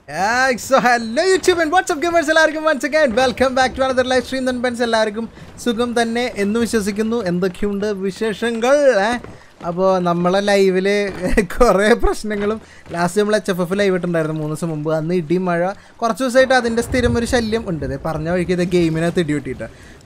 So hello YouTube and WhatsApp gamers എല്ലാവർക്കും once again welcome back to another live stream നൻപൻസ് എല്ലാവർക്കും സുഖം തന്നെ എന്ന് വിശ്വസിക്കുന്നു എന്തൊക്കെയുണ്ട് വിശേഷങ്ങൾ അപ്പോൾ നമ്മളെ ലൈവിൽ കുറേ പ്രശ്നങ്ങളും ലാസ്റ്റ് നമ്മൾ എച്ച് എഫ് എഫ് ലൈവ് ഇട്ടുണ്ടായിരുന്നു മൂന്ന് ദിവസം മുമ്പ് അന്ന് ഇടി മഴ കുറച്ച് ദിവസമായിട്ട് അതിൻ്റെ സ്ഥിരം ഒരു ശല്യം ഉണ്ട് ദേ പറഞ്ഞ വഴിക്ക് ഇത് ഗെയിമിനകത്ത് ഇടി കിട്ടിയിട്ട്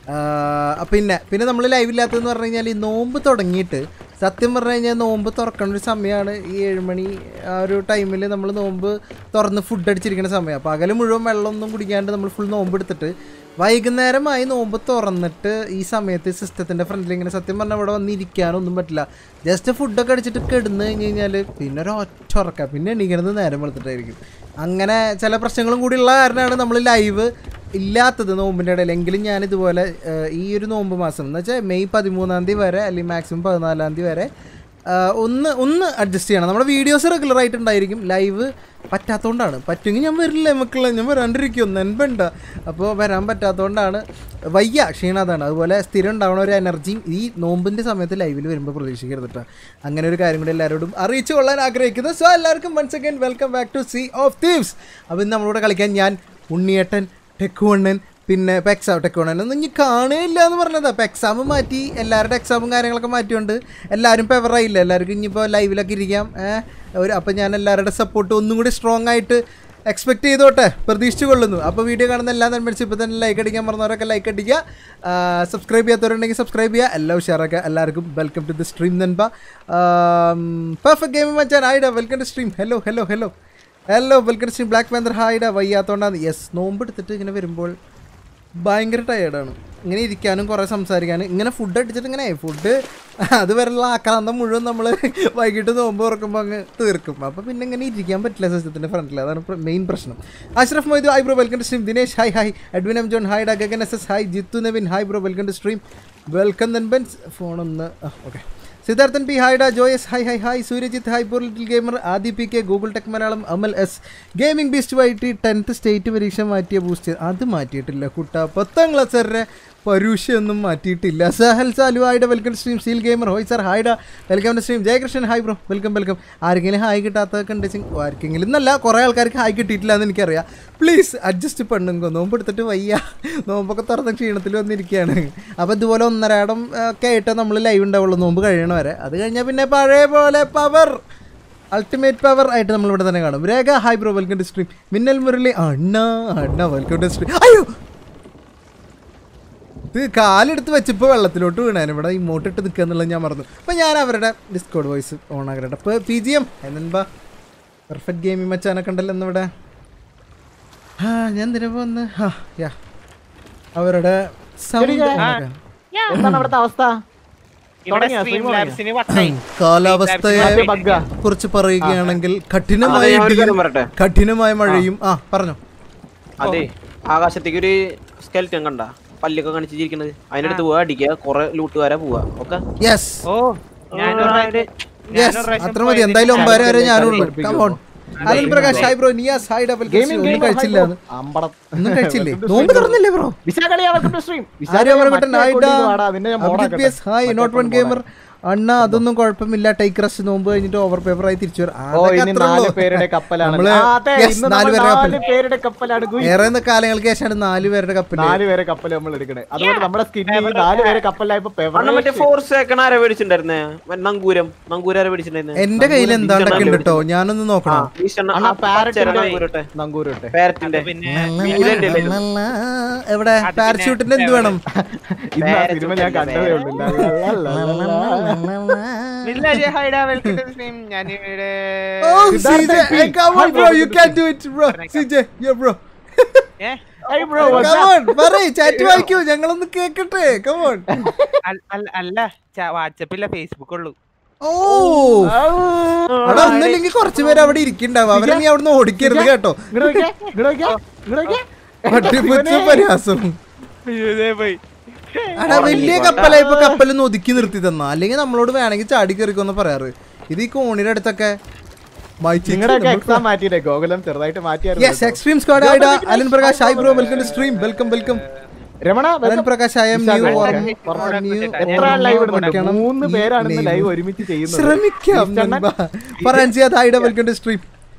പിന്നെ പിന്നെ നമ്മൾ ലൈവില്ലാത്തതെന്ന് പറഞ്ഞു കഴിഞ്ഞാൽ ഈ നോമ്പ് തുടങ്ങിയിട്ട് സത്യം പറഞ്ഞു കഴിഞ്ഞാൽ നോമ്പ് തുറക്കണ ഒരു സമയമാണ് ഈ ഏഴുമണി ആ ഒരു ടൈമിൽ നമ്മൾ നോമ്പ് തുറന്ന് ഫുഡ് അടിച്ചിരിക്കുന്ന സമയം പകൽ മുഴുവൻ വെള്ളമൊന്നും കുടിക്കാണ്ട് നമ്മൾ ഫുൾ നോമ്പ് എടുത്തിട്ട് വൈകുന്നേരമായി നോമ്പ് തുറന്നിട്ട് ഈ സമയത്ത് സിസ്റ്റത്തിൻ്റെ ഫ്രണ്ടിൽ ഇങ്ങനെ സത്യം പറഞ്ഞാൽ ഇവിടെ വന്നിരിക്കാനൊന്നും പറ്റില്ല ജസ്റ്റ് ഫുഡൊക്കെ അടിച്ചിട്ട് കിടന്ന് കഴിഞ്ഞ് കഴിഞ്ഞാൽ പിന്നെ ഒരു ഒറ്റ ഉറക്കാം പിന്നെ എണീക്കണത് നേരം വെളുത്തിട്ടായിരിക്കും അങ്ങനെ ചില പ്രശ്നങ്ങളും കൂടി ഉള്ള കാരണമാണ് നമ്മൾ ലൈവ് ഇല്ലാത്തത് നോമ്പിൻ്റെ ഇടയിൽ എങ്കിലും ഞാൻ ഇതുപോലെ ഏഹ്, ഈ ഒരു നോമ്പ് മാസം എന്ന് വെച്ചാൽ മെയ് പതിമൂന്നാം തീയതി വരെ അല്ലെങ്കിൽ മാക്സിമം പതിനാലാം തീയതി വരെ ആഹ്, ഒന്ന് ഒന്ന് അഡ്ജസ്റ്റ് ചെയ്യണം നമ്മുടെ വീഡിയോസ് റെഗുലർ ആയിട്ടുണ്ടായിരിക്കും ലൈവ് പറ്റാത്തതുകൊണ്ടാണ് പറ്റുമെങ്കിൽ ഞാൻ വരില്ല മക്കളെ ഞാൻ വരാണ്ടിരിക്കും നെൻപണ്ട അപ്പോൾ വരാൻ പറ്റാത്തതുകൊണ്ടാണ് വയ്യ ക്ഷീണം അതാണ് അതുപോലെ സ്ഥിരം ഉണ്ടാവണ ഒരു എനർജിയും ഈ നോമ്പിൻ്റെ സമയത്ത് ലൈവിൽ വരുമ്പോൾ പ്രതീക്ഷിക്കരുത് കേട്ടോ അങ്ങനെ ഒരു കാര്യം കൂടി എല്ലാവരോടും അറിയിച്ചു കൊള്ളാൻ ആഗ്രഹിക്കുന്നു സോ എല്ലാവർക്കും once again welcome back to sea of thieves അപ്പോൾ ഇന്ന് നമ്മളോട് കളിക്കാൻ ഞാൻ ഉണ്ണിയേട്ടൻ ടെക്കുവണ്ണൻ പിന്നെ ഇപ്പോൾ എക്സാം ടെക്കുവണ്ണൻ ഒന്നും ഇനി കാണുകയില്ല എന്ന് പറഞ്ഞതാ അപ്പോൾ എക്സാം മാറ്റി എല്ലാവരുടെ എക്സാമും കാര്യങ്ങളൊക്കെ മാറ്റിയോണ്ട് എല്ലാവരും പെവറായില്ല എല്ലാവർക്കും ഇനിയിപ്പോൾ ലൈവിലൊക്കെ ഇരിക്കാം ഏഹ് ഒരു അപ്പോൾ ഞാൻ എല്ലാവരുടെ സപ്പോർട്ട് ഒന്നും കൂടി സ്ട്രോങ് ആയിട്ട് എക്സ്പെക്ട് ചെയ്തോട്ടെ പ്രതീക്ഷിച്ചു കൊള്ളുന്നു അപ്പോൾ വീഡിയോ കാണുന്ന എല്ലാ നന്മടിച്ച് ഇപ്പോൾ തന്നെ ലൈക്ക് അടിക്കാൻ പറഞ്ഞവരൊക്കെ ലൈക്ക് അടിക്കുക സബ്സ്ക്രൈബ് ചെയ്യാത്തവരുണ്ടെങ്കിൽ സബ്സ്ക്രൈബ് ചെയ്യുക എല്ലാം ഉഷാറാക്കുക എല്ലാവർക്കും വെൽക്കം ടു ദി സ്ട്രീം നൻപ പെർഫെക്റ്റ് ഗെയിം മച്ചാൻ ആയിടാ welcome to stream hello hello hello hello welcome to stream Black Panther ഹായിടാ വയ്യാത്തോണ്ടാണ് യെസ് നോമ്പ് എടുത്തിട്ട് ഇങ്ങനെ വരുമ്പോൾ ഭയങ്കര ടയേർഡാണ് ഇങ്ങനെ ഇരിക്കാനും കുറേ സംസാരിക്കാനും ഇങ്ങനെ ഫുഡ് അടിച്ചിട്ട് ഇങ്ങനെ ഫുഡ് അത് വരെയുള്ള ആക്രാന്തം മുഴുവൻ നമ്മൾ വൈകിട്ട് നോമ്പ് തുറക്കുമ്പോൾ അങ്ങ് തീർക്കും അപ്പോൾ പിന്നെ ഇങ്ങനെ ഇരിക്കാൻ പറ്റില്ല സിസ്റ്റത്തിൻ്റെ ഫ്രണ്ടിൽ അതാണ് മെയിൻ പ്രശ്നം Ashraf Moidu hi bro welcome to stream Dinesh hi hi Advin M John hi ഡാ Gagan S S hi Jithu Navin hi bro welcome to stream welcome നൻബൻസ് ഫോണൊന്ന് ഓക്കെ സിദ്ധാർത്ഥൻ പി ഹായ്ഡ Joyce hi hi hi Suryajith hi poor little gamer Adi P K Google tech Malayalam Amal S gaming beast വൈറ്റി tenth state പരീക്ഷ മാറ്റിയ boost അത് മാറ്റിയിട്ടില്ല കുട്ട പത്താം ക്ലാസ് വരെ പരീക്ഷയൊന്നും മാറ്റിയിട്ടില്ല സഹൽ സാലു ഹായ്ഡ വെൽക്കം സ്ട്രീം സീൽ ഗെയിമർ ഹോയ് സർ ഹായ്ഡ welcome stream Jayakrishnan hi bro welcome welcome ആർക്കെങ്കിലും ഹായ് കിട്ടാത്തതൊക്കെ ഉണ്ടെങ്കിൽ ആർക്കെങ്കിലും എന്നല്ല കുറേ ആൾക്കാർക്ക് ഹായ് കിട്ടിയിട്ടില്ല എന്ന് എനിക്കറിയാം പ്ലീസ് അഡ്ജസ്റ്റ് പണ്ണുങ്കോ നോമ്പ് എടുത്തിട്ട് വയ്യ നോമ്പൊക്കെ തുറന്ന ക്ഷീണത്തിൽ വന്നിരിക്കുകയാണ് അപ്പോൾ ഇതുപോലെ ഒന്നരാടം ഒക്കെ ആയിട്ട് നമ്മൾ ലൈവ് ഉണ്ടാവുള്ളൂ നോമ്പ് കഴിയണ വരെ അത് കഴിഞ്ഞാൽ പിന്നെ പഴയ പോലെ പവർ അൾട്ടിമേറ്റ് പവർ ആയിട്ട് നമ്മൾ ഇവിടെ തന്നെ കാണും Rekha hi bro welcome to stream Minnal Murali അണ്ണ അണ്ണ വെൽക്കം ടു സ്ട്രീം അയ്യോ ഇത് കാലെടുത്ത് വെച്ചപ്പോൾ വെള്ളത്തിലോട്ട് വീണാൻ ഇവിടെ ഇമോട്ട് ഇട്ട് നിൽക്കുക എന്നുള്ളത് ഞാൻ മറന്നു അപ്പോൾ ഞാൻ അവരുടെ ഡിസ്കോഡ് വോയിസ് ഓൺ ആക്കട്ടെ അപ്പോൾ പി ജി എം എന്നെന്താ പെർഫെക്റ്റ് ഗെയിമിംഗ് മച്ചാനൊക്കെ ഉണ്ടല്ലോ ഇന്നിവിടെ ആ ഞാൻ എന്തിനാ വന്ന് ആ യാ അവരുടെ സൗണ്ട് എന്താണ് അവിടുത്തെ അവസ്ഥ ഇവിടെ തുടങ്ങിയോ? സ്ട്രീം stream ലാബ്സിന് വട്ടായി കാലാവസ്ഥയെ മറ്റേ ബഗ്ഗാ. കുറിച്ച് പറയുകയാണെങ്കിൽ കഠിനമായ അതെ, ഞാൻ ഒരു ഇടിയും കാര്യം പറയട്ടെ? കഠിനമായ മഴയും ആ പറഞ്ഞു അതെ ആകാശത്തേക്ക് ഒരു സ്കെൽറ്റൻ കണ്ട പല്ലൊക്കെ കാണിച്ചിരിക്കണത് അതിനടുത്ത് പോവാ അടിക്കുക കൊറേ ലൂട്ടുകാരെ പോവാ ഓക്കെ യെസ് ഓ ഞാനൊരു പ്രാവശ്യം- യെസ് ഞാനൊരു പ്രാവശ്യം അത്ര മതി പോയത് എന്തായാലും ഒമ്പതര വരെ ഞാനുള്ളൂ കളിപ്പിക്കും. Come on Alan Prakash hi bro Niyas hi double ഒന്നും കഴിച്ചില്ല എന്ന്. അമ്പടം ഒന്നും കഴിച്ചില്ലേ നോമ്പ് തുറന്നില്ലേ ബ്രോ വിശാഖളിയാ വെൽക്കം ടു സ്ട്രീം ആര്യ പറവട്ടൻ ഹായ് നിന്നെ ഞാൻ Abhijith P S hi not one gamer അണ്ണ അതൊന്നും കുഴപ്പമില്ല ടൈക്ക് റഷ് നോമ്പ് കഴിഞ്ഞിട്ട് ഓവർ പേപ്പർ ആയി തിരിച്ചു വരാം ഓ അതൊക്കെ ഇനി അത്രേ നാല് ഉള്ളൂ. പേരുടെ കപ്പലാണ് നമ്മള് ആ, അതെ, yes, ഇന്ന് നാല് നമ്മൾ പേരുടെ നാല് കപ്പൽ പേരുടെ കപ്പലാണ് ഗുയി. ഏറെ കാലങ്ങൾക്ക് ശേഷമാണ് നാല് പേരുടെ കപ്പല് നാല് പേരെ കപ്പൽ നമ്മൾ എടുക്കണേ അതുകൊണ്ട് നമ്മുടെ സ്കിന്നിൽ നാല് പേരെ കപ്പലായപ്പോ അണ്ണ മറ്റേ ഫോർ സെക്കൻഡ് ആരെ മേടിച്ചിട്ടുണ്ടായിരുന്നേ മറ്റേ നങ്കൂരം നങ്കൂരം ആരെ മേടിച്ചിട്ടുണ്ടായിരുന്നേ എന്റെ കയ്യിൽ എന്താണ്ടൊക്കെ ഉണ്ട് കേട്ടോ ഞാനൊന്ന് നോക്കണം അണ്ണാ പാരറ്റിന്റെ നങ്കൂരട്ടെ നങ്കൂരട്ടെ പാരറ്റിന്റെ പിന്നെ എവിടെ പാരച്യൂട്ടിന്റെ എന്ത് വേണം ഇന്ന് ആ സിനിമ ഞാൻ കണ്ടതേ ഉള്ളൂ മില്ലാജെ ഹൈഡാ വെൽക്കം ടു സ്ട്രീം ഞാനിവിടെ Oh, Siddharth CJ, P. hey, come on, Hi, bro. bro. You can do it, bro. CJ, yeah, bro. ഏ? Hey bro, Come what's up? on, പറയ് ചാറ്റ് വായിക്കൂ ഞങ്ങളൊന്ന് കേക്കട്ടെ come on. അൽ- അൽ- അല്ല വാട്സപ്പില്ല ഫേസ്ബുക്ക് ഉള്ളൂ ഓ അവിടെ ഒന്നില്ലെങ്കിൽ കുറച്ച് പേര് അവിടെ ഇരിക്കണ്ടാവും അവരെ നീ അവിടുന്ന് ഓടിക്കരുത് കേട്ടോ ഇങ്ങട് നോക്കിയേ, ഇങ്ങട് നോക്കിയേ, ഇങ്ങട് നോക്കിയേ. പട്ടിപ്പുച്ച പരിഹാസം പോയി അടാ വലിയ കപ്പലായി ഇപ്പൊ കപ്പലൊന്ന് ഒതുക്കി നിർത്തി തന്നാ അല്ലെങ്കിൽ നമ്മളോട് വേണമെങ്കിൽ ചാടി കയറിക്കോന്ന് പറയാറ് ഇത് ഈ കോണിയുടെ അടുത്തൊക്കെ നിങ്ങളുടെയൊക്കെ എക്സാം മാറ്റിയില്ലേ ഗോകുലം ചെറുതായിട്ട് മാറ്റിയായിരുന്നു യെസ് എക്സ്ട്രീം സ്ക്വാഡ് ആയിടാ Alan Prakash hi bro welcome to stream welcome welcome Ramana Alan welcome. Prakash I M new എത്ര ലൈവ് ഇടുന്നുണ്ട് മൂന്ന് പേരാണ് ഇന്ന് ലൈവ് ഒരുമിച്ച് ചെയ്യുന്നത് ശ്രമിക്കാം ഈസ്റ്റർണ്ണൻ, ഫറാൻസിയ ഹായ് വെൽക്കം ടു സ്ട്രീം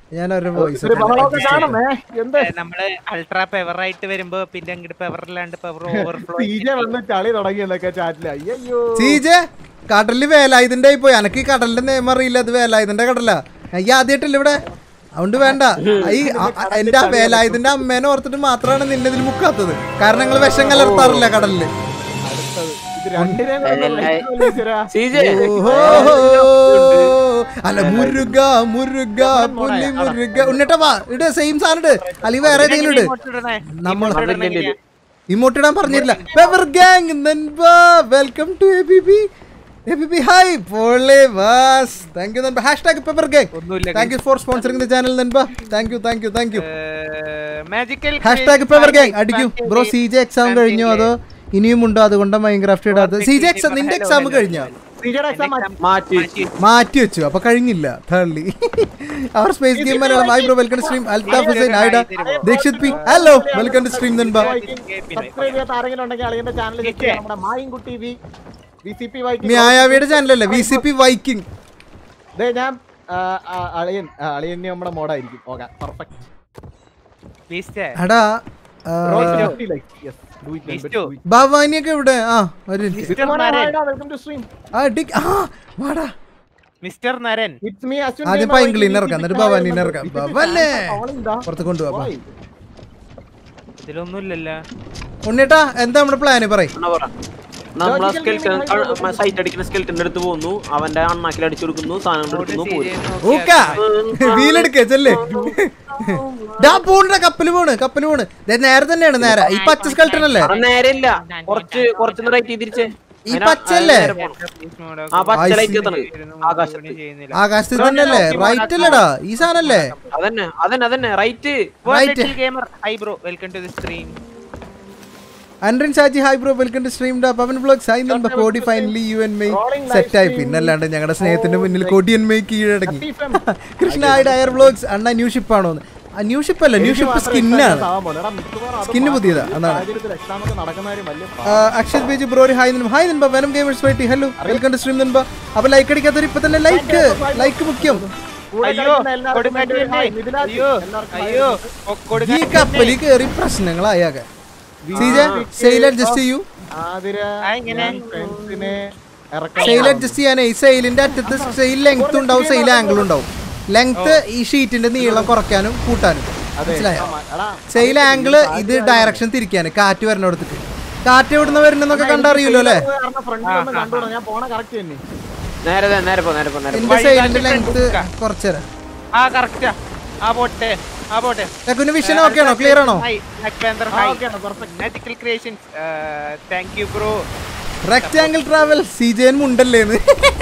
ഞാനൊരു വോയിസ് ഒരു ബഹളമൊക്കെ കാണുമേ എന്ത് ഏ, നമ്മള് അൾട്രാ പെവർ ആയിട്ട് വരുമ്പോ പിന്നെ അങ്ങോട്ട് പെവർ ഇല്ലാണ്ട് പെവർ ഓവർഫ്ലോ സീജ വന്ന് ചളി തുടങ്ങിയെന്നൊക്കെ ചാറ്റില് അയ്യോ സീജെ കടലില് വേലായുധന്റെ ആയി പോയി എനക്ക് ഈ കടലിന്റെ നിയമം അറിയില്ല അത് വേലായുധന്റെ കടല ഈ ആദ്യമായിട്ടല്ല ഇവിടെ അതുകൊണ്ട് വേണ്ട ഈ ആ- ആ- എന്റെ ആ വേലായുധന്റെ അമ്മേനെ ഓർത്തിട്ട് മാത്രമാണ് നിന്നെ ഇതിൽ മുക്കാത്തത് കാരണം ഞങ്ങൾ വിഷം കലർത്താറില്ല കടലില് അടുത്തത് ഇത് രണ്ടിനെയും കൂടെ ഒന്ന് light ല് ഈശ്വരാ. സീജെ ഓഹോ അല്ല മുരുക മുരുക പുലി മുരുക ഉണ്ണിട്ടാ വാ ഇട് സെയിം സാധനം ഇട് അല്ലെങ്കിൽ വേറെ ഏതെങ്കിലും ഇട് നമ്മൾ ഇമോട്ട് ഇടാൻ പറഞ്ഞില്ല പെവർ ഗാങ് നൻബാ welcome to ABB ABB hi പോളെ വാസ് താങ്ക് യു നൻബ ഹാഷ്ടാഗ് പെവർ ഗാങ് ഒന്നുമില്ല thank you for sponsoring the channel നൻബ thank you thank you thank you magical hashtag പെവർ ഗാങ് അടിക്കൂ ബ്രോ സി ജെ എക്സാം കഴിഞ്ഞോ അതോ ഇനിയും ഉണ്ടോ അതുകൊണ്ട് മൈൻക്രാഫ്റ്റ് ഇടാത്തത് സി ജെ എക്സാം നിന്റെ എക്സാം കഴിഞ്ഞോ സീജയുടെ exam മാറ്റി. മാറ്റി മാറ്റി വെച്ചു അപ്പൊ കഴിഞ്ഞില്ല thirdly our space game Malayalam hi bro welcome to stream Althaf Hussain ഹായ്ഡ Dikshith P hello welcome to stream നൻബ സബ്സ്ക്രൈബ് ചെയ്യാത്ത ആരെങ്കിലും ഉണ്ടെങ്കിൽ അളിയന്റെ ചാനൽ ചെക്ക് ചെയ്യാം നമ്മുടെ Mayinkutty V V C P Y മ്യായാവിയുടെ ചാനലല്ലേ വി സി പി വൈക്കിംഗ് ദേ ഞാൻ ആ, ആ, അളിയൻ ആ, അളിയൻ ഇനി നമ്മുടെ മോഡായിരിക്കും ഓക്കെ പെർഫെക്റ്റ് എടാ ആ, ഭവാനിയൊക്കെ ഇവിടെ ആ ഒരു minute. വെൽക്കം ടു സ്ട്രീം ആ ഡിക് ആ വാടാ mister Naran it's me Ashwin ആദ്യം gamer പൈങ്കിളിനെ YTV ഇറക്കാം, എന്നിട്ട് Hi, ഭവാനിനെ welcome ഇറക്കാം. to VCP ഭവാനെ. Calling ദാ. പുറത്ത് കൊണ്ടുപോവാ Boy. ഇതിലൊന്നുമില്ലല്ലോ ഉണ്ണിയേട്ടാ എന്താ നമ്മുടെ പ്ലാന് പറയും എന്നാ പറ നമ്മളെ സ്കെൽറ്റൻ സൈറ്റ് അടിക്കുന്ന സ്കെൽറ്റന്റെ അടുത്ത് പോകുന്നു അവന്റെ അണ്ണാക്കിൽ അടിച്ചു കൊടുക്കുന്നു സാധനം എടുക്കുന്നു പോയി ഊക്ക വീലെടുക്ക ചെല്ലേ ഡാ പോണ്ട കപ്പല് പോണ് കപ്പല് പോണ് ദേ നേരെ തന്നെയാണ് നേരെ ഈ പച്ച സ്കൾട്ടനല്ലേ അവിടെ നേരെ ഇല്ല കുറച്ച് കുറച്ച് റൈറ്റ് ചെയ്തിരിച്ചേ ഈ പച്ചല്ലേ ആ പച്ച I ലൈറ്റ് see. എത്തണത് ആകാശത്ത് ആകാശത്ത് തന്നെയല്ലേ റൈറ്റ് അല്ലടാ ഈ സാധനല്ലേ അതന്നെ അതന്നെ അതന്നെ right Right. Gamer hi bro welcome to the stream അൻറിൻ Shaji hi bro welcome to stream ഡാ പവൻ ബ്ലോഗ്സ് ഹായ് നമ്പർ കോടി ഫൈനലി യു എൻ മെയ് സെറ്റ് ആയി പിന്നല്ലാണ്ട് ഞങ്ങളുടെ സ്നേഹത്തിന്റെ മുന്നിൽ കൊടിയൻ മെയ് കീഴടങ്ങി കൃഷ്ണ ഹായ് ഡയർ ബ്ലോഗ്സ് അണ്ണ ന്യൂ ഷിപ്പ് ആണോ ആ ന്യൂ ഷിപ്പ് അല്ല ന്യൂ ഷിപ്പ് സ്കിന്നാണ് Skin പുതിയതാ, അതാണ്. എക്സാം ഒക്കെ നടക്കുന്ന കാര്യം വലിയ അക്ഷത് ബേജ് ബ്രോ ഹായ് നിന്നും ഹായ് നിൻപ വെനം ഗെയിമേഴ്സ് വൈറ്റി ഹലോ വെൽക്കം ടു സ്ട്രീം നിൻപ അപ്പൊ ലൈക്ക് അടിക്കാത്തവർ ഇപ്പൊ തന്നെ ലൈക്ക് ലൈക്ക് മുഖ്യം കൂടെ അയ്യോ കളിക്കുന്ന എല്ലാവർക്കും കൊടുങ്കാറ്റ് വേണ്ടി ഒരു hi. വരുന്നേ. മിഥുലാജ്, അയ്യോ എല്ലാവർക്കും hi. അയ്യോ ഈ കപ്പലിൽ കേറി പ്രശ്നങ്ങളായാകെ സീജ സെയിൽ അഡ്ജസ്റ്റ് ചെയ്യൂ ആതിര ആ, ഇങ്ങനെ. ഞാൻ ഫ്രണ്ട്സിനെ ഇറക്കാം. സെയിൽ അഡ്ജസ്റ്റ് ചെയ്യാനേ ഈ സെയിലിന്റെ അറ്റത്ത് സെയിൽ ലെങ്ത് ഉണ്ടാവും സെയിൽ ആംഗിൾ ഉണ്ടാവും ലെങ്ത് ഈ ഷീറ്റിന്റെ നീളം കുറയ്ക്കാനും കൂട്ടാനും അതെ. മനസ്സിലായോ എടാ, സെയിൽ ആംഗിള് ഇത് ഡയറക്ഷൻ തിരിക്കാന് കാറ്റ് വരണോടത്തേക്ക് കാറ്റ് എവിടുന്ന് വരുന്നൊക്കെ കണ്ടറിയൂലോ അല്ലേ കാരണം ഫ്രണ്ടിൽ ഒന്ന് കണ്ടുകൂടാ ഞാൻ പോണ കറക്റ്റ് തന്നെ നേരെ ദേ, നേരെ പോ നേരെ പോ നേരെ പോ. എന്റെ സെയിലിന്റെ ലെങ്ത് കുറച്ചുതരാം ആ കറക്റ്റാ ആ പോട്ടെ ആ പോട്ടെ കുഞ്ഞു വിഷൻ ഓക്കെ ആണോ ക്ലിയർ ആണോ ഹൈ ബ്ലാക്ക് പാന്തർ ആ, ഹൈ okay ആണ്, perfect. Magical creations thank you bro rectangle travel സീജൻ മുണ്ടല്ലേന്ന്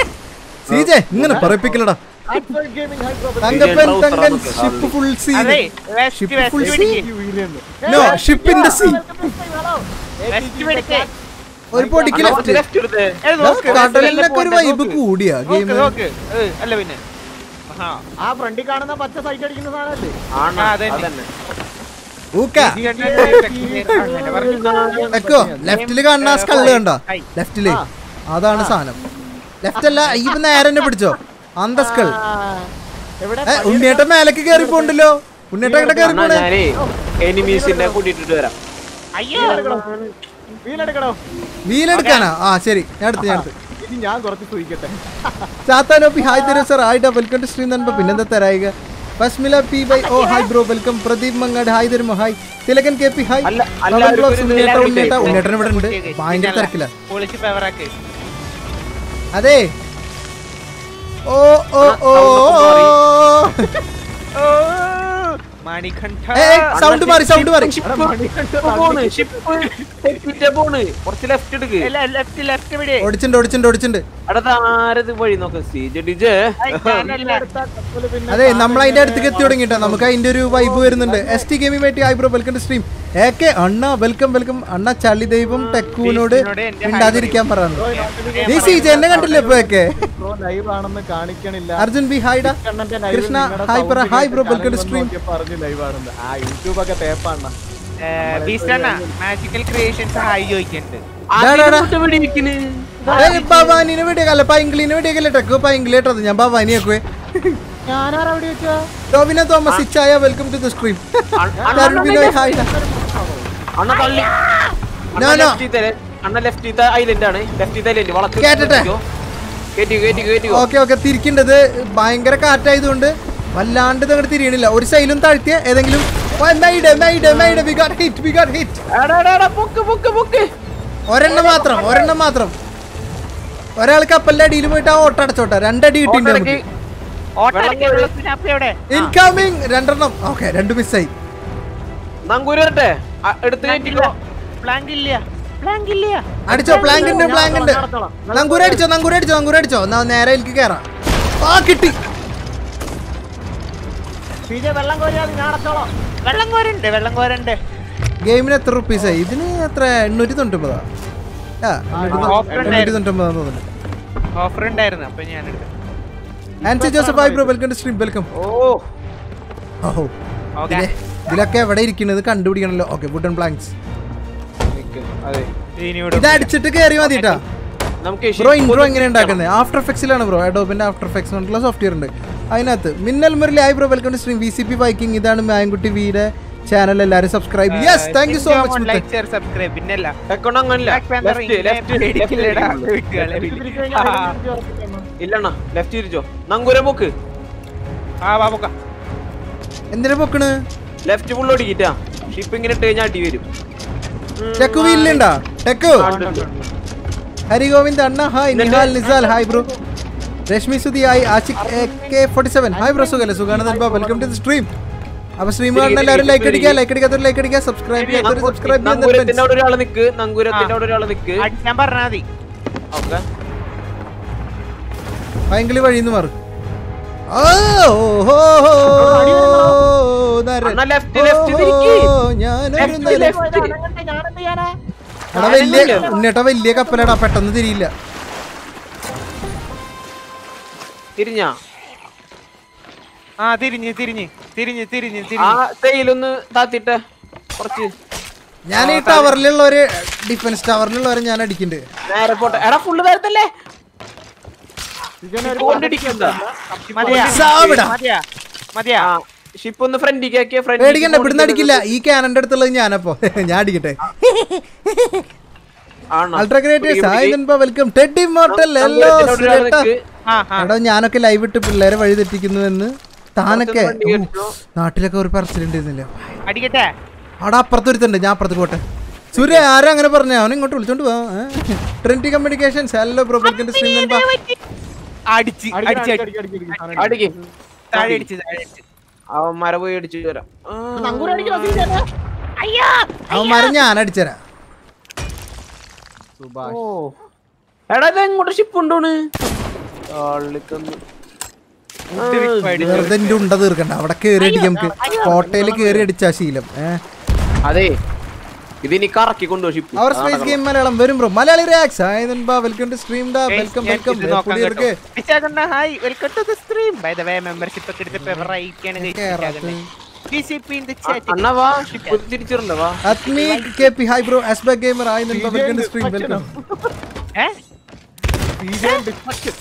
സീജെ ഇങ്ങനെ പറയിപ്പിക്കലടാ Outside gaming, hi, bro. Thankappan trouser തങ്കൻ ആണ് ഷിപ്പ് ഫുൾ സീ അതെ വെസ്റ്റ് Ship വെസ്റ്റ് full പിടിക്ക് You വീഴുന്നു. No ship in the sea west പിടിക്ക് ഒരു പൊടിക്ക് അണ്ണാ, കുറച്ച് ലെഫ്റ്റ് left എടുത്തേ. ഏ, നോക്ക്, കടലിലൊക്കെ ഒരു പോട്ടെ, വൈബ് നോക്ക്. കൂടിയാ ഗെയിം നോക്ക് നോക്ക് ഏ, അല്ല പിന്നെ ആഹാ. ആ ഫ്രണ്ടിൽ കാണുന്ന പച്ച സൈറ്റ് അടിക്കുന്ന സാധനല്ലേ ആണ്ണാ, ആ, അതന്നെ. അതന്നെ. ഊക്ക അങ്ങനെ പറഞ്ഞു. വെക്കോ ലെഫ്റ്റില് കാണുന്ന സ്കള്ള് കണ്ടോ ലെഫ്റ്റില് അതാണ് സാധനം ലെഫ്റ്റ് അല്ല ഈ ഇപ്പൊ നേരെ തന്നെ പിടിച്ചോ അന്ത സ്കൾ ആ, എവിടെ ഏ ഉണ്ണിയേട്ടൻ മേലേക്ക് കേറി പോണ്ടല്ലോ ഉണ്ണിയേട്ടൻ എങ്ങനെ കേറി അണ്ണാ, പോണേ ഞാനേ എനിമീസിന്റെ കൂട്ടിയിട്ടിട്ട് വരാം അയ്യോ വീലെടുക്കണോ വീലെടുക്കാനാ ആ ശരി ഞാൻ എടുത്ത് ഞാൻ എടുത്ത് ഇനി ഞാൻ കുറച്ച് സൂഹിക്കട്ടെ ചാത്താനോപ്പി ഹായ് തരൂ സർ ഹായ് ഡാ വെൽക്കം ടു സ്ട്രീം നൻപ പിന്നെന്താ തരായിക ഫസ്മില പി ബൈ ഓ hi bro welcome Pradeep Mangad hi തരുമോ hi Thilakan K P hi അല്ല, അല്ല, പവൻ ഒരു- ബ്ലോഗ്സ് ഒരു ഉണ്ണിയേട്ടൻ ഇതിലാണ് ഉണ്ണിയേട്ടൻ ഇട്ടേ. ഉണ്ണിയേട്ടൻ ഇവിടെ ഉണ്ട് ഭയങ്കര തിരക്കില്ല പൊളിച്ച് ഫേവറാക്ക് അതെ ഓ ഓ ഓ ഓ മണികണ്ഠ സൗണ്ട് മാറി സൗണ്ട് മാറി എടാ, മണികണ്ഠ പോണ് ഷിപ്പ് തെറ്റിട്ടേ പോണ് കുറച്ച് ലെഫ്റ്റ് എടുക്ക് ലെഫ്റ്റ് ലെഫ്റ്റ് വിടെ ഓടിച്ചിണ്ട് ഓടിച്ചിണ്ട് ഓടിച്ചിണ്ട് അടുത്ത ആരത് വഴി നോക്ക് സീജ ഡിജെ വീലെടുത്ത കപ്പല് പിന്നെ അതെ നമ്മൾ അതിന്റെ അടുത്തേക്ക് എത്തി തുടങ്ങിട്ടാ നമുക്ക് അതിന്റെ ഒരു വൈബ് വരുന്നുണ്ട് എസ് ടി ഗെയിമിംഗ് വേണ്ടി ഐബ്രോ വെൽക്കം ടു സ്ട്രീം ഏക്കെ അണ്ണ വെൽക്കം വെൽക്കം അണ്ണ ചളി ദൈവം ടെക്കൂനോട് ബീച്ചിനോട് എന്റെ മിണ്ടാതിരിക്കാൻ പറഞ്ഞു ബ്രോ, നാട്ടില് നീ സീജ എന്നെ കണ്ടില്ലേ ഇപ്പൊ ഒക്കെ ബ്രോ ലൈവ് ആണെന്ന് കാണിക്കണില്ല അർജുൻ ബി ഹായ്ഡാ കണ്ണന്റെ live കൃഷ്ണ നിങ്ങടെ ഹായ് പറ sound ഹായ് ബ്രോ കേട്ട് വെൽക്കം ടു കലങ്ങുമെന്ന് സ്ട്രീം നോക്കിയപ്പോ അറിഞ്ഞു ലൈവ് ആണെന്ന് ആ യൂട്യൂബ് ഒക്കെ തേപ്പാണ് ബീസ്റ്റണ്ണ മാജിക്കൽ ക്രിയേഷൻസ് ഹായ് ചോദിക്കുന്നുണ്ട് ഭവാനിനെ വെടിയേക്കല്ല പൈങ്കിളിനെ വെടിയേക്കല്ലേ ടെക്കോ പൈങ്കിളി ഇട്ടത് ഞാൻ ഭവാനി ആക്കുവേ ഞാനാരാ അവിടെ വെച്ചാ ടോവിന തോമസ് ഇച്ചായ വെൽക്കം ടു ദ സ്ട്രീം ടർബിനോയ് ഹായ് അണ്ണ തള്ളി No, no. അണ്ണ ലെഫ്റ്റ് ഐലൻഡ് ആണ് ലെഫ്റ്റ് ഐലൻഡ് വളച്ചു കേറ്റട്ടെ? കേറ്റി കേറ്റി കേറ്റി ഓക്കെ ഓക്കെ തിരിക്കേണ്ടത് ഭയങ്കര കാറ്റായതുകൊണ്ട് വല്ലാണ്ട് അങ്ങോട്ട് തിരിയണില്ല ഒരു സൈലും താഴ്ത്തിയ ഏതെങ്കിലും Oh, made, made, made. We got hit, we got hit. എടാ എടാ എടാ പൊക്ക് പൊക്ക് പൊക്ക് ഒരെണ്ണം മാത്രം ഒരെണ്ണം മാത്രം ഒരാൾ കപ്പലിന്റെ അടിയിൽ പോയിട്ട് ആ ഓട്ട അടച്ചോട്ടെ രണ്ടടി ഓട്ടടക്ക് കിട്ടിയിട്ടുണ്ട് ഓട്ടടിക്കാനുള്ള സ്നാപ്പ് എവിടെ ഇൻകമിങ് രണ്ടെണ്ണം ഓക്കെ രണ്ട് മിസ്സായി നങ്കൂര് വരട്ടെ ആ, എടുത്ത് കയറ്റിക്കോ പ്ലാങ്ക് ഇല്ല പ്ലാങ്ക് ഇല്ല അടിച്ചോ പ്ലാങ്ക് ഉണ്ട് പ്ലാങ്ക് ഉണ്ട് നങ്കൂര അടിച്ചോ നങ്കൂര അടിച്ചോ നങ്കൂര അടിച്ചോ എന്നാ നേരെ എനിക്ക് കേറാം ആ കിട്ടി വിജയ വെള്ളം കോരിയാ ഞാൻ അടച്ചോളാം വെള്ളം കോരുണ്ട് വെള്ളം കോരുണ്ട് ഗെയിമിന് എത്ര റുപ്പീസ് ആയി ഇതിന് എത്ര എണ്ണൂറ്റി തൊണ്ണൂറ്റൊമ്പതാ ആ offer എണ്ണൂറ്റി തൊണ്ണൂറ്റൊമ്പതാന്ന് തോന്നുന്നു ഓഫർ ഉണ്ടായിരുന്നു അപ്പൊ ഞാൻ എടുത്തു Ancy Joseph hi bro welcome to stream welcome ഓ ഓഹോ ഓക്കെ ഇതിലെ- ഇതിലൊക്കെ എവിടെ ഇരിക്കുന്നത് കണ്ടുപിടിക്കണല്ലോ ഓക്കെ വുഡൻ പ്ലാങ്ക്സ് നിക്ക്. അതെ ഇനിയോട് ഇത് അടിച്ചിട്ട് കയറി മതിട്ടാ നമുക്ക് ബ്രോ ഇൻട്രോ എങ്ങനെ ഉണ്ടാക്കുന്നത് ആഫ്റ്റർ എഫക്ട്സിലാണ് ബ്രോ അഡോബിന്റെ ആഫ്റ്റർ എഫക്ട്സ് കൊണ്ടുള്ള സോഫ്റ്റ്വെയർ ഉണ്ട് അതിനകത്ത് മിന്നൽ മുരളി ആയി bro welcome to stream V C P biking ഇതാണ് മായൻകുട്ടി വീടെ ചാനൽ എല്ലാവരും subscribe yes thank you so much like share subscribe പിന്നല്ല അക്കൗണ്ട് അങ്ങനല്ല Black Panther ലെഫ്റ്റ് ഇങ്ങനെ ലെഫ്റ്റ് പേടിക്കില്ലടാ, ലെഫ്റ്റ് വീട്ടുകാരെ തിരിച്ച് വീട്ടിൽ. കഴിഞ്ഞാൽ ആ, തിരിച്ച് ഉറപ്പിക്കുന്നു. ഇല്ലണ്ണ ലെഫ്റ്റ് തിരിച്ചോ നങ്കൂര പൊക്ക് ആ ബാബുക്ക എന്തിനാ പൊക്കണ് ലെഫ്റ്റ് ഫുൾ ഓടിക്കിട്ടാ ഷിപ്പ് ഇങ്ങനെ ഇട്ട് കഴിഞ്ഞാൽ അടി വരും ടെക്കു വീലുണ്ടാ ടെക്കു ഹരി ഗോവിന്ദ് അണ്ണ hi Nihal Nisal hi bro Reshmi Sudhi hi Ashiq K forty seven hi bro സുഖല്ലേ സുഖാണ് നൻപ വെൽക്കം ടു ദി സ്ട്രീം അപ്പൊ സ്ട്രീം കാണുന്ന എല്ലാവരും ലൈക്ക് അടിക്കുക ലൈക്ക് അടിക്കാത്തൊരു ലൈക്ക് അടിക്കുക സബ്സ്ക്രൈബ് ചെയ്യാത്തൊരു സബ്സ്ക്രൈബ് നങ്കൂരത്തിന്റെ ചെയ്യാൻ അവിടെ ഒരാള് നിക്ക് നങ്കൂരത്തിന്റെ അവിടെ ഒരാള് നിക്ക് അടിക്കാൻ പറഞ്ഞാ മതി ഓക്കെ ഭയങ്കര വഴിന്ന് മാറ് ഓ, ഓ, ഓ, നരൻ. അണ്ണാ left, left തിരിക്ക്. ഓ, ഞാനൊരു Left, നരൻ. left. അനങ്ങട്ടെ, ഞാനെന്ത് ചെയ്യാനാ? എടാ വലിയ ഉണ്ണേട്ടാ വലിയ കപ്പലടാ പെട്ടെന്ന് തിരിയില്ല തിരിഞ്ഞാ ആ തിരിഞ്ഞ് തിരിഞ്ഞ് തിരിഞ്ഞ് തിരിഞ്ഞ് ആ തിരിഞ്ഞ് തേയിലൊന്ന് താത്തിട്ടെ കുറച്ച് ഞാൻ ഈ ടവറിലുള്ളവര് ഡിഫൻസ് ടവറിലുള്ളവരെ ഞാൻ അടിക്കുന്നുണ്ട് നേരെ പോട്ടെ എടാ ഫുള്ള് നേരത്തല്ലേ വിജയനെ ഒരു കൊണ്ടിടിക്കണ്ട മതിയാ സാവിടാ. മതിയാ മതിയാ ആ ഷിപ്പ് ഒന്ന് ഫ്രണ്ടിക്ക് ആക്കിയ ഫ്രണ്ട് പേടിക്കണ്ട ഇവിടുന്ന് അടിക്കില്ല ഈ ക്യാനന്റെ അടുത്തുള്ളത് ഞാനപ്പോ ഞാൻ അടിക്കട്ടെ അൾട്രാ ഗ്രേറ്റേഴ്സ് ഹായ് നൻപ വെൽക്കം ടെഡ് ഇമ്മോർട്ടൽ ഹലോ ആ ആ എടാ ഞാനൊക്കെ ലൈവ് ഇട്ട് പിള്ളേരെ വഴി തെറ്റിക്കുന്നു എന്ന് താനൊക്കെ കുറച്ച് വണ്ടി ഊ, നാട്ടിലൊക്കെ ഒരു പറച്ചിലുണ്ടായിരുന്നില്ല അടിക്കട്ടെ അവിടെ അപ്പുറത്ത് ഒരുത്തുണ്ട് ഞാൻ അപ്പുറത്ത് പോട്ടെ സൂര്യ ആരാ അങ്ങനെ പറഞ്ഞ അവൻ ഇങ്ങോട്ട് വിളിച്ചോണ്ട് പോവാ trendy communications hello bro welcome to stream നൻപ അടിച്ച് അടിക്ക്, അടിച്ച് അടിക്ക്, അടിക്ക്, അടിക്ക്, സാധനം അടിക്ക്. അടിക്ക് താഴെ അടിച്ച് താഴെ അടിച്ച് അവന്മാരെ പോയി അടിച്ചു വരാം ആ, നങ്കൂര് അടിക്കണോ വിജയനെ? അയ്യോ അവന്മാരെ ഞാൻ അടിച്ചരാ സുഭാഷ്. ഓ എടാ ഇത് എങ്ങോട്ട് ഷിപ്പ് ഉണ്ടോണ് ആളിക്കൊന്ന് വെറുതെ എന്റെ ഉണ്ട തീർക്കണ്ട അവിടെ കേറി അടിക്കാം നമുക്ക് കോട്ടയിൽ കേറി അടിച്ചാ ശീലം ഏഹ് അതെ ഇതിനി കറക്കി കൊണ്ടുപോ ഷിപ്പ് അവർ സ്പേസ് ഗെയിം മലയാളം വരും ബ്രോ മലയാളി റിയാക്സ് ഹായ് നൻപ വെൽക്കം ടു സ്ട്രീം ഡാ വെൽക്കം വെൽക്കം പുതിയവർക്ക് welcome to the stream by the way membership ഒക്കെ എടുത്ത് ഫേവറേറ്റ് കേറാത്ത. ടിസിപി ഇൻ ദി ചാറ്റ് അണ്ണ വാ ഷിപ്പ് തിരിച്ചിട്ടുണ്ടോ വാ അത്മി കെ പി ഹായ് ബ്രോ ആസ്ബാക് ഗെയിമർ ഹായ് നൻപ welcome to stream welcome A Vijayan destruction.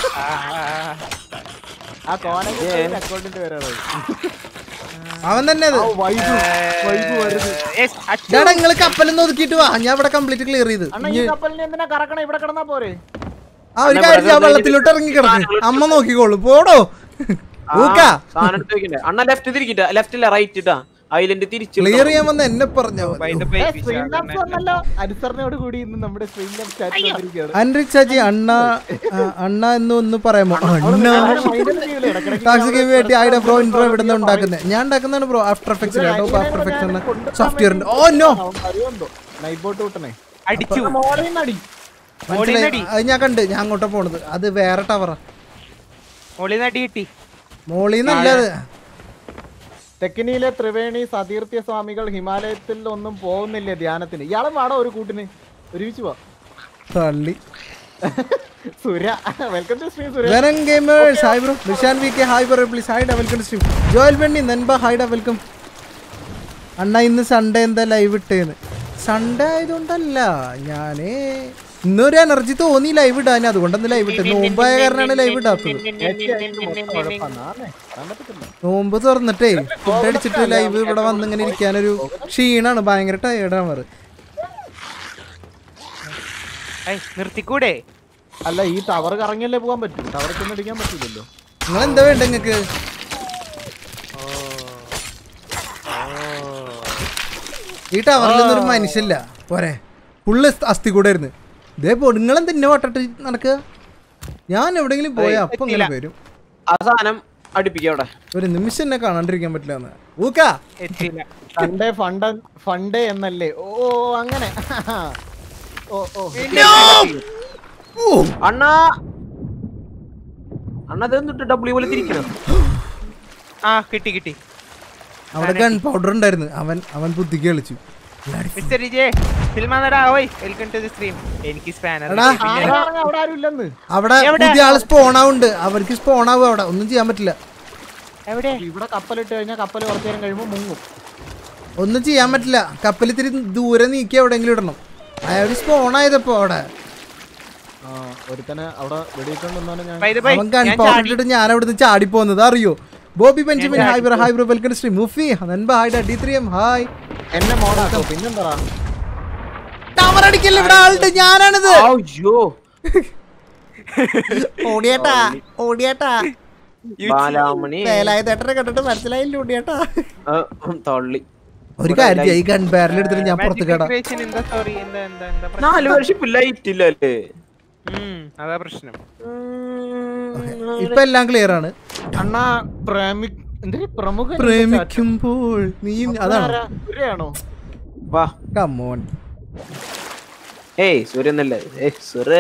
ആ കോലൊക്കെ അക്കൗണ്ടിന്റെ പേരാണ് അവൻ തന്നെ അത് വൈബ് വൈബ് വരുന്നത് യെസ് അച്ചു ചേട്ടാ നിങ്ങള് കപ്പലൊന്ന് ഒതുക്കിയിട്ട് വാ ഞാൻ ഇവിടെ കംപ്ലീറ്റ് ക്ലിയർ ചെയ്ത് അണ്ണ ഈ കപ്പലിന് എന്തിനാ കറക്കണം ഇവിടെ കിടന്നാ പോരെ ആ ഒരു കാര്യം ചെയ്യാം, വെള്ളത്തിലോട്ട് ഇറങ്ങി കിടക്ക് അമ്മ നോക്കിക്കോളൂ പോടോ ഊക്കാ സാധനം എടുത്ത് വെക്കണ്ടേ അണ്ണ ലെഫ്റ്റ് തിരിക്കിട്ടാ ലെഫ്റ്റില്ല റൈറ്റ് ഇട്ടാ ഐലൻഡ് തിരിച്ചു ക്ലിയർ ചെയ്യാൻ വന്ന എന്നെ പറഞ്ഞോ by the way stream labs വന്നല്ലോ അനുസരണയോട് കൂടി ഇന്ന് നമ്മുടെ സ്ട്രീം ലാബ് ചാറ്റ് വന്നിരിക്കുകയാണ് അൻറിക് ചാച്ചി അണ്ണ ആ, അണ്ണ എന്ന് ഒന്ന് പറയാമോ അണ്ണ ടാക്സി ഗെയിം വേണ്ടി ആയിരം ബ്രോ ഇൻട്രോ ഇവിടെ നിന്ന് ഉണ്ടാക്കുന്നത് ഞാൻ ഉണ്ടാക്കുന്നതാണ് ബ്രോ ആഫ്റ്റർ എഫക്ട്സ് കേട്ടോ ആഫ്റ്റർ എഫക്ട്സ് എന്ന സോഫ്റ്റ്വെയർ ഉണ്ട് ഓ നോ നൈറ്റ് ബോട്ട് വിട്ടണേ അടിച്ചു മോളിൽ നിന്ന് അടി മനസ്സിലായി അത് ഞാൻ കണ്ട് ഞാൻ അങ്ങോട്ടാ പോണത് അത് വേറെ ടവറാ മോളിൽ നിന്ന് അടി കിട്ടി മോളിന്നല്ലത് തെക്കിനിയിലെ ത്രിവേണി സതീർത്ഥ്യ സ്വാമികൾ ഹിമാലയത്തിൽ ഒന്നും പോകുന്നില്ലേ ധ്യാനത്തിന് ഇയാളും വാടോ ഒരു കൂട്ടിന് ഒരുമിച്ച് പോവാ തള്ളി സുര വെൽക്കം ടു സ്ട്രീം സുര വെനൻ gamers hi bro Nishan V K hi bro please hi ഡാ welcome to stream Joel Benny നൻപ ഹായ് ഡാ വെൽക്കം അണ്ണ ഇന്ന് സൺഡേ എന്താ ലൈവ് ഇട്ടേന്ന് സൺഡേ ആയതുകൊണ്ടല്ല ഞാന് ഇന്നൊരു എനർജി തോന്നി ലൈവ് ഇടാൻ അതുകൊണ്ടൊന്ന് ലൈവ് ഇട്ടത് നോമ്പായ കാരണമാണ് ലൈവ് ഇടാത്തത് നോമ്പ് തുറന്നിട്ടേ ഫുഡ് അടിച്ചിട്ട് ലൈവ് ഇവിടെ വന്ന് ഇങ്ങനെ ഇരിക്കാനൊരു ക്ഷീണാണ് ഭയങ്കര ടയേർഡാണ് അവർ ഐ നിർത്തിക്കൂടെ അല്ല ഈ ടവർ കറങ്ങിയല്ലേ പോകാൻ പറ്റും ടവർ ചെന്ന് അടിക്കാൻ പറ്റില്ലല്ലോ നിങ്ങൾ എന്താ വേണ്ട നിങ്ങക്ക് ഈ ടവറിലൊന്നും ഒരു മനുഷ്യല്ല പോരെ ഫുള്ള് അസ്ഥി കൂടെ ആയിരുന്നു ഇതേ പോ നിങ്ങളെന്താ ഇന്നെ വട്ടിട്ട് നടക്കുക ഞാൻ എവിടെയെങ്കിലും പോയാ അപ്പൊ ഇങ്ങനെ വരും ആ സാധനം അടുപ്പിക്കാം അവിടെ ഒരു നിമിഷം എന്നെ കാണാണ്ടിരിക്കാൻ പറ്റില്ല എന്ന് ഊക്കാ എത്തിയില്ല സൺഡേ ഫണ്ട് ഫണ്ടേ എന്നല്ലേ ഓ ഓ, അങ്ങനെ ഓ ഓ ഊ, അണ്ണാ അണ്ണ അതെന്നിട്ട് ഡബ്ല്യു പോലെ തിരിക്കണം ആ കിട്ടി കിട്ടി അവിടെ ഗൺ പൗഡർ ഉണ്ടായിരുന്നു അവൻ അവൻ ബുദ്ധിക്ക് കളിച്ചു മിസ്റ്റർ വിജയ് ഫിൽമാണടാ ഓയ് വെൽക്കം ടു ദി സ്ട്രീം എനിക്ക് സ്പാനർ എടാ. ആരാ പറഞ്ഞെ അവിടെ ആരും ഇല്ലെന്ന് അവിടെ എവിടെ? പുതിയ ആള് സ്പോൺ ആവുന്നുണ്ട് അവർക്ക് സ്പോൺ ആവും അവിടെ ഒന്നും ചെയ്യാൻ പറ്റില്ല എവിടെ ഇവിടെ കപ്പലിട്ട് കഴിഞ്ഞാൽ കപ്പൽ കുറച്ചു നേരം കഴിയുമ്പോൾ മുങ്ങും ഒന്നും ചെയ്യാൻ പറ്റില്ല കപ്പൽ ഇത്തിരി ദൂരെ നീക്കി എവിടെയെങ്കിലും ഇടണം അയാൾ സ്പോൺ ആയതപ്പോ അവിടെ ആ ഒരുത്തനെ അവിടെ വെടിയിക്കൊണ്ട് വന്നാലും ഞാൻ By the way, അവൻ ഗൺ ഞാൻ പൗഡർ ചാടി. ഇട്ടിട്ട് ഞാൻ അവിടുന്ന് ചാടി പോകുന്നത് അറിയോ Bobby Benjamin hi bro hi bro welcome stream മുഫി നൻപ hi D three M hi എന്നെ മോഡാക്കോ പിന്നെന്താ ടവർ അടിക്കല്ലേ ഇവിടെ ആളുണ്ട് ഞാനാണിത് അയ്യോ ഓടിയേട്ടാ ഓടിയേട്ടാ ബാലാമണി വേലായ തേട്ടനെ കണ്ടിട്ട് മനസ്സിലായില്ല ഓടിയേട്ടാ ആ, ഉം, തള്ളി ഒരു കാര്യം ചെയ്യാം, ഈ ഗൺ ബാരൽ എടുത്തിട്ട് ഞാൻ പുറത്ത് കേടാ Creation എന്താ സോറി എന്താ എന്താ എന്താ പ്രശ്നം? നാല് വർഷം ലൈറ്റ് ഇല്ല അല്ലേ ഉം, അതാ പ്രശ്നം ഇപ്പൊ എല്ലാം ക്ലിയർ ആണ് അണ്ണാ പ്രേമി എന്തൊരു പ്രമുഖ പ്രേമിക്കുമ്പോൾ നീ അതാണ് ആണോ വാ കമ്മോൺ ഏയ് സൂര്യന്നല്ലേ ഏയ് സൂര്യ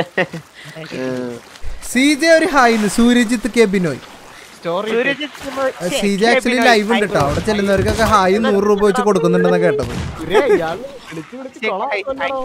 സി ജെ ഒരു hi Suryajith K Binoy story Suryajith ഇപ്പൊ- ഛെ, സി ജെ ഛെ, ആക്ച്വലി ബിനോയ്, ലൈവ് ഉണ്ട് കേട്ടോ അവിടെ ചെല്ലുന്നവർക്കൊക്കെ ഹായ് നൂറ് രൂപ വെച്ച് കൊടുക്കുന്നുണ്ടെന്ന് കേട്ടത് ഇയാള് വിളിച്ച് വിളിച്ച് കൊളാക്കല്ലോ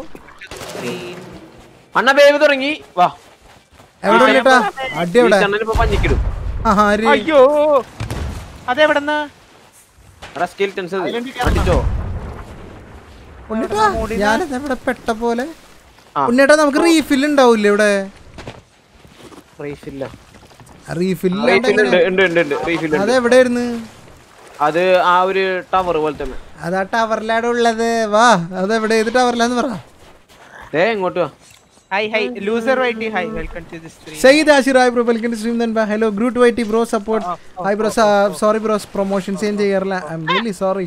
അണ്ണ ബേബി തുടങ്ങി വാ എവിടെ ഉള്ളിട്ടാ അടി എവിടെ ഇപ്പൊ പഞ്ഞിക്കിടും ആഹാ ആര്? അയ്യോ അതെവിടെന്നാ എടാ സ്കെൽറ്റൻസ് അടിച്ചോ ഉണ്ണിട്ടാ ഞാനത് എവിടെ പെട്ട പോലെ ആ. ഉണ്ണിട്ടാ നമുക്ക് റീഫിൽ ഉണ്ടാവൂല്ലേ ഇവിടെ റീഫില്ല റീഫിൽ റീഫിൽ ഉണ്ട് ഉണ്ട് ഉണ്ട് ഉണ്ട് റീഫിൽ അത് എവിടെയായിരുന്നു അത് ആ ഒരു ടവർ പോലെ തന്നെ അതാ ടവറിലാണ് ഉള്ളത് വാ അത് എവിടെ ഏത് ടവറിലാന്ന് പറ ഏ ഇങ്ങോട്ട് വാ ഹൈ ഹൈ ലൂസർ വൈറ്റി hi welcome to the stream Shahid Ashir hi bro welcome to stream ദൻ ഹലോ ഗ്രൂട്ട് വൈറ്റി bro support hi bro sorry bro promotions ഞാൻ ചെയ്യാറില്ല I'm really sorry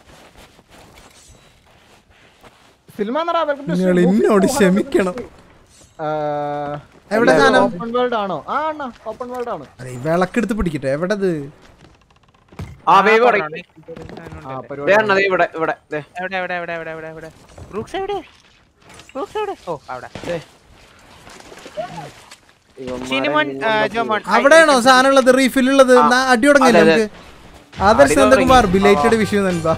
cinema നിങ്ങൾ എന്നോട് ക്ഷമിക്കണം എവിടെ സാധനം ഓപ്പൺ വേൾഡ് ആണോ ആ അണ്ണാ ഓപ്പൺ വേൾഡ് ആണ് അതെ ഈ വിളക്കെടുത്ത് പിടിക്കട്ടെ എവിടത് ആ വേവ് തുടങ്ങി ആ ദേ പരിപാടി അണ്ണ ദേ ഇവിടെ ഇവിടെ ദേ എവിടെ എവിടെ എവിടെ എവിടെ എവിടെ എവിടെ റൂക്സ് എവിടെ റൂക്സ് എവിടെ ഓ അവിടെ ഷിനിമോൻ ആ, ജോമോൻ അവിടെയാണോ സാധനം ഉള്ളത് റീഫിൽ ഉള്ളത് എന്നാ അടി തുടങ്ങില്ല അതെ, അതെ. നമുക്ക് ആദർശ് അടി നന്ദകുമാർ തുടങ്ങി. ബിലേറ്റഡ് വിഷു നൻപ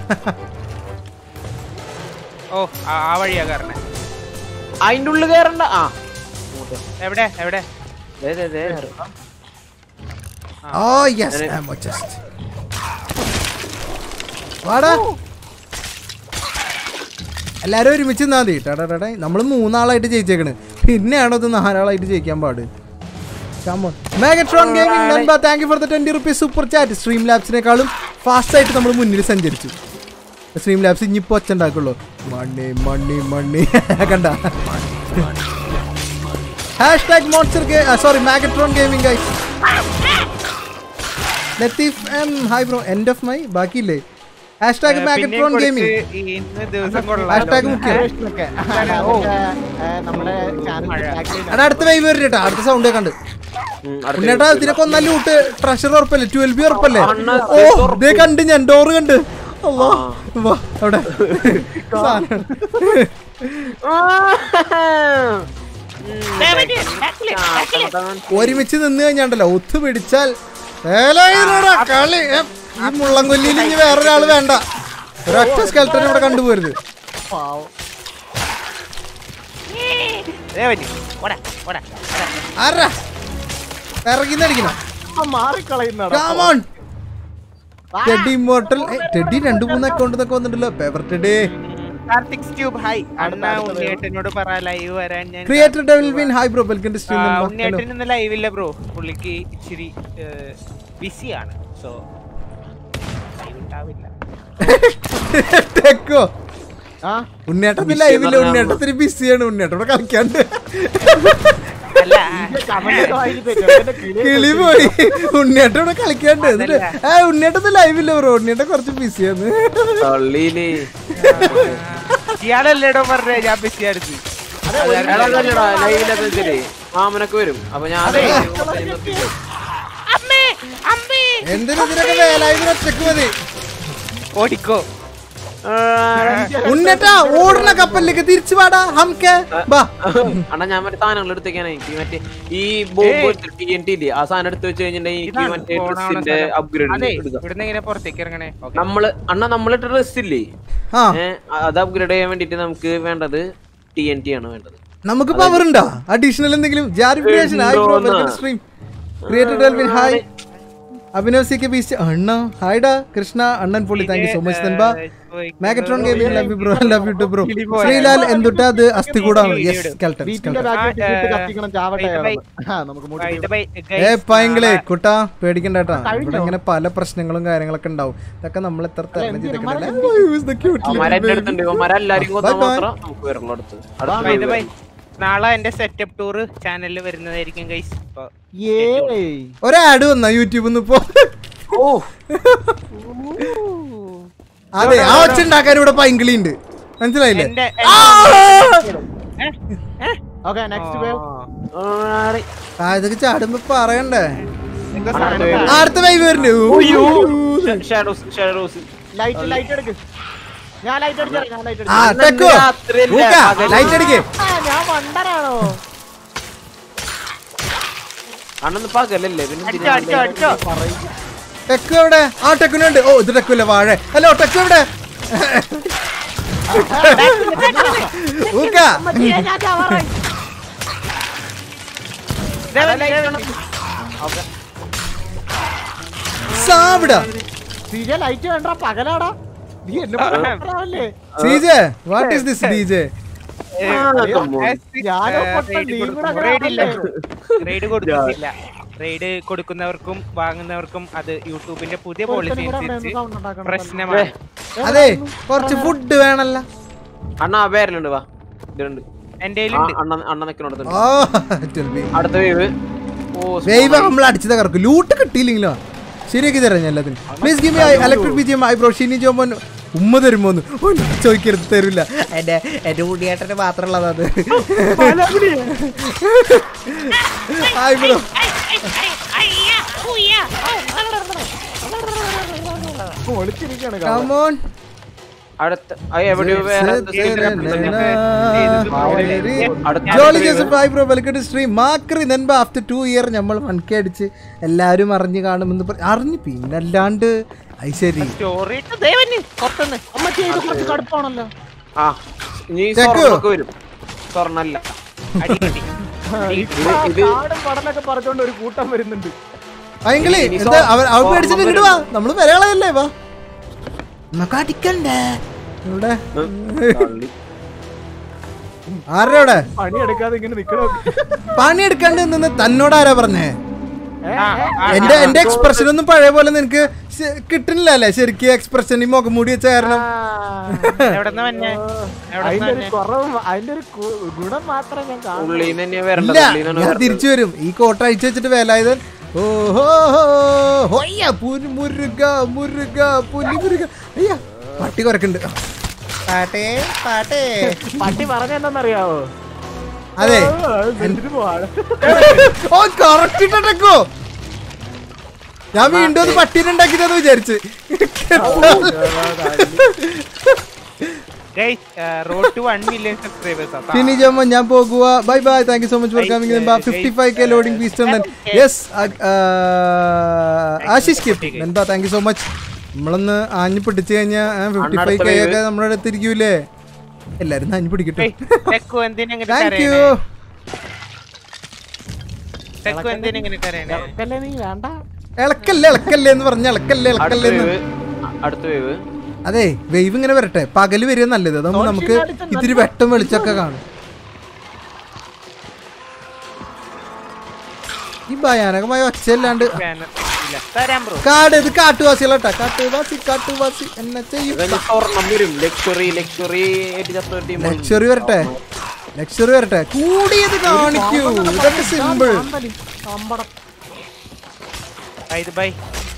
ഓ ആ ആ വഴിയാ കാരണം അതിന്റെ ഉള്ളിൽ കയറണ്ട ആ ഇങ്ങോട്ട് വാ. എവിടെ എവിടെ ദേ ദേ ദേ oh yes I am just വാടാ എല്ലാരും ഒരുമിച്ച് നിന്നാ മതി ടാടാ നമ്മൾ മൂന്നാളായിട്ട് ജയിച്ചേക്കണ് പിന്നെയാണോ ഇത് നാലാളായിട്ട് ജയിക്കാൻ പാട് മെഗട്രോൺ ഗെയിമിംഗ് നൻപ thank you for the twenty rupees super chat stream ലാബ്സിനേക്കാളും ഫാസ്റ്റ് ആയിട്ട് നമ്മൾ മുന്നിൽ സഞ്ചരിച്ചു സ്ട്രീം ലാബ്സ് ഇനിയിപ്പോ ഒച്ച ഉണ്ടാക്കുള്ളൂ മണ്ണി മണ്ണി മണ്ണി കണ്ട hashtag monster sorry Megatron gaming guys Latheef M hi bro end of my ബാക്കിയില്ലേ ഹാഷ് ടാഗ് മാഗട്രോൺ ഗെയിമിംഗ് ഇന്ന് ദിവസം കൊള്ളാം ഹാഷ് ടാഗ് മുഖ്യം ഒക്കെ നമ്മുടെ ചാനൽ എടാ അടുത്ത വൈവ് വരും കേട്ടോ അടുത്ത സൗണ്ട് കണ്ട് ഉം, അടുത്ത ഉണ്ണേട്ടാ ഇതിനൊക്കെ ഒന്നാ ലൂട്ട് ട്രഷർ ഉറപ്പല്ലേ ട്വൽവ് ബി ഉറപ്പല്ലേ അണ്ണാ, ഓ ഇതേ കണ്ട് ഞാൻ ഡോറ് കണ്ട് അല്ലോ വാ അവിടെ സാധനം. ഒരുമിച്ച് നിന്ന് കഴിഞ്ഞാണ്ടല്ലോ ഒത്തു പിടിച്ചാൽ ഏലായിരടാ കളി ഏ, ഈ മുള്ളംകൊല്ലിയിൽ ഇനി വേറൊരാള് വേണ്ട ഒരൊറ്റ സ്കെൽട്ടൻ ഇവിടെ കണ്ടുപോരുത് പാവം ആരാ ഇറങ്ങി അടിക്കണം ആ മാറിക്കളയുന്നടാ കാമോൺ ടെഡി ഇമ്മോർട്ടൽ ടെഡി രണ്ട് മൂന്ന് അക്കൗണ്ട് ഒക്കെ വന്നിട്ടുണ്ടല്ലോ paper Teddy Karthik tube hi അണ്ണ അടുത്ത wave. ഉണ്ണിയേട്ടനോട് പറ ലൈവ് വരാൻ ഞാൻ creator devil win hi bro welcome to ആ, സ്ട്രീം ഹലോ ഉണ്ണിയേട്ടൻ ഇന്ന് ലൈവില്ല ബ്രോ പുള്ളിക്ക് ഇച്ചിരി ബിസിയാണ് സോ ലൈവ് ഉണ്ടാവില്ല ടെക്കോ ആ ഉണ്ണിയേട്ടത്തിന് Busy ലൈവില്ല എന്ന് ഉണ്ണിയേട്ടത്തിന് ബിസിയാണ് ഉണ്ണിയേട്ടോടെ കളിക്കാണ്ട് അല്ല കമന്റ് ഒക്കെ വായിച്ചിട്ട് ചെറുക്കന്റെ കിളി കിളി പോയി ഉണ്ണിയേട്ടോടെ കളിക്കാണ്ട് എന്നിട്ട് ആ ഉണ്ണിയേട്ടത്തിന് ലൈവില്ല ബ്രോ ഉണ്ണിയേട്ടൻ കുറച്ച് ബിസിയാണ് തള്ളിയില് ഇയാളല്ലേടോ പറഞ്ഞേ ഞാൻ ബിസിയായിരുന്നു ലൈവിലൊക്കെ വെച്ചിട്ട് മാമനൊക്കെ വരും അപ്പൊ ഞാൻ അമ്മേ അമ്മേ എന്തിനു ഇതിനൊക്കെ വേലായുധന ഒറ്റക്ക് മതി ഓടിക്കോ ഉണ്ണിയേട്ടാ ഓടുന്ന കപ്പലിലേക്ക് തിരിച്ചു പാടാ ഹംകെ ബാ അണ്ണാ ഞാൻ മറ്റേ സാധനങ്ങൾ എടുത്തേക്കാണ് എനിക്ക് മറ്റേ ഈ ബോംബ് ടി എൻ ടി ഇല്ലേ ആ സാധനം എടുത്ത് വെച്ച് കഴിഞ്ഞിട്ടുണ്ടെങ്കിൽ എനിക്ക് ഇതാണ് മറ്റേ പോണ ഡ്രസ്സിന്റെ സ്ഥലം. അപ്ഗ്രേഡ് അതെ എടുക്കാം ഇവിടുന്ന് ഇങ്ങനെ പുറത്തേക്ക് ഇറങ്ങണേ ഓക്കേ. നമ്മള് അണ്ണാ നമ്മളിട്ട ഡ്രസ് ഇല്ലേ ആ ഏഹ് അത് അപ്ഗ്രേഡ് ചെയ്യാൻ വേണ്ടിട്ട് നമുക്ക് വേണ്ടത് ടി എൻ ടി ആണ് വേണ്ടത് നമുക്ക് പവർ ഉണ്ടോ അഡീഷണൽ എന്തെങ്കിലും ജാരിഫിക്കേഷൻ ഹായ് ബ്രോ ഉണ്ടോന്ന്? Welcome stream creator Delvin hi Abhinav C K beast അണ്ണ ഹായ്ഡാ കൃഷ്ണ അണ്ണൻ പൊളി താങ്ക് യു സോ മച്ച് തൻബ Megatron gaming love you bro love you too bro Sreelal എന്തുട്ടാ അത് അസ്ഥി കൂടാണ് യെസ് സ്കെൽട്ടൺ വീട്ടിന്റെ സ്കെൽട്ടൺ ബാക്കിൽ ആ, ഇട്ടിട്ട് ഏ, കത്തിക്കണം ചാവട്ടെ ബൈ, ബൈ. അയാളൊന്ന്. ആ നമുക്ക് ആ, ഇത് മുടി ബൈ, ഏ guys, പയങ്കിളേ നാളെ- കുട്ടാ പേടിക്കണ്ടേട്ടാ കഴിഞ്ഞോ? ഇവിടെ ഇങ്ങനെ പല പ്രശ്നങ്ങളും കാര്യങ്ങളൊക്കെ ഉണ്ടാവും ഇതൊക്കെ നമ്മൾ എത്ര തരണം എന്തിനാ? ചെയ്തിട്ടുണ്ടല്ലേ ഇവന്മാരെ അവന്മാരെ അടുത്തുണ്ട് ഇവന്മാരെല്ലാരും കൊന്നാ Bye bye. മാത്രം നമുക്ക് വരുള്ളൂ അടുത്ത് ബൈ, ഇത് ബൈ. അടുത്ത നാളെ എന്റെ സെറ്റപ്പ് ടൂർ ചാനലിൽ വരുന്നതായിരിക്കും ഗൈസ് ഏയ് ഒരാഡ് വന്നാ യൂട്യൂബിൽ നിന്ന് ഇപ്പോ ഓ അതെ ആ ഒച്ച ഉണ്ടാക്കാൻ ഇവിടെ പൈങ്കിളി ഉണ്ട് മനസ്സിലായില്ലേ എന്റെ ആ! ഓക്കെ നെക്സ്റ്റ് വേവ് ആടി. ആ ഇതൊക്കെ ചാടുമ്പോ പറയണ്ടേ എന്തോ അടുത്ത സാധനം wave. ആ, അടുത്ത വൈവ് വരുന്നുണ്ട് ഷാഡോസ് ഷാഡോസ് ലൈറ്റ് ലൈറ്റ് എടുക്ക് ഞാൻ ലൈറ്റ് അടിച്ചാ ഞാൻ ലൈറ്റ് ആ അടിച്ചു ടെക്കോ രാത്രിയല്ലേ, പകല്. ലൈറ്റ് അടിക്കേ ഞാൻ മണ്ടനാണോ അണ്ണന്ന് പകലല്ലേ പിന്നെ അടിച്ചോ അടിച്ചോ അടിച്ചോ ടെക്കു എവിടെ ആ ടെക്കുനുണ്ട് ഓ ഇത് ടെക്കു അല്ലേ വാഴ ഹലോ ടെക്കു എവിടെ ഊക്ക ദേ വന്ന്, ദേ വന്ന്. സാവിട സീജ ലൈറ്റ് വേണ്ട പകലാടാ നീ എന്നെ പറഞ്ഞല്ലേ CJ what is this DJ ഞാനോ പൊട്ടൻ, റെയ്ഡ് നീ കൊടുക്കും. കൂടെ അങ്ങനെ റെയ്ഡ് ഇല്ല. ആക്കല്ലേ? റെയ്ഡ് കൊടുക്കുന്നില്ല റെയ്ഡ് കൊടുക്കുന്നവർക്കും വാങ്ങുന്നവർക്കും അത് യൂട്യൂബിന്റെ പുതിയ പോളിസി ഒരുത്തനും കൂടെ അവിടെ അനുസരിച്ച് നിന്ന് sound ഉണ്ടാക്കണം. പ്രശ്നമാണ് അതെ കുറച്ച് ഫുഡ് വേണല്ല അണ്ണ ആ പേരിലുണ്ട് വാ ഇതിലുണ്ട് എന്റെ ആ, അണ്ണ അണ്ണ നിക്കണോടത്തുണ്ട് ഓ അടുത്ത വേവ് ഓ ദൈവം നമ്മൾ അടിച്ചു തകർക്കും ലൂട്ട് കിട്ടിയില്ലെങ്കിലോ ശരിയാക്കി തരാം ഞാൻ എല്ലാത്തിനും please give me electric B G M I bro Shini Jomon ഉമ്മ തരുമോന്ന് ഓ, ഞാൻ ചോദിക്കരുത് തരില്ല എന്റെ എന്റെ കുടിയേട്ടന് മാത്രമുള്ളതാ അത് ഹായ് ബ്രോ ഒളിച്ചിരിക്കാണ് കമോൺ അടുത്ത ആ, എവിടെയോ വേറെ അടുത്ത സീറ്റിൽ അടുത്ത Jolly Joseph hi bro welcome to stream മാക്രി നെൻപ ആഫ്റ്റർ ടു ഇയർ നമ്മൾ വൺകെ അടിച്ച് എല്ലാരും അറിഞ്ഞു കാണുമെന്ന് പറ- അറിഞ്ഞു പിന്നല്ലാണ്ട് അത് ശരി സ്റ്റോറി ഇട്ട് ദേവന് പുറത്തുനിന്ന് അമ്മച്ചി ഇത് കുറച്ച് കടുപ്പാണല്ലോ ആ ഇനി ചെക്ക്. സ്വർണ്ണമൊക്കെ വരും സ്വർണ്ണല്ല അടി കിട്ടി ഇപ്പൊ കാടും പടലൊക്കെ പറഞ്ഞോണ്ട് ഒരു കൂട്ടം വരുന്നുണ്ട് ഭയങ്കരേ ഇനി എന്താ അവർ അവർ സ്വർണ്ണം പേടിച്ചിട്ട് ഇങ്ങോട്ട് വാ നമ്മള് വരകളല്ലേ വാ നമുക്ക് അടിക്കണ്ടേ ഇവിടെ തള്ളി. ആരുടെ അവിടെ പണിയെടുക്കാതെ ഇങ്ങനെ നിക്കണോ പണിയെടുക്കാണ്ട് നിന്ന് തന്നോട് ആരാ പറഞ്ഞേ ആ, ആ, എന്റെ എന്റെ എക്സ്പ്രഷൻ ഒന്നും പഴയ പോലെ നിനക്ക് ശ- കിട്ടുന്നില്ല അല്ലേ ശരിക്കും എക്സ്പ്രഷൻ ഈ മുഖം മൂടി വെച്ച കാരണം എവിടെന്നാ വന്നെ അതിന്റെ ഒരു കുറവ് അതിന്റെ ഒരു കു- ഗുണം മാത്രമേ ഞാൻ കാണൂ ഉള്ളീന്ന് തന്നെയാ വരേണ്ടത് ഇല്ല ഉള്ളീന്നാണ് ഞാൻ വരേണ്ടത്. തിരിച്ചു വരും ഈ കോട്ട അഴിച്ചു വെച്ചിട്ട് വേലായുധൻ ഓഹോ ഹൊയ്യ പുരു മുരുക മുരുക പുലി മുരുക അയ്യ പട്ടി കുരക്കുണ്ട് പാട്ടേ പാട്ടേ പട്ടി പറഞ്ഞെന്താന്നറിയാവോ അതെ എന്നിട്ട് പോവാണ് ഓ കറക്റ്റ് ഇട്ടോ ഞാൻ വീണ്ടും അത് പട്ടീനെ ഉണ്ടാക്കിയതെന്ന് വിചാരിച്ച് guys road to one million subscribers ടിനി ജമ്മ ഞാൻ പോകുക bye bye thank you so much for coming fifty five K loading peace yes Ashish കിപ്പ് എന്താ താങ്ക് യു സോ മച്ച് നമ്മളൊന്ന് ആഞ്ഞു പിടിച്ചു കഴിഞ്ഞാൽ ഫിഫ്റ്റി ഫൈവ് കെ ഒക്കെ നമ്മുടെ അടുത്തിരിക്കൂലേ എല്ലാരും ആഞ്ഞു പിടിക്കട്ടെ തെക്കു എന്തിനെങ്ങനെ താങ്ക് യു തെക്കു എന്തിനെങ്ങനെ കരയണേ ഇളക്കല്ലേ നീ വേണ്ട ഇളക്കല്ലേ ഇളക്കല്ലേ എന്ന് പറഞ്ഞ ഇളക്കല്ലേ അടുത്ത ഇളക്കല്ലേ എന്ന് വേവ് അടുത്ത വേവ് അതെ വെയ്വ് ഇങ്ങനെ വരട്ടെ പകല് വരിക നല്ലത് അതാകുമ്പോ നമുക്ക് ഇത്തിരി വെട്ടം വെളിച്ചൊക്കെ കാണും ഈ ഭയാനകമായ ഒച്ചയല്ലാണ്ട് ബാനർ ഇല്ല തരാം ബ്രോ കാട് ഇത് കാട്ടുവാസികളാട്ടാ കാട്ടുവാസി കാട്ടുവാസി എന്നെ ചെയ്യും ഇവന് സ്വർണം വരും ലക്ഷറി ലക്ഷറി ടീം ലക്ഷറി വരട്ടെ ലക്ഷറി വരട്ടെ കൂടിയത് കാണിക്കൂ ഇതൊക്കെ സിമ്പിൾ അമ്പലി, അമ്പടം. ബൈ ബൈ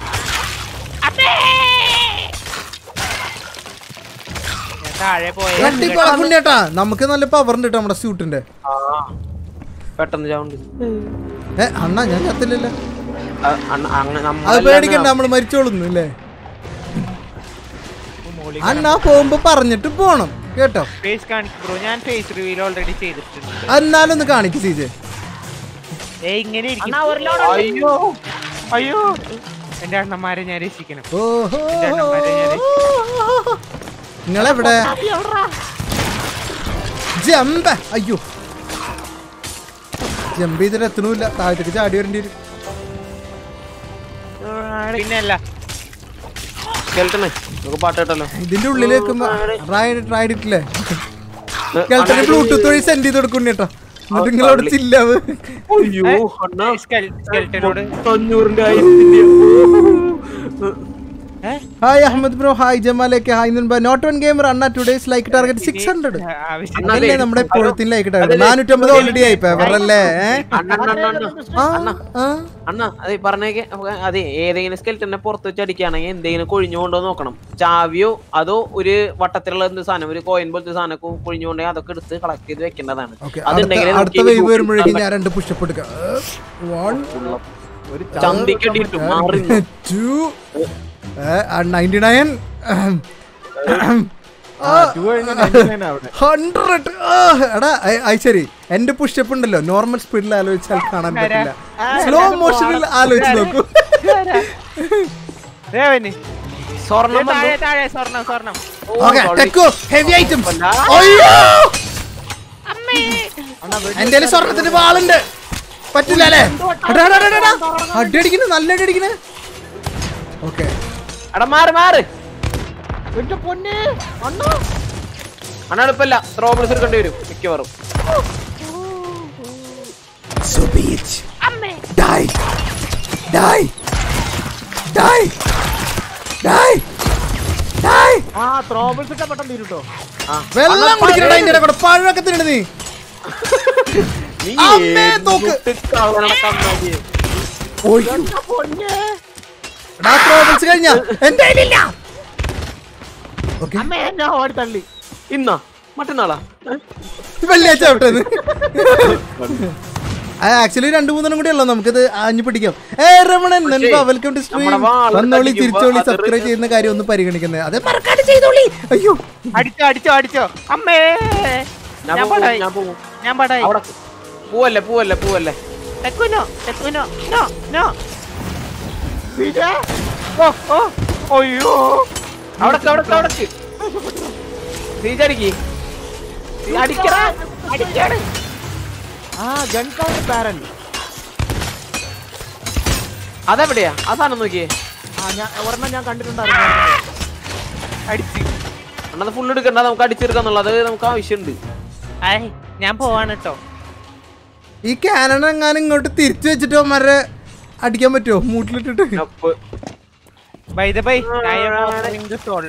ഞാൻ താഴെ പോയ വെട്ടിപ്പളക്കുണ്ടേട്ടാ നമുക്ക് നല്ല പവർ ഉണ്ട് കേട്ടോ നമ്മുടെ സ്യൂട്ടിന്റെ ആ പെട്ടെന്ന് ചാവുണ്ട് ഏ അണ്ണാ ഞാൻ ചത്തില്ലല്ലോ അ- അണ്ണ- അങ്ങ- അത് നമ്മളെല്ലാം പേടിക്കണ്ട നമ്മള് മരിച്ചോളുന്നു അല്ലേ മോളി അണ്ണാ പോകുമ്പോ പറഞ്ഞിട്ട് പോണം കേട്ടോ ഫേസ് കാണിക്കും ബ്രോ ഞാൻ ഫേസ് റിവീൽ ഓൾറെഡി ചെയ്തിട്ടുണ്ട് എന്നാലൊന്ന് കാണിക്ക് സീജെ ഏ ഇങ്ങനെ ഇരിക്കും അണ്ണാ, ഒരു ലോഡ് അയ്യോ അയ്യോ എന്റെ അണ്ണന്മാരെ ഞാൻ രക്ഷിക്കണം ഓഹോ എന്റെ അണ്ണന്മാരെ ഞാൻ രക്ഷിക്കണം നിങ്ങളെവിടെ ജമ്പ അയ്യോ ജമ്പ് ചെയ്തിട്ട് എത്തണമില്ല താഴത്തേക്ക് ചാടി വരേണ്ടി വരും പിന്നെ അല്ല കേൾക്കണേ നമുക്ക് പാട്ട് കേട്ടല്ലോ ഇതിന്റെ ഉള്ളിൽ വെക്കുമ്പോ റൈഡ് റൈഡ് ഇട്ടില്ലേ കേൾക്കണേ ബ്ലൂടൂത്ത് വഴി സെൻഡ് ചെയ്ത് കൊടുക്കും കേട്ടോ എന്നിട്ട് നിങ്ങളോട് ചില്ലാവ് അയ്യോ അണ്ണാ സ്കെൽറ്റനോട് അഞ്ഞൂറിന്റെ ആയിരത്തിന്റെ ഹായ് അഹമ്മദ് ബ്രോ ഹായ് ജമാലേക്ക് ഹായ് നൻപ നോട്ട് വൺ ഗെയിമർ അണ്ണ today's like target six hundred ആവശ്യം അല്ലേ നമ്മുടെ ഇപ്പോഴത്തെ ലൈക്ക് ടാർഗറ്റ് നാനൂറ്റമ്പത് ഓൾറെഡി ആയി പേപ്പറല്ലേ അണ്ണ അണ്ണ അണ്ണ ആ ആ അണ്ണ അതെ പറഞ്ഞേക്കെ അതെ ഏതെങ്കിലും സ്കെൽറ്റനെ പുറത്ത് വെച്ച് അടിക്കുകയാണെങ്കിൽ എന്തെങ്കിലും കൊഴിഞ്ഞുകൊണ്ടോ നോക്കണം ചാവിയോ അതോ ഒരു വട്ടത്തിലുള്ള എന്ത് സാധനം ഒരു കോയിൻ പോലത്തെ സാധനം കൊഴിഞ്ഞുകൊണ്ടേ അതൊക്കെ എടുത്ത് കളക്ട് ചെയ്ത് വെക്കേണ്ടതാണ് ഓക്കെ അതുണ്ടെങ്കിലേ അടുത്ത നമുക്ക് ഈ വേവ് loot വരുമ്പോഴേക്കും കിട്ടാൻ ഞാൻ രണ്ട് പുഷപ്പ് എടുക്കാം വൺ ഒരു ചന്തിക്കടിയിട്ടു മാറി ടു നയൻറ്റി നയൻ ടു കഴിഞ്ഞ് 99 അവിടെ ഹൺഡ്രഡ് എടാ അയ്- അയ് ശരി എന്റെ പുഷപ്പ് ഉണ്ടല്ലോ നോർമൽ സ്പീഡിൽ ആലോചിച്ചാൽ കാണാൻ പറ്റില്ല സ്ലോ മോഷനിൽ ആലോചിച്ച് നോക്കൂ രേവന് സ്വർണം വന്നു. താഴെ താഴെ സ്വർണം സ്വർണം ഓ, ഓക്കെ sorry. ടെക്കോ ഹെവി ഐറ്റംസ് അല്ല. അയ്യോ അണ്ണാ വെടി എന്റെ കയ്യില് സ്വർണത്തിന്റെ വാളുണ്ട് പറ്റില്ല അല്ലേ എടാ, എടാ, എടാ, എടാ. അടി അടിക്കുന്നു നല്ല അടി അടിക്കുന്നു ഓക്കെ എടാ മാറ് മാറ് എന്റെ പൊന്നെ അണ്ണാ അണ്ണ എളുപ്പല്ല ത്രോബിൾസ് എടുക്കേണ്ടി വരും മിക്കവാറും So be it. Die. Die. Die. Die. Die. ആ ത്രോബിൾസ് ഇട്ട പെട്ടെന്ന് തീരുട്ടോ വെള്ളം കുടിക്കണടാ ഇതിന്റെ കൂടെ പഴമൊക്കെ തിന്നണ നീ നീ അമ്മേ, ഏത് തോക്ക്. മുട്ടിക്കാളെ നടക്കാൻ മതി. പൊന്നെ എടാ പ്രോബ്ലംസ് കഴിഞ്ഞ എന്റെ കയ്യിലില്ല ഓക്കെ അമ്മ എന്നെ ഓടി തള്ളി ഇന്നാ മറ്റന്നാളാ ഏ? വെള്ളിയാഴ്ച ആവട്ടെ ആക്ച്വലി രണ്ടു മൂന്നെണ്ണം കൂടി ഉള്ളു നമുക്കിത് ആഞ്ഞു പിടിക്കാം ഏ രമണൻ നൻപ വെൽക്കം ടു സ്ട്രീം നമ്മുടെ വാള് വന്നോളി കടിക്കുമ്പോ തിരിച്ചോളി അത് സബ്സ്ക്രൈബ് ചെയ്യുന്ന കാര്യം ഒന്ന് പരിഗണിക്കുന്നത് അത് മറക്കാതെ ചെയ്തോളി അയ്യോ അടിച്ചോ അടിച്ചോ അടിച്ചോ അമ്മേ ഞാൻ ഞാൻ പോകും, പടായി ഞാൻ പോകും. ഞാൻ പടായി അവിടെ പൂവല്ലേ പൂവല്ലേ പൂവല്ലേ തെക്കുനോ തെക്കുനോ നോ നോ വിജയ ഓ ഓ അയ്യോ അവിടക്ക് അവിടക്ക് അവിടക്ക് നീച്ചടിക്ക് അടിക്കടാ അടിക്കാണ് ആ ഗൺ കൗണ്ട് പാരൻ അതെവിടെയാ ആ സാധനം നോക്കിയേ ആ ഞാൻ ഒരെണ്ണം ഞാൻ കണ്ടിട്ടുണ്ടായിരുന്നു അടിച്ച് അണ്ണത് ഫുൾ എടുക്കണ്ട നമുക്ക് അടിച്ചെടുക്കാന്നുള്ളത് അത് നമുക്ക് ആവശ്യമുണ്ട് ആയ് ഞാൻ പോവാണ് കേട്ടോ ഈ കാനൺ എങ്ങാനും ഇങ്ങോട്ട് തിരിച്ചു വെച്ചിട്ട് അവന്മാരെ അടിക്കാൻ പറ്റുമോ മൂട്ടിലിട്ടിട്ട് up by the by I am offering the soul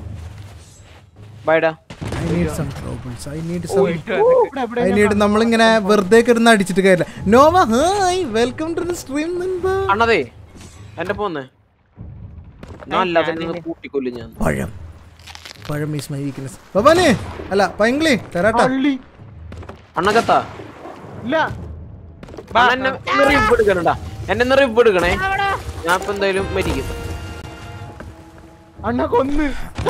ബൈഡാ I need some troubles. I need some- പോയിട്ട് ഇവിടെ എവിടെ I need നമ്മളിങ്ങനെ വെറുതെ കിടന്ന് അടിച്ചിട്ട് കാര്യമില്ല Nova hi welcome to the stream അണ്ണതേ എന്റെ പോന്നേ ഞാൻ അല്ലാതെ ഞാൻ നിന്ന് കൂട്ടിക്കൊല്ലും ഞാൻ പഴം പഴം ഈസ് മൈ വീക്ക്നെസ് ബബാനെ അല്ല പൈങ്കിളി തരാട്ടാ തള്ളി അണ്ണകത്താ ഇല്ല വാ. എന്നെ റിവ് എടുക്കണടാ എന്നെ റിവ് എടുക്കണേ ഞാൻ ഇപ്പൊ എന്തായാലും മരിക്കും അണ്ണ കൊന്ന്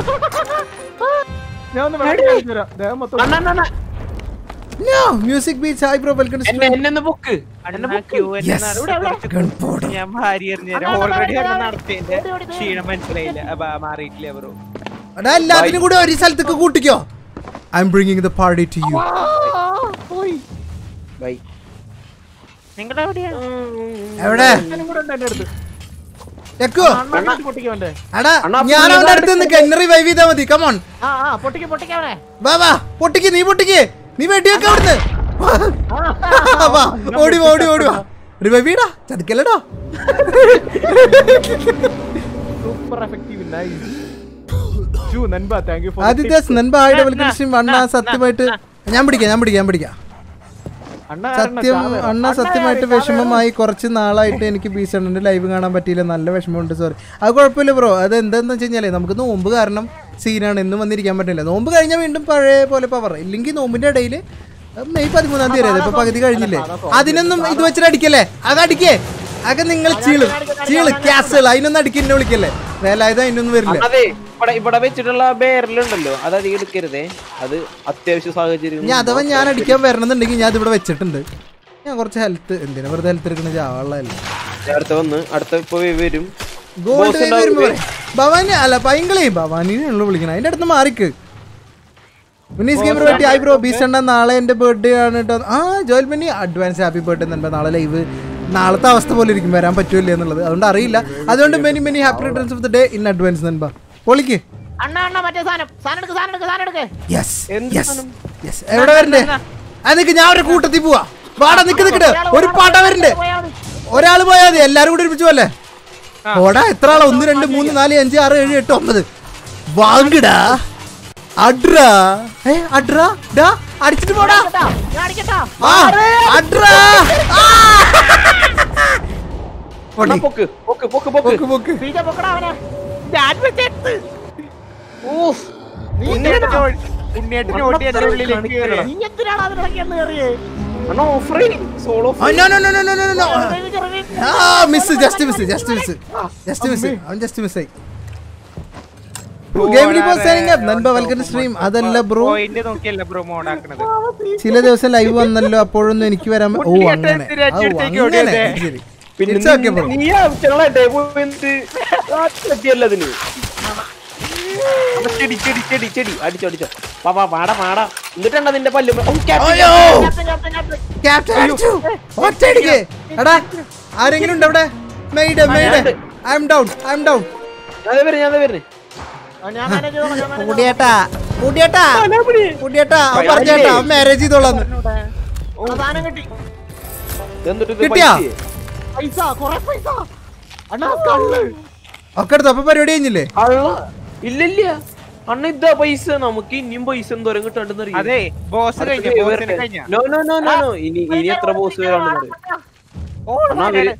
ഞാൻ ഒന്ന് വെള്ളം കാണിച്ചു തരാം ദേഹം മൊത്തം അണ്ണ അണ്ണ, അണ്ണ no music beach hi bro welcome to എന്നെ സ്ട്രീം എന്നെ ഒന്ന് ബുക്ക് എന്നെ അണ്ണാ ബുക്ക് ക്യൂ എന്നെ Yes. നടത്തി കുറച്ച് ഗൺ പൗഡർ ഞാൻ ഭാര്യ എറിഞ്ഞുതരാം ഓൾറെഡി അണ്ണ നടത്തിയതിന്റെ ക്ഷീണം മനസ്സിലായില്ല അപ്പൊ മാറിയിട്ടില്ല ബ്രോ എടാ എല്ലാത്തിനും കൂടി ഒരു സ്ഥലത്തേക്ക് കൂട്ടിക്കോ I'm bringing the party to you പോയി ബൈ നിങ്ങളുടെ എവിടെയാണ് എവിടെ ഞാനും കൂടെ ഉണ്ട് എന്റെ അടുത്ത് എക്കോ അണ്ണാ പൊട്ടിക്കവന്റെ എടാ അണ്ണാ, ഞാൻ പുള്ളി അവന്റെ അടുത്ത് നിൽക്കാം എന്നെ റിവൈവ് ചെയ്താൽ മതി കമോൺ ആ ആ പൊട്ടിക്ക് പൊട്ടിക്കവനെ വാ വാ പൊട്ടിക്ക് നീ പൊട്ടിക്ക് നീ വെട്ടിയൊക്കെ അവിടുന്ന് വാ ഓടി വാ, ഓടി ഓടി വാ റിവൈവ് ചെയ്യടാ ചതിക്കല്ലടാ സൂപ്പർ എഫക്റ്റീവ് നൈസ് ഷൂ നൻപ താങ്ക് യു ഫോർ ആദിത്യ നൻപ ആയുടെ വെൽക്കം അണ്ണ സത്യമായിട്ട് ഞാൻ പിടിക്കാം ഞാൻ പിടിക്കാം ഞാൻ പിടിക്കാം സത്യം അണ്ണ സത്യമായിട്ട് വിഷമമായി കുറച്ച് നാളായിട്ട് എനിക്ക് ബീസണ്ണന്റെ ലൈവ് കാണാൻ പറ്റിയില്ല നല്ല വിഷമമുണ്ട് സോറി അത് കുഴപ്പമില്ല ബ്രോ അത് എന്താന്ന് വെച്ച് കഴിഞ്ഞാലേ നമുക്ക് നോമ്പ് കാരണം സീനാണ് എന്നും വന്നിരിക്കാൻ പറ്റില്ല നോമ്പ് കഴിഞ്ഞാൽ വീണ്ടും പഴയ പോലെ പവർ ഇല്ലെങ്കിൽ നോമ്പിന്റെ ഇടയിൽ മെയ് പതിമൂന്നാം തീയതി ഇപ്പൊ പകുതി കഴിഞ്ഞില്ലേ അതിനൊന്നും ഇത് വെച്ചിട്ട് അടിക്കല്ലേ അത് അടിക്കേ അതൊക്കെ നിങ്ങൾ ചീള് ചീള് ക്യാസുകൾ അതിനൊന്നും അടിക്കുന്ന വിളിക്കല്ലേ വേലായത് അതിനൊന്നും വരില്ല അതെ ഇവിടെ ഇവിടെ വെച്ചിട്ടുള്ള ബേരലുണ്ടല്ലോ അത് അധികം എടുക്കരുതേ അത് അത്യാവശ്യ സാഹചര്യം ഞാൻ അഥവാ ഞാൻ അടിക്കാൻ വരണമെന്നുണ്ടെങ്കിൽ ഞാൻ ഇതിവിടെ വെച്ചിട്ടുണ്ട് ഞാൻ കുറച്ച് ഹെൽത്ത് എന്തിനാ വെറുതെ ഹെൽത്ത് എടുക്കുന്ന ചാവള്ളല്ലേ അടുത്ത വന്ന് അടുത്ത ഇപ്പൊ വരും ഗോൾഡ് Boss ഉണ്ടാവും. വരുമ്പോ പറയും. ഭവാനി അല്ല പൈങ്കളി ഭവാനിനെയുള്ളു വിളിക്കണം അതിന്റെ അടുത്ത് മാറിക്ക് മിനീസ് ഗെയിമർ പറ്റി ഐ ബ്രോ ബീസണ്ട നാളെ എന്റെ ബർത്ത്ഡേ ആണ് കേട്ടോ ആ Joel Mini advance happy birthday നൻപ നാളെ ലൈവ് നാളത്തെ അവസ്ഥ പോലെ ഇരിക്കും വരാൻ പറ്റൂല്ലേ എന്നുള്ളത് അതുകൊണ്ട് അറിയില്ല അതുകൊണ്ട് many many happy returns of the day in advance നൻപ പൊളിക്ക് അണ്ണ അണ്ണ മറ്റേ സാധനം സാധനം എടുക്ക് സാധനം എടുക്ക് സാധനം എടുക്ക് യെസ് എന്ത് യെസ് യെസ് എവിടെ വരണ്ടേ അത് നിക്ക് ഞാൻ ഒരു കൂട്ടത്തിൽ പോവാ വാടാ നിക്ക് നിക്കട്ടെ ഒരു പാട്ട വരണ്ടേ പോയാ മതി. ഒരാൾ പോയാൽ മതി എല്ലാരും കൂടി ഒരുമിച്ച് പോലെ ഓടാ എത്ര ആളാ ഒന്ന് രണ്ട് മൂന്ന് നാല് അഞ്ച് ആറ് ഏഴ് എട്ട് ഒമ്പത് വാങ്ങിടാ അഡ്രാ ഏ അഡ്രാ ഡാ അടിച്ചിട്ട് പോടാ കേട്ടോ, ഞാൻ അടിക്കട്ടോ ആ അഡ്രാ ആ. അണ്ണാ, പൊടി. പൊക്ക് പൊക്ക് പൊക്ക് പൊക്ക് പൊക്ക് പൊക്ക് പീജ പൊക്കടാ അവനെ ഞാൻ വെച്ചെടുത്ത്. ഊഫ്. ഉണ്ണിയേട്ടൻ ഓടി- ഉണ്ണിയേട്ടൻ ഓടി എന്റെ ഉള്ളിലേക്ക് കയറി. നീ എന്തിനാണ് അതിനിടയ്ക്ക് എന്ന് കയറിയേ അണ്ണാ ഓഫർ സോളോ ആ, no, no, no, no, no, no, no, no. റിവീജ്, റിവീജ്. ആ miss just miss just miss just miss അവൻ ജസ്റ്റ് മിസ് ആയി ഗെയിം നൻപ വെൽക്കം സ്ട്രീം അതല്ല ബ്രോ Point നോക്കിയല്ല ബ്രോ മോഡാക്കണത് ചില ദിവസം ലൈവ് വന്നല്ലോ അപ്പോഴൊന്നും എനിക്ക് വരാൻ ഓ കുട്ടിയെ അങ്ങനെ എടുത്തിട്ട് ഔ, അടിച്ചെടുത്തേക്ക് അങ്ങനെ ഓടിയതേ. ശരി പിന്നെ It's okay, bro. നീ- നീ ആവശ്യങ്ങളായിട്ടേ പോയിട്ട് പറ്റിയല്ല അതിന് അണ്ണാ, ചെടി ചെടി ചെടി ചെടി അടിച്ചോ അടിച്ചോ വാ വാ വാടാ വാടാ എന്നിട്ടുണ്ട നിന്റെ പല്ല് ഓ, ക്യാപ്റ്റൻ, അയ്യോ ക്യാപ്റ്റൻ, ക്യാപ്റ്റൻ, ക്യാപ്റ്റൻ. ക്യാപ്റ്റൻ അടിച്ചു ഒറ്റയടിക്ക് എടാ ആരെങ്കിലും ഉണ്ട് അവിടെ മെയ്ഡ് മെയ്ഡ് I'm down I'm down ഞാൻ ദേ വരുന്നു, ഞാൻ ദേ വരുന്നു. ആ, ഞാൻ മാനേജ് ചെയ്തോളാം ഞാൻ manage കുടിയേട്ടാ കുടിയേട്ടാ കുടിയേട്ടാ അവൻ അയ്യോ, പറഞ്ഞേട്ടാ അല്ലേ? അവൻ മാരേജ് ചെയ്തോളാന്ന് ചെയ്തോളാം. ആ സാധനം കിട്ടി എന്നിട്ട് ഇത് കിട്ടിയാ? പൈസയെ. പൈസ കൊറേ പൈസ അണ്ണാ കള്ള് ഒക്കെ എടുത്തു അപ്പൊ പരിപാടി കഴിഞ്ഞില്ലേ കള്ള ഇല്ലില്ല അണ്ണ ഇതാ പൈസ നമുക്ക് ഇനിയും പൈസ എന്തോരം കിട്ടാണ്ടെന്ന് അറിയാം അതെ ബോസ് കഴിഞ്ഞ ബോസിന് കഴിഞ്ഞ no no no no no ഇനി ഇനി എത്ര ബോസ് വരാണെന്ന് അണ്ണാ അവര്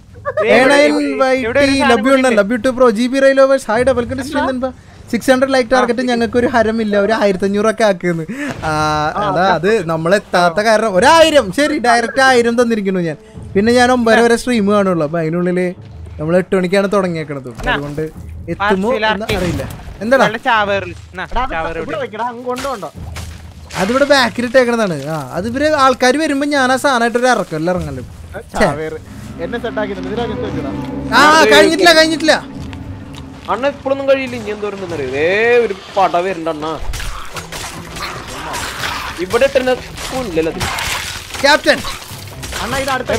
ലഭ്യു ഉണ്ട് love you too pro G B റൈലോവേഴ്സ് ഹായ് വെൽക്കം ടു സ്ട്രീം നൻപ സിക്സ് ഹൺഡ്രഡ് ലൈക്ക് ടാർഗറ്റ് ഞങ്ങൾക്ക് ഒരു ഹരമില്ല ഒരു ആയിരത്തി അഞ്ഞൂറൊക്കെ ആക്കുന്നു അതാ അത് നമ്മളെത്താത്ത കാരണം ഒരായിരം ശരി ഡയറക്റ്റ് ആയിരം തന്നിരിക്കുന്നു ഞാൻ പിന്നെ ഞാൻ ഒമ്പത് വരെ സ്ട്രീം കാണുള്ളൂ അപ്പൊ അതിനുള്ളില് നമ്മൾ എട്ട് മണിക്കാണ് തുടങ്ങിയേക്കണത് അതുകൊണ്ട് എത്തുമോ എന്ന് അറിയില്ല എന്താടാ നല്ല ചാവേറിൽ എന്നാ, എടാ, അത് ചാവേറ് ഇവിടെ വെക്കടാ അങ്ങ് കൊണ്ടുപോണ്ടോ അതിവിടെ ബാക്കിൽ ഇട്ടേക്കണതാണ് ആ അത് ഇവര് ആൾക്കാർ വരുമ്പോ ഞാൻ ആ സാധനമായിട്ട് ഒരു ഇറക്കല്ല ഇറങ്ങല്ലോ ചാവേറ് എന്നെ സെറ്റാക്കിയിട്ടുണ്ട് ഇതിനകത്ത് വെച്ചടാ ആ കഴിഞ്ഞിട്ടില്ല കഴിഞ്ഞിട്ടില്ല അണ്ണ ഇപ്പോഴൊന്നും കഴിയില്ല ഇനി എന്തോരം ഉണ്ടെന്ന് അറിയോ ഏ ഒരു പട വരുന്നുണ്ട് അണ്ണ ഇവിടെ ഇട്ടെന്നെ കൊല്ലല്ലോ അത് ക്യാപ്റ്റൻ അണ്ണാ ഇത് അടുത്ത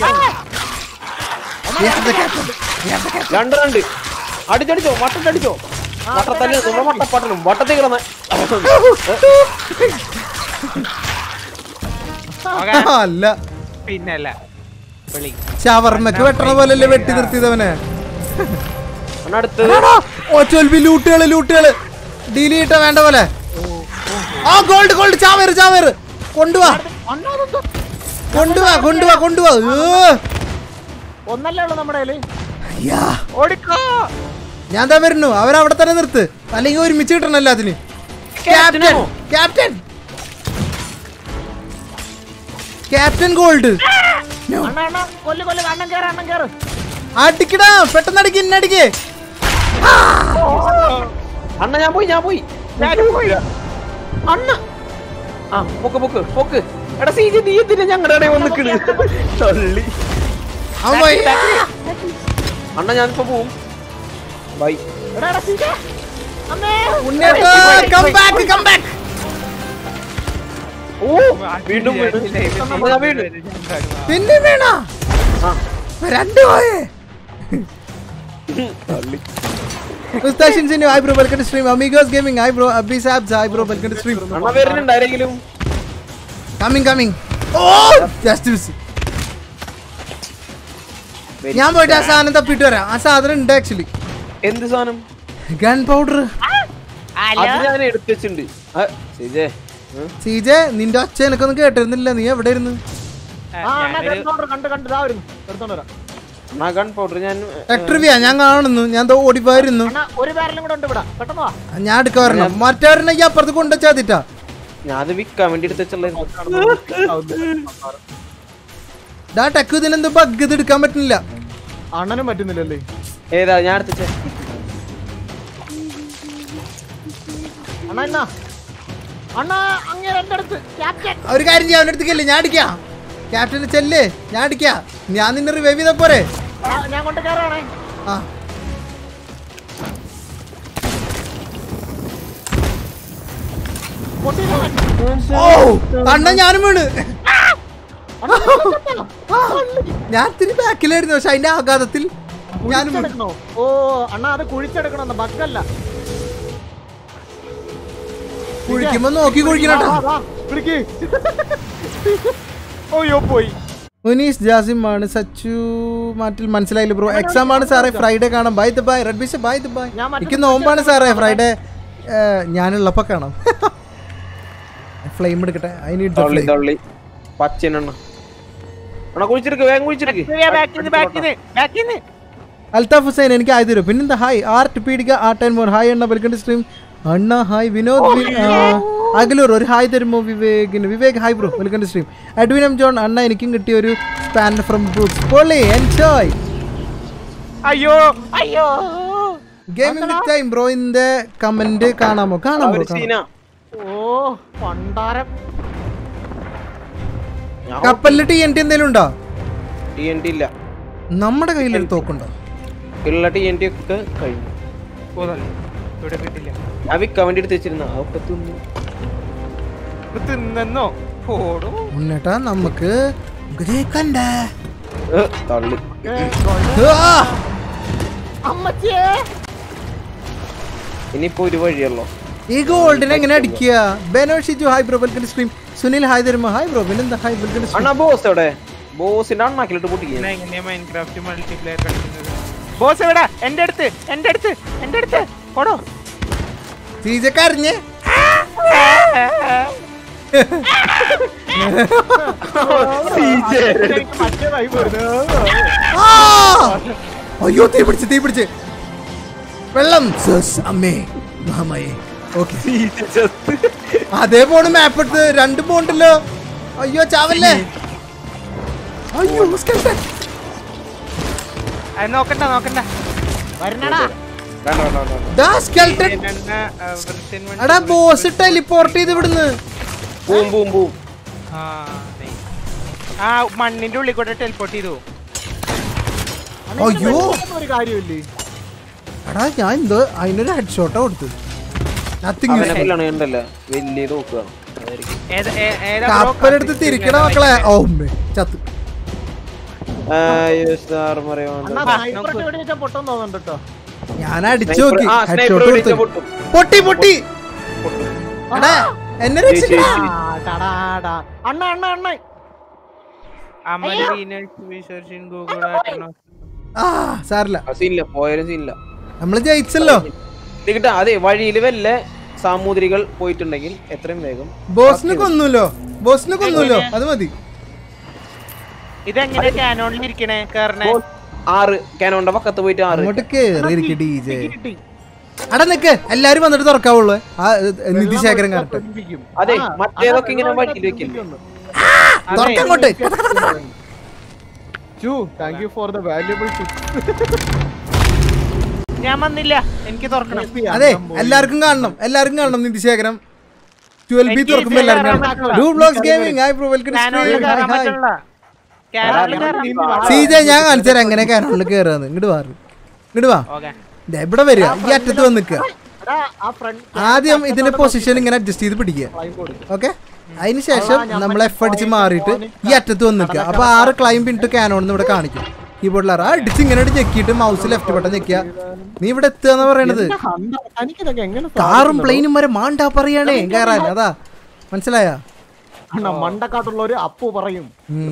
രണ്ട് രണ്ട് അടിച്ചടിച്ചോ വട്ടത്തടിച്ചോ വട്ടത്തല്ല നമ്മുടെ വട്ടപ്പാട്ടലും വട്ടത്തിൽ കിടന്ന മകൻ, അല്ല പിന്നല്ല വിളി ഷവർമ്മക്ക് വെട്ടണ പോലല്ലേ വെട്ടി നിർത്തിയതവനെ അണ്ണ അടുത്തത് ഒറ്റ ലൂട്ടുകള് ലൂട്ടുകള് ഡീൽ ചെയ്തിട്ട വേണ്ട പോലെ ആ ഗോൾഡ് ഗോൾഡ് ചാവേറ് ചാവേറ് കൊണ്ടുവാ കൊണ്ടുവാ കൊണ്ടുവാ കൊണ്ടുവാ ഏ. ഒന്നല്ലേ ഉള്ളു നമ്മുടെ കയ്യില് അയ്യാ ഓടിക്കോ ഞാൻ എന്താ വരുന്നു അവരവിടെ തന്നെ നിർത്ത് അല്ലെങ്കിൽ ഒരുമിച്ച് കിട്ടണം എല്ലാത്തിനും ക്യാപ്റ്റൻ ക്യാപ്റ്റൻ ക്യാപ്റ്റൻ ഗോൾഡ് അണ്ണ അണ്ണ കൊല്ല് കൊല്ല് അണ്ണൻ കേറ് അണ്ണൻ കേറ് അടിക്കടാ പെട്ടെന്ന് അടിക്ക് ഇന്ന അടിക്ക് അണ്ണ ഞാൻ പോയി ഞാൻ പോയി ഞാനും പോയി. അണ്ണ ആ പൊക്ക് പൊക്ക് പൊക്ക് എടാ സീജി നീ എന്തിനാ ഞങ്ങളുടെ ഇടയിൽ വന്ന് നിക്കണ് തള്ളി അവൻ പോയി അണ്ണ ഞാനിപ്പോ പോവും ബൈ എടാ എടാ സീജ അമ്മേ ഉണ്ണേട്ടാ കം ബാക്ക് കം ബാക്ക് ഓ വീണ്ടും വീണ് അണ്ണ ഞാൻ വീണ് പിന്നെ വേണ ആ രണ്ട് പോയേ Mustache Insigne, hi bro, welcome to stream. Amigos Gaming, hi bro. Abhi Sabs, hi bro, welcome to stream. അണ്ണ വരുന്നുണ്ട് ആരെങ്കിലും Coming, coming. Oh, just miss. ഞാൻ പോയിട്ട് ആ സാധനം തപ്പിട്ട് വരാം ആ സാധനം ഉണ്ട് ആക്ച്വലി എന്ത് സാധനം ഗൺ പൗഡർ അത് ഞാൻ എടുത്തു വെച്ചിട്ടുണ്ട് ആ, ശരിയേ ഉം. സീജെ നിന്റെ ഒച്ച എനക്കൊന്നും കേട്ടിരുന്നില്ല നീ എവിടെ ഇരുന്ന് ആ അണ്ണാ എടുത്തോണ്ട് കണ്ട് കണ്ട് ഇതാ വരുന്നു എടുത്തോണ്ട് വരാം അണ്ണാ ഗൺ പൗഡർ ഞാൻ എക്ട്രിവിയ ഞാൻ കാണുന്നു ഞാൻ ദോ ഓടിപ്പോയിരുന്നു അണ്ണാ ഒരു ബാരലും കൂടെ ഉണ്ട് ഇവിടെ പെട്ടെന്ന് വാ ഞാൻ എടുക്ക വരണം മറ്റവരെന്നെ ഈ അപ്പുറത്ത് കൊണ്ടുവച്ചാതിട്ടാ ഞാൻ അത് വിൽക്കാൻ വേണ്ടി എടുത്ത് വെച്ചുള്ളത് ഡാ ടെക്ക് ഇതിനെന്ത് ബഗ് ഇത് എടുക്കാൻ പറ്റുന്നില്ല അണ്ണനും പറ്റുന്നില്ലല്ലേ ഏതാ ഞാൻ എടുത്ത അണ്ണാ എന്നാ അണ്ണാ അങ്ങനെ എന്റെ അടുത്ത് ക്യാപ്റ്റൻ ഒരു കാര്യം ചെയ്യാൻ അവൻ്റെ അടുത്തേക്കല്ലേ ഞാൻ അടിക്കാം ക്യാപ്റ്റന് ചെല്ലേ ഞാൻ അടിക്കാം ഞാൻ നിന്നെ റിവൈവ് ചെയ്ത പോരെ ആ, ഞാൻ കൊണ്ട് കയറാണേ ആ പൊട്ടിയില്ലവൻ. ഓ അണ്ണ ഞാനും വീണ് ഞാൻ ഇത്തിരി ബാക്കിലായിരുന്നു പക്ഷെ അതിന്റെ ആഘാതത്തിൽ ഞാനും വീണു കുഴിച്ചെടുക്കണോ? ഓ അണ്ണാ അത് കുഴിച്ചെടുക്കണം ബഗ്ഗല്ല കുഴിക്കുമ്പോ നോക്കി കുഴിക്കണട്ടാ ഓയോ പോയി മുനീസ് ജാസിം ആണ് സച്ചു മാറ്റിൽ മനസ്സിലായില്ല ബ്രോ എക്സാം ആണ് സാറേ ഫ്രൈഡേ കാണാം ബൈ ദ ബൈ റെഡ് ബിഷ് ബൈ ദ ബൈ ഞാൻ മറ്റേ എനിക്ക് നോമ്പാണ് സാറേ ഫ്രൈഡേ ഞാനുള്ളപ്പോ കാണാം ഫ്ലെയിം എടുക്കട്ടെ ഐ നീഡ് ദ തള്ളി ഫ്ലെയിം തള്ളി പച്ചനെണ്ണ അണ്ണാ കുഴിച്ചെടുക്ക് വേഗം കുഴിച്ചെടുക്ക് ബാക്കിന്ന് ബാക്കിന്ന് ബാക്കിന്ന് അൽതാഫ് ഹുസൈൻ എനിക്ക് ആയി തരും പിന്നെന്താ ഹായ് ആർട്ട് പീഡിക ആർട്ട് ആൻഡ് മോർ ഹായ് അണ്ണ വെൽക്കം ടു സ്ട്രീം അണ്ണ ഹായ് വിനോദ് വി- ആ, അഖിലൂർ ഒരു ഹായ് തരുമോ വിവേകിന് Vivek hi bro welcome to stream Adwin M John അണ്ണ എനിക്കും കിട്ടിയ ഒരു സ്പാൻഡ് ഫ്രം ബൂട്ട്സ് പൊളി എൻജോയ് അയ്യോ അയ്യോ ഗെയിമിംഗ് വിത്ത് ടൈം ബ്രോ ഇന്റെ കമന്റ് കാണാമോ കാണാം ബ്രോ അവര് സീന ഓ പണ്ടാരം കപ്പലിൽ ടി എൻ ടി എന്തെങ്കിലും ഉണ്ടോ ടി എൻ ടി ഇല്ല നമ്മുടെ കയ്യിൽ ഒരു തോക്കുണ്ടോ ഉള്ള ടി എൻ ടി ഒക്കെ കഴിഞ്ഞു പോതല്ലേ ഇവിടെ കിട്ടില്ല ഞാൻ വിൽക്കാൻ വേണ്ടി എടുത്ത് വെച്ചിരുന്ന അതൊക്കെ തിന്നു ഇത് തിന്നോ പോടോ മുന്നേട്ടാ നമുക്ക് കണ്ടേ ഏ, തള്ളി അമ്മച്ചിയേ ഇനിയിപ്പോ ഒരു വഴിയല്ലോ ഈ ഗോൾഡിനെ എങ്ങനെ അടിക്കുക Beno Shiju hi bro welcome to stream Sunil hi തരുമോ ഹായ് ബ്രോ പിന്നെന്താ ഹായ് വെൽക്കം ടു സ്ട്രീം അണ്ണാ ബോസ് എവിടെ ബോസിന്റെ അണ്ണാക്കിലിട്ട് പൊട്ടിക്കുക ഞാൻ എങ്ങനെയാ മൈൻക്രാഫ്റ്റ് മൾട്ടിപ്ലെയർ കളിക്കുന്നത് ബോസ് എവിടെ എന്റെ അടുത്ത് എന്റെ അടുത്ത് എന്റെ അടുത്ത് പോടോ സീജക്കറിഞ്ഞേ എനിക്ക് മറ്റേതായി പോയിരുന്നു ആ! അയ്യോ തീ പിടിച്ച് തീ പിടിച്ച് വെള്ളം സസ് അമ്മേ മാമയെ ഓക്കെ അതേ പോണ് മാപ്പ് എടുത്ത് രണ്ട് പോണ്ടല്ലോ അയ്യോ ചാവല്ലേ അയ്യോ skeleton. അത് നോക്കണ്ട നോക്കണ്ട വരണടാ വേണ്ട വേണ്ട വേണ്ട വേണ്ട. ദാ skeleton. ഇതിനെണ്ണ, ആ, വൃത്തിൻ വേണ്ടി എടാ ബോസ് ടെലിപ്പോർട്ട് ചെയ്ത് വിടുന്ന് ബൂം ബൂം ബൂം ആ, ദേ. ആ മണ്ണിന്റെ ഉള്ളിൽ കൂടെ ടെലിപ്പോർട്ട് ചെയ്തു അയ്യോ ഒരു കാര്യമില്ലേ എടാ ഞാൻ എന്തോ അതിനൊരു ഹെഡ് ഷോട്ടാ കൊടുത്തു നത്തിങ് അവനെ കൊല്ലാണ് കണ്ടല്ലേ വലിയ നോക്കുകയാണ് അതായിരിക്കും ഏത- ഏ- ഏതാ bro? കപ്പലെടുത്ത് തിരിക്കണ മക്കളെ ഓ ഉമ്മേ, ചത്ത് ആ, yes, sir, മറിയോ, അണ്ണാ വേണ്ട. സ്നൈപ്പറൊക്കെ വെടി വെച്ചാൽ പൊട്ടം തോന്നുന്നുണ്ട് കേട്ടോ ഞാൻ അടിച്ചു Sniper- നോക്കി ആ, ഹെഡ് sniper ഷോട്ട് വെടിച്ച കൊടുത്തു പൊട്ടും. പൊട്ടി പൊട്ടി പൊട്ടും. എടാ എന്നെ ചേച്ചി, രക്ഷിക്കടാ ചേച്ചി. ആ, ടാടാടാ. അണ്ണ അണ്ണ അണ്ണ അമൽ വീനേഴ്സ് വിശ്വസിൻ ഗൂഗിൾ ആട്ടണോ ആ സാറില്ല ആ, സീനില്ല പോയാലും സീനില്ല നമ്മള് ജയിച്ചല്ലോ കിട്ടാ അതെ വഴിയിൽ വല്ല സാമൂതിരികൾ പോയിട്ടുണ്ടെങ്കിൽ എത്രയും വേഗം ബോസിനെ കൊന്നൂല്ലോ ബോസിനെ കൊന്നൂല്ലോ അത് മതി ഇതെങ്ങനെ കാനോണിൽ ഇരിക്കണേ കേറണേ ബോസ് ആറ് കാനോന്റെ പക്കത്ത് പോയിട്ട് ആറ് അങ്ങോട്ട് കേറി ഡി ജെ അടാ നിക്ക് എല്ലാരും വന്നിട്ട് തുറക്കാവുള്ളൂ ആ ഏ, നിധിശേഖരൻ കാരട്ടെ അതെ മറ്റേതൊക്കെ ഇങ്ങനെ വഴിയിൽ വെക്കില്ലേ തുറക്കങ്ങോട്ട് thank you for the valuable ഞാൻ വന്നില്ല എനിക്ക് തുറക്കണം അതെ എല്ലാവർക്കും കാണണം എല്ലാവർക്കും കാണണം നിധിശേഖരം ട്വൽവ് ബി എനിക്ക് തുറക്കുമ്പോ എല്ലാവരും കയറാൻ കാണണം പറ്റില്ല. Do blogs gaming hi bro welcome കാനോണിൽ കയറാൻ പറ്റില്ല കാനോണിൽ കയറാൻ സി ജെ ഞാൻ കാണിച്ചുതരാം എങ്ങനെ കാനോണിൽ കയറാന്ന് ഇങ്ങോട്ട് വാ ഇങ്ങോട്ട് വാ ഓക്കെ ദേ ഇവിടെ വരിക ഈ അറ്റത്ത് വന്ന് നിൽക്കുക ആ ഫ്രണ്ട് ആദ്യം ഇതിന്റെ പൊസിഷൻ ഇങ്ങനെ അഡ്ജസ്റ്റ് ചെയ്ത് പിടിക്കുക ഓക്കെ അതിനുശേഷം നമ്മൾ എഫ് അടിച്ച് മാറിയിട്ട് ഈ അറ്റത്ത് വന്ന് നിൽക്കുക അപ്പൊ ആറ് ക്ലൈംബ് ഇൻറ്റു കാനോൺ ഇവിടെ കാണിക്കും കീബോർഡിലാറ അടിച്ച് ഇങ്ങനെ ഞെക്കിയിട്ട് മൗസ് ലെഫ്റ്റ് ബട്ടൺ ഞെക്കിയ നീ ഇവിടെ എത്തുക പറയണത് എന്താ ഹണ്ട? തനിക്കിതൊക്കെ എങ്ങനെ കാറും സാധിക്കുന്നടോ? പ്ലെയിനും വരെ മാണ്ടാ പറയാണേ കയറാൻ അതാ മനസ്സിലായ അണ്ണാ, മണ്ടക്കാട്ടുള്ള ഒരു അപ്പു പറയും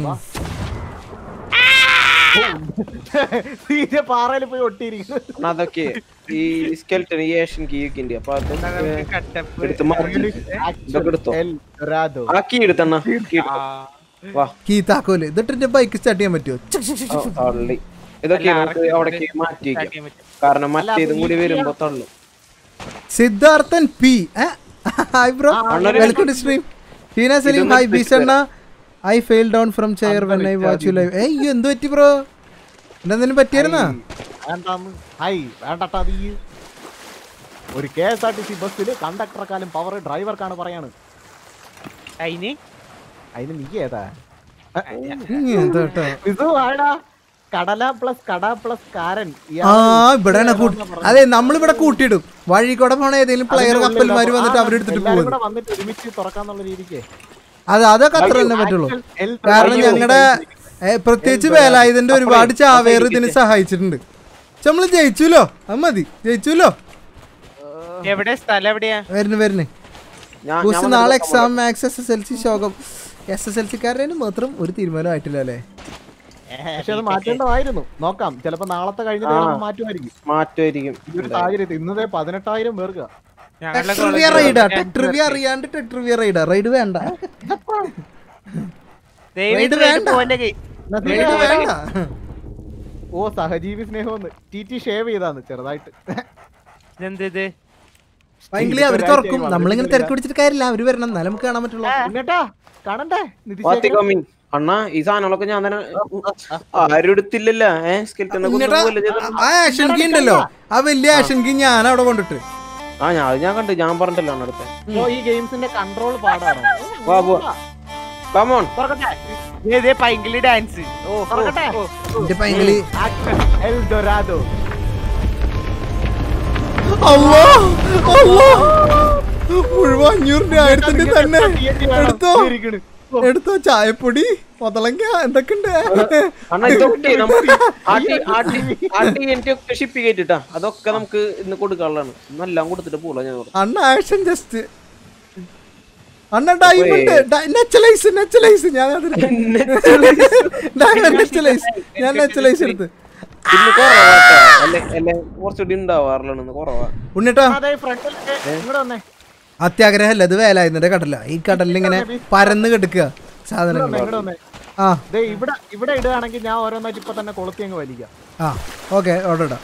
തീരെ പാറയിൽ പോയി ഒട്ടിയിരിക്കുന്നു അണ്ണാ, അതൊക്കെ ഈ സ്കെൽറ്റൻ ഈ ഏഷ്യൻ കീ ഒക്കെ ഉണ്ട് അപ്പൊ അത് നമുക്ക് കട്ടപ്പ് എടുത്ത് മാറ്റി ഇതൊക്കെ എടുത്തോ എൽ ഡൊറാഡോ. ആ കീ എടുത്തണ്ണ കീ എടുത്തോ. വാ കീ താക്കോല് എന്നിട്ട് ബൈക്ക് സ്റ്റാർട്ട് ചെയ്യാൻ പറ്റുമോ ആ, തള്ളി ഇതൊക്കെ നമുക്ക് അവിടേക്ക് മാറ്റി വെക്കാം കാരണം മറ്റേതും കൂടി വരുമ്പോ തള്ളു Siddharthan P hi bro welcome to stream Heena Saleem hi ബീസണ്ണ I fail down from chair when I watch you live ഏയ് എന്ത് പറ്റി ബ്രോ എന്തെങ്കിലും പറ്റിയായിരുന്നാ വേണ്ടാന്ന് ഹൈ വേണ്ടട്ടാ നീ ഒരു K S R T C ബസ്സിൽ കണ്ടക്ടറെക്കാളും പവർ ഡ്രൈവർക്കാണ് പറയാണ് അതിന് അതിന് നീ ഏതാ എന്താ കേട്ടോ ഇത് ആടാ കടല പ്ലസ് കട പ്ലസ് കാരൻ ആ ഇവിടെയാണ് കൂട്ടി അതെ നമ്മളിവിടെ കൂട്ടിയിടും വഴി കൂടെ പോണ ഏതെങ്കിലും പ്ലെയർ കപ്പൽമാര് വന്നിട്ട് അവരെടുത്തിട്ട് എല്ലാവരും പോകും കൂടെ വന്നിട്ട് ഒരുമിച്ച് തുറക്കാന്നുള്ള രീതിക്ക് അത് അതൊക്കെ അത്ര തന്നെ പറ്റുള്ളൂ എൽ കാരണം ഞങ്ങളുടെ പ്രത്യേകിച്ച് വേലായുധന്റെ ഒരുപാട് ചാവേർ ഇതിന് സഹായിച്ചിട്ടുണ്ട് പക്ഷെ നമ്മള് ജയിച്ചുല്ലോ അത് മതി ജയിച്ചുല്ലോ എവിടെ സ്ഥലം എവിടെയാ വരുന്നു വരുന്നു ഞാൻ ബൂസ് നാളെ exam maths S S L C ശോകം എസ് എസ് എൽ സിക്കാരന് മാത്രം ഒരു തീരുമാനം ആയിട്ടില്ല അല്ലേ പക്ഷെ അത് മാറ്റേണ്ടതായിരുന്നു നോക്കാം ചിലപ്പോ നാളത്തെ കഴിഞ്ഞിട്ട് ചിലപ്പോ മാറ്റുമായിരിക്കും മാറ്റമായിരിക്കും ഈ ഒരു സാഹചര്യത്തിൽ ഇന്നതേ പതിനെട്ടായിരം പേർക്ക് ഞങ്ങളുടെ ടെട്രിവിയ റൈഡാ ടെട്രിവിയ അറിയാണ്ട് ടെട്രിവിയ റൈഡാ റൈഡ് വേണ്ട റൈഡ് വേണ്ട. റൈഡ് വേണ്ട ഓ സഹജീവി സ്നേഹം ടി ടി ഷേവ് ചെയ്താന്ന് ചെറുതായിട്ട് എന്ത് ഇത് ഭയങ്കര അവര് തുറക്കും നമ്മളിങ്ങനെ തിരക്ക് പിടിച്ചിട്ട് കാര്യമില്ല അവര് വരണം എന്നാലും നമുക്ക് കാണാൻ പറ്റുള്ളൂ എന്നിട്ടാ കാണണ്ടേ നിധി വാത്തി കമ്മിങ് അണ്ണാ ഈ സാധനങ്ങളൊക്കെ ഞാൻ തന്നെ ആരും എടുത്തില്ലല്ലോ ഏഹ് സ്കെൽറ്റനെ എന്നിട്ടാ ആ ആക്ഷൻ കീ ഉണ്ടല്ലോ ആ വലിയ ആക്ഷൻ കീ ഞാൻ അവിടെ കൊണ്ടിട്ട് ആ ഞാൻ അത് ഞാൻ കണ്ടു ഞാൻ പറഞ്ഞിട്ടല്ലോ അണ്ണ അടുത്ത ഓ ഈ ഗെയിംസിന്റെ കൺട്രോൾ പാടാണ് വാ പോവാ കമോൺ ഇതേ പൈങ്കിളി ഡാൻസ് ഓ ഓ, തുറക്കട്ടെ? ഓ. എന്റെ പൈങ്കിളി ആക്ഷൻ എൽ ഡൊറാഡോ അല്ലോ അല്ലോ മുഴുവൻ അഞ്ഞൂറിന്റെ ആയിരത്തിന്റെ തന്നെ എടുത്തോ എടുത്തോ ചായപ്പൊടി പൊതളങ്ക എന്തൊക്കെ ഉണ്ട് അണ്ണാ ഇതൊക്കെ നമുക്ക് ആട്ടി ആട്ടി ആട്ടി എനിക്ക് ഒക്കെ ഷിപ്പ് കയറ്റിട്ടാ അതൊക്കെ നമുക്ക് ഇന്ന് കൊടുക്കാനുള്ളതാണ് ഇന്നെല്ലാം കൊടുത്തിട്ട് പോളാ ഞാൻ ഇവിടെ. അണ്ണ ആക്ഷൻ ജസ്റ്റ് അണ്ണ ഡയമണ്ട് നെച്ചലൈസ് നെച്ചലൈസ് ഞാൻ ഡയമണ്ട് നെച്ചലൈസ് ഞാൻ നെച്ചലൈസ് എടുത്ത് ഇന്ന് കുറവാ കേട്ടോ. അല്ലെ അല്ലെ കുറച്ചുകൂടി ഉണ്ടാവാറുള്ളതാണ് ഇന്ന് കുറവാ ഉണ്ണിട്ടാ അതെ ഫ്രണ്ടിൽ ഇങ്ങോട്ട് വന്നേ അത്യാഗ്രഹമല്ല ഇത് വേലായുധന്റെ കടല ഈ കടലിൽ ഇങ്ങനെ പരന്ന് കിടക്കുക സാധനങ്ങൾ ഇങ്ങോട്ട് വന്നേ ആ ദേ ഇവിടെ ഇവിടെ ഇടുകയാണെങ്കിൽ ഞാൻ ഓരോന്നായിട്ട് ഇപ്പൊ തന്നെ കൊളുത്തി അങ്ങ് വലിക്കാം ആ ഓക്കെ ഓർഡർ ഇടാം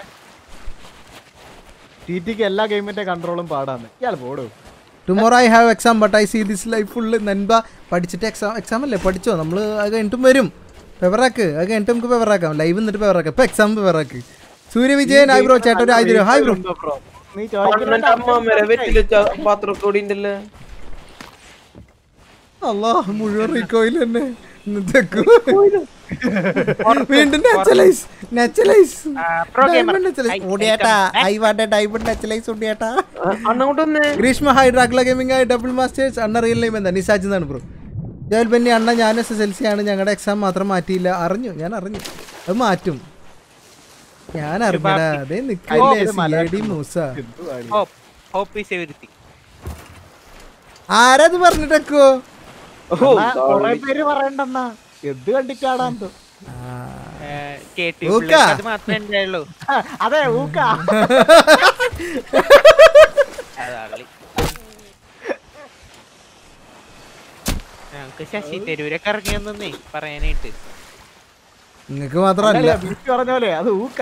ടി ടിക്ക് എല്ലാ ഗെയിമിന്റെ കൺട്രോളും പാടാന്ന് ഇയാൾ പോടൂ tomorrow I have exam but I see this life full നൻപ പഠിച്ചിട്ട് എക്സാം എക്സാം അല്ലേ പഠിച്ചോ നമ്മൾ അത് കഴിഞ്ഞിട്ടും വരും പെവറാക്ക് അത് കഴിഞ്ഞിട്ട് നമുക്ക് പെവറാക്കാം ലൈവ് എന്നിട്ട് പെവറാക്കാം ഇപ്പൊ എക്സാം പെവറാക്ക് സൂര്യവിജയൻ ഹായ് ബ്രോ ചേട്ടൻ ഒരു ആയിരം ഹായ് ബ്രോ നീ അണ്ണന്റെ അമ്മ വരെ വെറ്റില് പാത്രം കൂടി ഉണ്ടല്ലോ അല്ലാ മുഴുവൻ റീകോയിൽ തന്നെ തെക്കു വീണ്ടും നെച്ചലൈസ് നെച്ചലൈസ് pro gamer. I- ഓടിയേട്ടാ ഐ വാണ്ട് ഡയമണ്ട് നെച്ചലൈസ് ഓടിയേട്ടാ അണ്ണ കൊണ്ട് വന്നേ ഗ്രീഷ്മ ഹൈ ഡ്രാഗ്ല ഗെയിമിംഗ് ആയി ഡബിൾ മാസ്റ്റേഴ്സ് അണ്ണ റിയൽ നെയിം എന്താ നിസാജ് എന്നാണ് ബ്രോ ജോൽ ബെന്നി അണ്ണ ഞാൻ എസ് എസ് എൽ സി ആണ് ഞങ്ങളുടെ എക്സാം മാത്രം മാറ്റിയില്ല അറിഞ്ഞു ഞാൻ അറിഞ്ഞു അത് മാറ്റും ഞാൻ അറിഞ്ഞടാ അതേ നിക്കല്ലേ C I D Moosa hope hope is everything ആരത് പറഞ്ഞിട്ടേക്കോ ഓ കൊറേ പേര് പറയണ്ടെന്നാ എന്ത് കണ്ടിട്ടാടാന്തോ കേട്ടി ഊക്ക. അത് മാത്രമേ ഉണ്ടായുള്ളൂ അതെ ഊക്ക അതാളി ഞങ്ങക്ക് ശശി തരൂരൊക്കെ ഇറങ്ങിയെന്നേ പറയാനായിട്ട് നിങ്ങക്ക് മാത്രമല്ല ബിറ്റ് പറഞ്ഞ പോലെ അത് ഊക്ക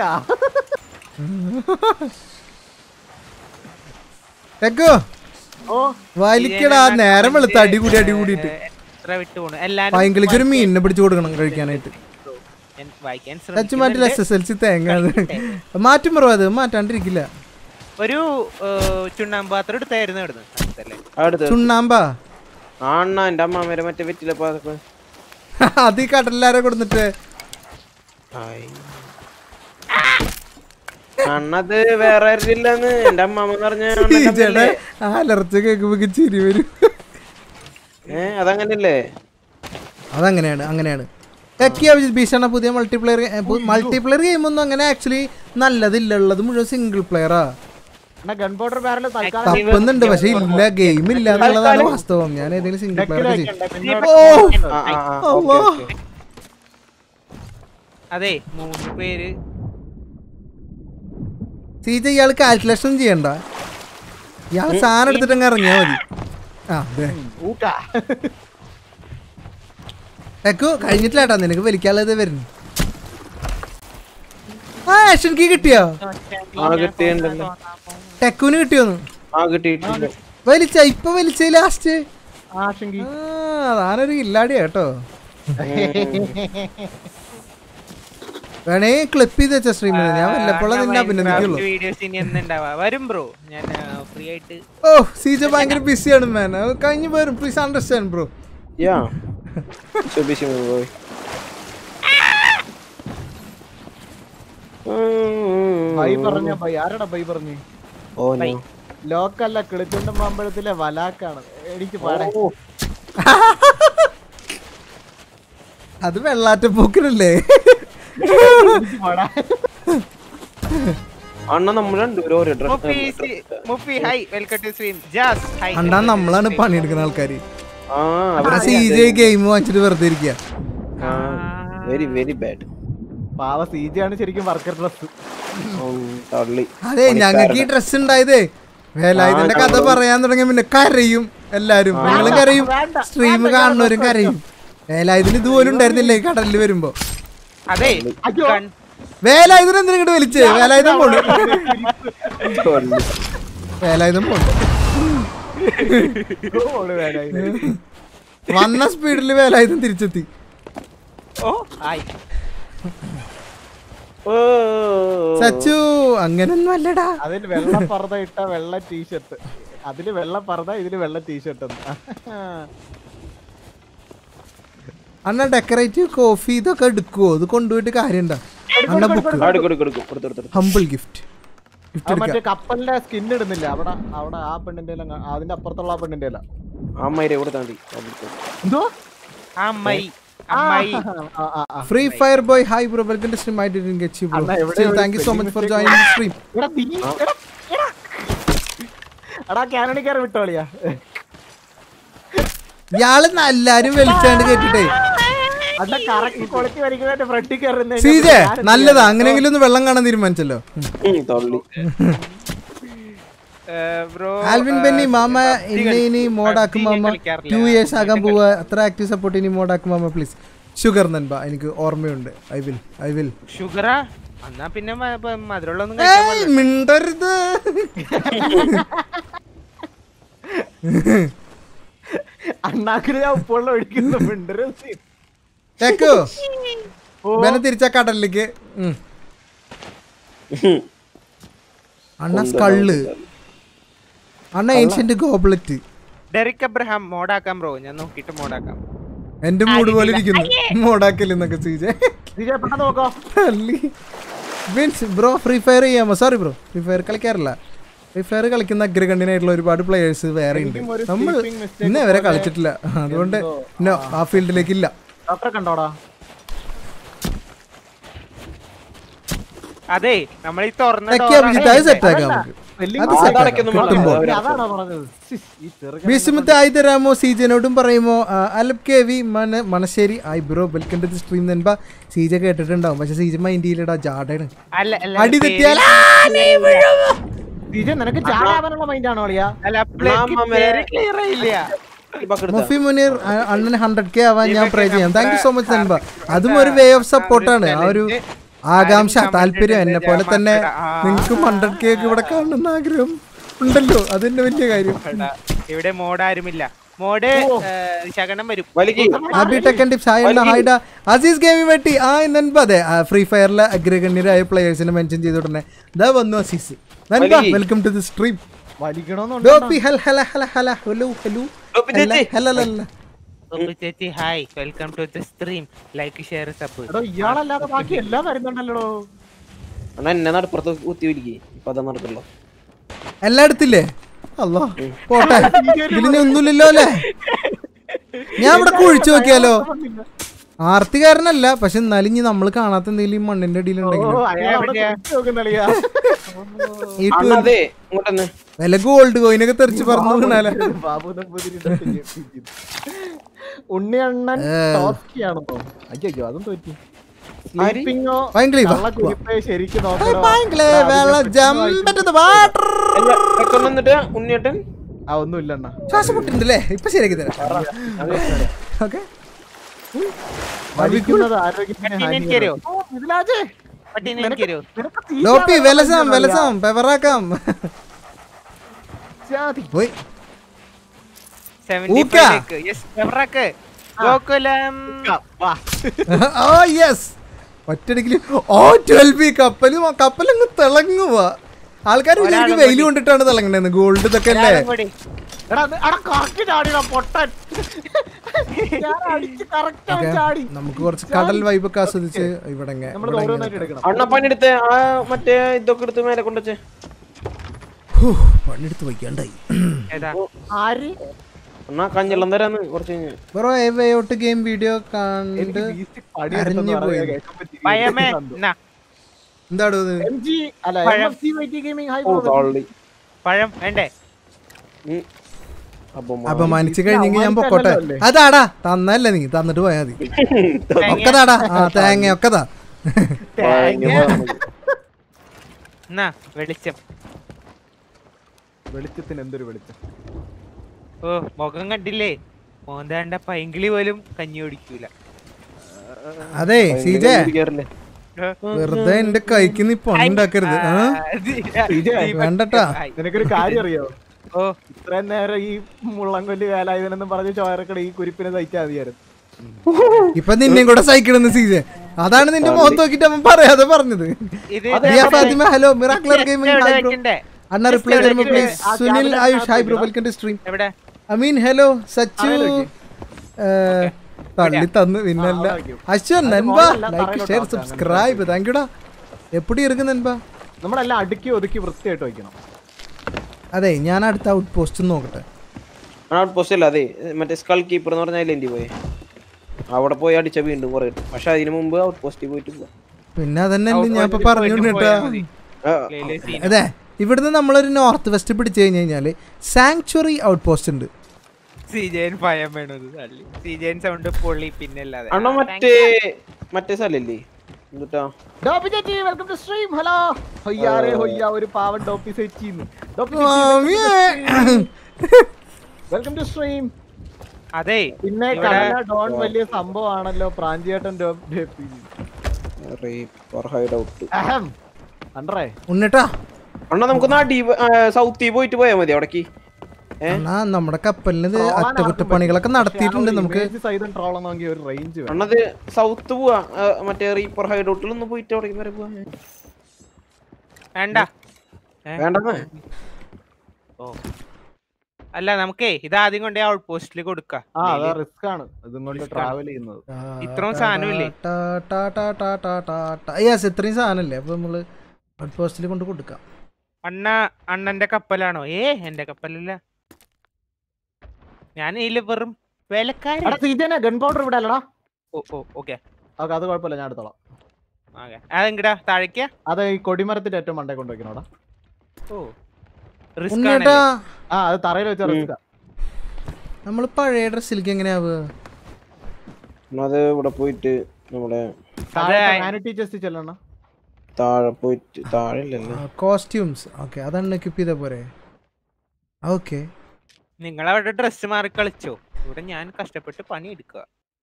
തെക്കോ ഓ വലിക്കടാ നേരം വെളുത്ത അടി കൂടി അടി കൂടിയിട്ട് എത്ര വിട്ടു പോണു എല്ലാരും പൈങ്കിളിക്ക് ഒരു മീനിനെ പിടിച്ചു കൊടുക്കണം കഴിക്കാനായിട്ട് ഞാൻ വായിക്കാൻ ടച്ച് മാറ്റില്ല എസ് എസ് എൽ സി തേങ്ങ അത്. മാറ്റും പറ അത് മാറ്റാണ്ടിരിക്കില്ല ഒരു ചുണ്ണാമ്പ് പാത്രം എടുത്തായിരുന്നു ഇവിടുന്ന് അടുത്തല്ലേ അടുത്ത് ചുണ്ണാമ്പാ ആ അണ്ണ എന്റെ അമ്മ വരെ മറ്റേ വെറ്റില പാത്രം അത് ഈ കടലാരെ കൊടുത്തിട്ട് അണ്ണത് വേറെ ആരില്ലെന്ന് എന്റെ അമ്മാമ്മ പറഞ്ഞ ചേട്ടാ ആ അലർച്ച കേൾക്കുമ്പോ ചിരി വരും ഏ അതങ്ങനല്ലേ അതങ്ങനെയാണ് അങ്ങനെയാണ് ഒക്കെ അഭിജിത്ത് ഭീഷണ പുതിയ മൾട്ടിപ്ലെയർ മൾട്ടിപ്ലെയർ ഗെയിം ഒന്നും അങ്ങനെ ആക്ച്വലി നല്ലതില്ല ഉള്ളത് മുഴുവൻ സിംഗിൾ പ്ലെയറാ എന്നാ ഗൺ പൗഡർ ബാരൽ തൽക്കാലം തപ്പുന്നുണ്ട് പക്ഷെ ഇല്ല ഗെയിം ഇല്ല എന്നുള്ളതാണ് വാസ്തവം ഞാൻ ഏതെങ്കിലും സിംഗിൾ പ്ലെയർ ഡെക്കിൽ ചെയ്യും വെക്കണ്ട ഓ ആ, ആ, ആ, അള്ളാ. Okay, okay. അതെ മൂന്ന് പേര് സീജ ഇയാൾ കാൽക്കുലേഷൻ ചെയ്യണ്ട ഇയാൾ സാധനം എടുത്തിട്ട് അങ്ങ് ഇറങ്ങിയാ മതി ആ അതെ ഊക്കാ എക്കു കഴിഞ്ഞിട്ടില്ലാട്ടാ നിനക്ക് വലിക്കാനുള്ളത് വരുന്നു ആ ആക്ഷൻ കീ കിട്ടിയോ ആ കിട്ടിയിട്ടുണ്ടല്ലോ ടെക്കുവിന് കിട്ടിയോന്ന് ആ കിട്ടിയിട്ടുണ്ട് വലിച്ച ഇപ്പൊ വലിച്ച ലാസ്റ്റ് ആശങ്കി ആ താനൊരു ഇല്ലാടി കേട്ടോ വേണേ ക്ലിപ്പ് ചെയ്ത് വെച്ച സ്ട്രീമിൽ ഞാൻ വല്ലപ്പോഴും നിന്നെ അഭിനന്ദിക്കുള്ളൂ വീഡിയോസ് ഇനി എന്തുണ്ടാവാ വരും ബ്രോ ഞാൻ ഫ്രീ ആയിട്ട് ഓ സീജ ഭയങ്കര ബിസിയാണ് മാൻ കഴിഞ്ഞു വരും please understand bro Yeah. So busy with boy. Bye പറഞ്ഞ ബൈ ആരടാ ബൈ പറഞ്ഞു Oh Bye. no. ലോക്കല്ല കിളിച്ചുണ്ട മാമ്പഴത്തിലെ വലാക്കാണ് എനിക്ക് പാടാ Oh. അത് വെള്ളാറ്റപ്പൂക്കിനല്ലേ എനിക്ക് പാടാ അണ്ണ നമ്മൾ രണ്ടുപേരും ഒരു മുപ്പി ഡ്രസ് മുപ്പി ഹൈ വെൽക്കം ടു സ്ട്രീം ജാസ് ഹൈ അണ്ടാ നമ്മളാണ് പണിയെടുക്കുന്ന ആൾക്കാര് ആ അവിടെ സി ജെ ഗെയിം വാങ്ങിച്ചിട്ട് വെറുതെ ഇരിക്കുക വെരി വെരി ബാഡ് പാവ സി ആണ് ശരിക്കും വർക്കർ ഡ്രസ് തള്ളി അതെ ഞങ്ങൾക്ക് ഈ ഡ്രസ് ഉണ്ടായതേ വേലായുധന്റെ കഥ പറയാൻ തുടങ്ങിയ പിന്നെ കരയും എല്ലാരും നിങ്ങളും കരയും സ്ട്രീം കാണുന്നവരും കരയും വേലായുധന് ഇതുപോലും ഉണ്ടായിരുന്നില്ലേ ഈ കടലിൽ വരുമ്പോ അതെ അയ്യോ. കൺ- വേലായുധൻ എന്തിനാ ഇങ്ങോട്ട് വലിച്ചേ വേലായുധം പോണു തള്ളി വേലായുധം പോണു വന്ന സ്പീഡിൽ വേലായുധം തിരിച്ചെത്തി ഓ ഹായ് സച്ചു അങ്ങനൊന്നും അല്ലടാ അതിൽ വെള്ള പർദ്ദ ഇട്ട വെള്ള ടീഷർട്ട് അതില് വെള്ള പർദ്ദ ഇതില് വെള്ള ടീഷർട്ട് അണ്ണ ഡെക്കറേറ്റീവ് കോഫി ഇതൊക്കെ എടുക്കുവോ ഇത് കൊണ്ടുപോയിട്ട് കാര്യണ്ടാ അണ്ണ ബുക്ക് കൊടുക്കും കൊടുക്കും കൊടുക്കും കൊടുത്തു കൊടുത്തു ഹംബിൾ ഗിഫ്റ്റ് ഗിഫ്റ്റ് മറ്റേ എടുക്കാം കപ്പലിന്റെ സ്കിൻ ഇടുന്നില്ല അവിടെ അവിടെ ആ പെണ്ണിന്റെ എല്ലാം കാ- അതിന്റെ അപ്പുറത്തുള്ള ആ പെണ്ണിന്റെ അല്ല അമ്മയിരെ കൊടുത്താൽ മതി എന്തോ അമ്മായി അമ്മായി ആ, ആ, ആ. Free Fire boy hi bro welcome to stream I didn't get you bro അണ്ണാ, എവിടെ സ്റ്റിൽ ഒരു thank you so spelling much for mistake joining the stream എടാ, നീ, എടാ, എടാ. എടാ കാനണിക്കാരെ വിട്ടോളിയാ ഇയാള് എല്ലാരും വലിച്ചാണ്ട് കേട്ടിട്ടേ അണ്ണ കറക്റ്റ് ക്വാളിറ്റി വരയ്ക്കുന്നതിന്റെ ഫ്രണ്ടിൽ കയറുന്ന സീജെ നല്ലതാ അങ്ങനെയെങ്കിലും ഒന്ന് വെള്ളം കാണാൻ തീരുമാനിച്ചല്ലോ തള്ളി ബ്രോ ആൽവിൻ ബെന്നി മാമ ഇന്നെ ഇനി മോഡാക്കും മാമ ടു ഇയേഴ്സ് ആകാൻ പോവുക അത്ര ആക്റ്റീവ് സപ്പോർട്ട് ഇനി മോഡാക്കും മാമ പ്ലീസ് ഷുഗർ നൻപ എനിക്ക് ഓർമ്മയുണ്ട് ഐ വിൽ ഐ വിൽ ഷുഗറാ എന്നാ പിന്നെ മ- ഇപ്പൊ മധുരമുള്ളൊന്നും കഴിക്കാൻ ഏയ് മിണ്ടരുത് അണ്ണാക്കില് ഞാൻ ഉപ്പുവെള്ളം ഒഴിക്കുന്നു മിണ്ടരുത് കേക്കോ ബെന തിരിച്ച കടലിലേക്ക് ഉം. അണ്ണ സ്കള്ള് അണ്ണ ഏൻഷ്യന്റ് ഗോബ്ലറ്റ് ഡെറിക് അബ്രഹാം മോഡാക്കാം ബ്രോ ഞാൻ നോക്കിയിട്ട് മോഡാക്കാം എന്റെ മൂഡ് പോലെ ഇരിക്കുന്നു മോഡാക്കലെന്നൊക്കെ സീജെ സീജെ പെട്ടെന്ന് നോക്കോ തള്ളി മീൻസ് ബ്രോ ഫ്രീ ഫയർ ചെയ്യാമോ സോറി ബ്രോ ഫ്രീ ഫയർ കളിക്കാറില്ല ഫ്രീ ഫയർ കളിക്കുന്ന അഗ്രഗണ്യനായിട്ടുള്ള ഒരുപാട് പ്ലേയേഴ്സ് വേറെ ഉണ്ട് എനിക്കും ഒരു നമ്മൾ sleeping mistake ഇന്നേ വരെ പോലെ കളിച്ചിട്ടില്ല അതുകൊണ്ട് no, ആ ഫീൽഡിലേക്ക് ഇല്ല ഡോക്ടറെ കണ്ടോടാ അതെ നമ്മൾ ഈ തുറന്ന തെക്കി door അഭിജിത്ത് അത് ആണ് സെറ്റ് ആക്കാം നമുക്ക് Spelling അത് mistake set ആക്കാം. അടയ്ക്കുന്നു കിട്ടുമ്പോ മോളെ. അതാണോ പറഞ്ഞത് ശ്ശി, ഈ ചെറുക്കൻ വിസ്മത്ത് ആയി തരാമോ സീജനോടും പറയുമോ ആ, അലബ് കെ വി മന Manassery hi bro welcome to the stream നൻപ സീജ കേട്ടിട്ടുണ്ടാവും പക്ഷെ സീജ മൈൻഡ് ചെയ്യില്ലടാ ജാടാണ് അല്ല അല്ല അടി പേര് തെറ്റിയാൽ സീജെ നിനക്ക് ചാടാവാനുള്ള മൈൻഡ് ആണോ അളിയാ അല്ല പ്ലേക്ക് മാമ പേര് ക്ലിയർ ആയില്ല മുഫി മുനീർ അ- അണ്ണൻ ഹൺഡ്രഡ് കെ ആവാൻ ഞാൻ പ്രേ ചെയ്യാം താങ്ക് യു സോ മച്ച് നൻപ അതും ഒരു വേ ഓഫ് സപ്പോർട്ടാണ് ആ ഒരു ആകാംക്ഷ താല്പര്യം എന്നെ പോലെ തന്നെ നിങ്ങൾക്കും ഹൺഡ്രഡ് കെ ഒക്കെ ഇവിടെ കാണണമെന്ന് ആഗ്രഹം ഉണ്ടല്ലോ അതെന്നെ വലിയ കാര്യം എടാ, ഇവിടെ മോഡ് ആരുമില്ല മോഡ് ശകനം വരും വലിക്ക് ഹാപ്പി ടെക്കൻ ടിപ്സ് ഹായ് അണ്ണ ഹായ്ഡ അസീസ് ഗെയിമിംഗ് വെട്ടി ആ നൻപ അതെ ഫ്രീ ഫയറിലെ അഗ്രഗണ്യരായ പ്ലേയേഴ്സിനെ മെൻഷൻ ചെയ്ത ഉടനെ ഇതാ വന്നു അസീസ് നൻപ വലിക്ക്. വെൽക്കം ടു ദി സ്ട്രീം വലിക്കണമെന്നുണ്ട് ഡോപ്പി ഹൽ ഹല ഹല ഹല ഹലോ ഹലോ ഡോപ്പി ചേച്ചി. ഹലലല്ല ഉപ്പു ചേച്ചി hi welcome to the stream like share sub എടോ ഇയാളല്ലാതെ ബാക്കി എല്ലാം വരുന്നുണ്ടല്ലോ അണ്ണാ എന്നെ നടപ്പുറത്ത് കുത്തി വലിക്ക് ഇപ്പൊ അതാ നടത്തുള്ളൂ എല്ലാം എടുത്തില്ലേ അല്ലോ പോട്ടെ ഇതിന് ഒന്നുമില്ലല്ലോ അല്ലേ ഞാൻ ഇവിടെ കുഴിച്ചു നോക്കിയാലോ ആർത്തികാരനല്ല പക്ഷെ എന്നാലും ഇനി നമ്മൾ കാണാത്ത എന്തെങ്കിലും ഈ മണ്ണിന്റെ അടിയിൽ ഓ ഉണ്ടെങ്കിൽ അയാൾ അവിടെ എവിടെയാ? കുത്തി നോക്കുന്നളിയാ. ഈ അണ്ണ ട്വൽ- അതെ ഇങ്ങോട്ടന്നെ വല്ല ഗോൾഡ് കോയിനൊക്കെ തെറിച്ച് പറഞ്ഞു വീണാല ബാബു നമ്പൂതിരി ഇതൊക്കെ ഞെട്ടിക്കുന്നു. ഉണ്ണിയണ്ണൻ ടോസ്കിയാണെന്നോ അയ്യോ അതും തോറ്റി സ്ലീപ്പിങ്ങോ ഭയങ്കര ഇവ. കുരിപ്പേ ശരിക്കും നോക്കണോ ഭയങ്കര വെള്ള ജമ്പ് ടു ദ വാട്ടർ അല്ല പെട്ടെന്ന് വന്നിട്ട് ഉണ്ണിയേട്ടൻ ആ ഒന്നും ഇല്ലണ്ണ ശ്വാസം മുട്ടുണ്ടല്ലേ ഇപ്പൊ ശരിയാക്കി തരാം അതെ ഓക്കെ വലിക്കുന്നത് ആരോഗ്യത്തിന് പട്ടിനെ ഹാനികരം. എനിക്കറിയോ? ഓ, മിഥുലാജേ, പട്ടീനെ എനിക്കറിയോ നിനക്ക് തീറ്റ ലോപ്പി വേണം വെലസാം എന്നറിയാം. വെലസാം പെവറാക്കാം ജാതി. പോയി സെവന്റി ഊക്ക. യെസ് എവറാക്ക് ഗോകുലം വാ. ഓ യെസ് ഒറ്റടിക്കല് ഓ ട്വൽവ് ബി കപ്പല് കപ്പലങ്ങ് തിളങ്ങുക ആൾക്കാർ വിചാരിക്കും വെയിൽ കൊണ്ടിട്ടാണ് തിളങ്ങണേന്ന് ഗോൾഡ് ഇതൊക്കെ അല്ലേ ഒരാളും കൂടി. എടാ, ഇത് എടാ, correct ചാടിയെടാ, പൊട്ടൻ. ഞാൻ അടിച്ച് correct ആയി ഓക്കെ ചാടി. നമുക്ക് കുറച്ച് കടൽ വൈബൊക്കെ ആസ്വദിച്ച് ഇവിടെ ഇങ്ങ- നമ്മള് ഇവിടെ ഓരോന്നായിട്ട് ഇങ്ങനെ- എടുക്കണം അണ്ണ പണിയെടുത്ത് ആ മറ്റേ ഇതൊക്കെ എടുത്ത് മേലെ കൊണ്ടുവച്ചേ ഹൂ, പണിയെടുത്ത് വയ്ക്കാണ്ടായി ഏതാ ആര് അണ്ണാ കഞ്ഞെള്ളം തരാന്ന് കുറച്ച് കഴിഞ്ഞ് bro a way out game video കണ്ട് എനിക്ക് വീട്ടിൽ പണിയെടുത്തെന്ന് അരഞ്ഞു പറയാൻ പോയി. കേൾക്കാൻ പറ്റി. പയമേ കണ്ടു. എന്നാ എന്താടോ ഇത് MG അല്ല പഴം. MFC വൈറ്റി ഗെയിമിംഗ് ഹൈ ഓ താളി പഴം വേണ്ടേ ഉം. അപ്പൊ അപ്പൊ മനസ്സിൽ കഴിഞ്ഞെങ്കിൽ ഞാൻ പൊക്കോട്ടെ അവന്മാർക്കല്ലല്ലോ അതാടാ തന്നല്ലേ നീ തന്നിട്ട് പോയാ മതി ഒക്കെ താടാ ആ തേങ്ങ ഒക്കെ താ എന്നാ വെളിച്ചം വെളിച്ചത്തിന് എന്തൊരു വെളിച്ചം ഓ മുഖം കണ്ടില്ലേ മോന്താണ്ട പൈങ്കിളി പോലും കഞ്ഞി കുടിക്കൂല അതെ സീജെ കേറില്ലേ വെറുതെ എന്റെ കൈക്ക് നീ പണുണ്ടാക്കരുത് ആ? വേണ്ടട്ടാ. നിനക്കൊരു കാര്യം അറിയോ ഓ ഇത്രയും നേരം ഈ മുള്ളംകൊല്ലി വേലായുധനെന്നും പറഞ്ഞ് ചോരക്കട ഈ കുരിപ്പിനെ സഹിച്ചാൽ മതിയായിരുന്നു ഇപ്പൊ നിന്നെയും കൂടെ സഹിക്കണെന്ന് സീജെ അതാണ് നിന്റെ മുഖത്ത് നോക്കിട്ട് അവൻ പറയാതെ പറഞ്ഞത് ഇത് Riya Fathima hello miracler gaming എവിടെ ഹായ് ബ്രോ വെക്കണ്ടേ? അണ്ണ റിപ്ലൈ തരുമ്പോ പ്ലീസ് ആ Sunil cabinet Ayush hi bro ആക്കിയില്ല. വെൽക്കം ടു സ്ട്രീം എവിടെ അമീൻ ഹലോ സച്ചു ആരാ വെക്ക്? ഏ, തള്ളി തന്നു പിന്നല്ല ആ, ഓക്കേ. അശ്വൻ അത് നൻപ മോളല്ല, ലൈക്ക് തറയിലോട്ട് ഷെയർ ആക്കാം, സബ്സ്ക്രൈബ് താങ്ക് യുടാ എപ്പടി ഇருக்கு നൻപ നമ്മളെല്ലാം അടുക്കി ഒതുക്കി വൃത്തിയായിട്ട് വെക്കണം അതെ ഞാൻ അടുത്ത ഔട്ട് പോസ്റ്റ് നോക്കട്ടെ ഔട്ട് പോസ്റ്റ് അല്ല അതെ മറ്റേ സ്കൾ കീപ്പർ എന്ന് പറഞ്ഞ അതിലെന്തി പോയി അവിടെ പോയി അടിച്ച വീണ്ടും കുറെ പക്ഷെ അതിന് മുമ്പ് ഔട്ട് പോസ്റ്റിൽ പോയിട്ട് പോവാ. പിന്നെ അതന്നെ Out ഞാൻ ഇപ്പൊ post ൽ പറഞ്ഞോണ്ട് പോയിട്ട് കേട്ടാ പോയാ മതി. ആ, ലേലേ scene. അതെ ഇവിടുന്ന് നമ്മളൊരു നോർത്ത് വെസ്റ്റ് പിടിച്ചു കഴിഞ്ഞു കഴിഞ്ഞാല് സാങ്ച്വറി ഔട്ട് പോസ്റ്റ് ഉണ്ട് സിജയൻ ഭയം വേണത് തള്ളി സിജയൻ സൗണ്ട് പൊള്ളി പിന്നല്ലാതെ അണ്ണ മറ്റേ മറ്റേ സ്ഥലല്ലേ എന്നിട്ടാ ഡോപ്പി ചേച്ചി വെൽക്കം ടു സ്ട്രീം ഹലോ ഹൊയ്യാറേ ഹൊയ്യ ഒരു പാവൻ ഡോപ്പി ചേച്ചിന്ന് ഡോപ്പി വെൽക്കം ടു സ്ട്രീം അതെ പിന്നെ ഇവിടെ- കടല ഡോൺ വലിയ സംഭവമാണല്ലോ Pranchiyettan dopey rapper hideout അഹം അണ്ടറേ ഉണ്ണിട്ടാ അണ്ണ നമുക്ക് നാട്ടി സൗത്തിൽ പോയിട്ട് പോയാ മതി അവിടേക്ക് ഏ എന്നാ നമ്മുടെ കപ്പലിന് ഇത് അറ്റകുറ്റപ്പണികളൊക്കെ നടത്തിയിട്ടുണ്ട് നമുക്ക് സൈതൻ ട്രോളെന്നെങ്കിൽ ഒരു റേഞ്ച് വേണം അണ്ണത് സൗത്ത് പോവാ ആ, മറ്റേ റീപ്പർ ഹൈഡ് ഔട്ടിൽ ഒന്ന് പോയിട്ട് അവിടേക്ക് വരെ പോവാ വേണ്ട ഏ? വേണ്ടെന്ന് ഓ അല്ല നമുക്കേ ഇത് ആദ്യം കൊണ്ടേ ഔട്ട് പോസ്റ്റിൽ കൊടുക്കാം ആ അതാ റിസ്ക് ആണ് ഇതും കൊണ്ട് ട്രാവൽ ചെയ്യുന്നത് ഇത്രയും സാധനമില്ലേ? യെസ് ഇത്രയും സാധനല്ലേ അപ്പൊ നമ്മള് ഔട്ട് പോസ്റ്റിൽ കൊണ്ട് കൊടുക്കാം അണ്ണ അണ്ണന്റെ കപ്പലാണോ ഏ എന്റെ കപ്പലല്ല ഞാൻ ഇതില് വെറും വേലക്കാരൻ എടാ സീജനെ ഗൺ പൗഡർ ഇവിടെ അല്ലടാ ഓ ഓ ഓക്കെ ഓക്കെ അത് കുഴപ്പമില്ല ഞാൻ എടുത്തോളാം ഓക്കെ അതെങ്കിടാ താഴേക്കാ അത് ഈ കൊടിമരത്തിന്റെ ഏറ്റവും മണ്ടേ കൊണ്ട് വെക്കണോടാ ഓ റിസ്ക് ഉണ്ണിയേട്ടാ ആ അത് തറയിൽ വെച്ച റിസ്ക് നമ്മള് പഴയ ഡ്രസ്സിലേക്ക് എങ്ങനെയാവുക അത് ഇവിടെ പോയിട്ട് നമ്മുടെ അതെ. മാനിറ്റി ചെസ്റ്റ് ചെല്ലണ താഴെ പോയിട്ട് താഴെ ഇല്ലല്ലോ കോസ്റ്റ്യൂംസ് ഓക്കെ അതാണ് എക്യൂപ്പ് ചെയ്ത പോരെ ഓക്കെ നിങ്ങൾ അവിടെ ഡ്രസ് മാറി കളിച്ചോ ഇവിടെ ഞാൻ കഷ്ടപ്പെട്ട് പണി എടുക്കുക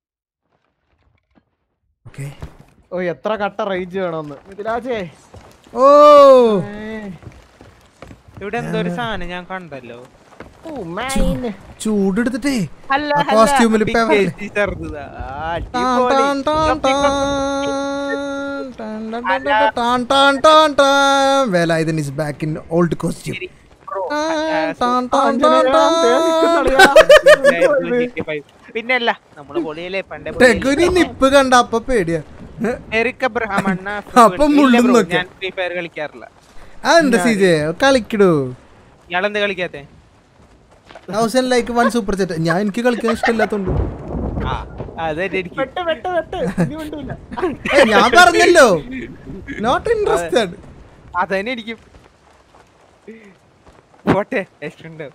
ഓക്കെ ഓ എത്ര കട്ട റേഞ്ച് വേണമെന്ന് മിഥിലാജേ ഓ ഇവിടെ എന്തോ ഒരു സാധനം ഞാൻ കണ്ടല്ലോ ഓ മൈൻ ചൂടെടുത്തിട്ടേ അല്ല ആ costume ല് ഇപ്പൊ അവൻ- ടാൻ ടാൻ ടാൻ ടാൻ ടാൻ ടാൻ ടാൻ ടാൻ ടാൻ ടാൻ ടാൻ. Velayudhan is back in old costume. ടാൻ ടാൻ ടാൻ ടാൻ. പിന്നല്ല നമ്മള് പൊളിയല്ലേ പണ്ടേ ടെഗുരി നിപ്പ് കണ്ട അപ്പൊ പേടിയാ എറിക് അബ്രഹാം അണ്ണ അപ്പൊ മുള്ളും നോക്കി. ഞാൻ ഫ്രീ ഫയർ കളിക്കാറില്ല ആ എന്താ സീജെ കളിക്കടോ ഇയാളെന്ത് കളിക്കാത്തെ thousand like one super set ഞാൻ എനിക്ക് കളിക്കാൻ ഇഷ്ടമില്ലാത്തോണ്ട് ആ അതെന്നെ എനിക്ക് വെട്ട് വെട്ട് വെട്ട് ഇനി മിണ്ടൂല. ഏയ്, ഞാൻ പറഞ്ഞല്ലോ നോട്ട് ഇൻട്രസ്റ്റഡ് അതന്നെ എനിക്ക് പോട്ടെ ഇഷ്ടമുണ്ട്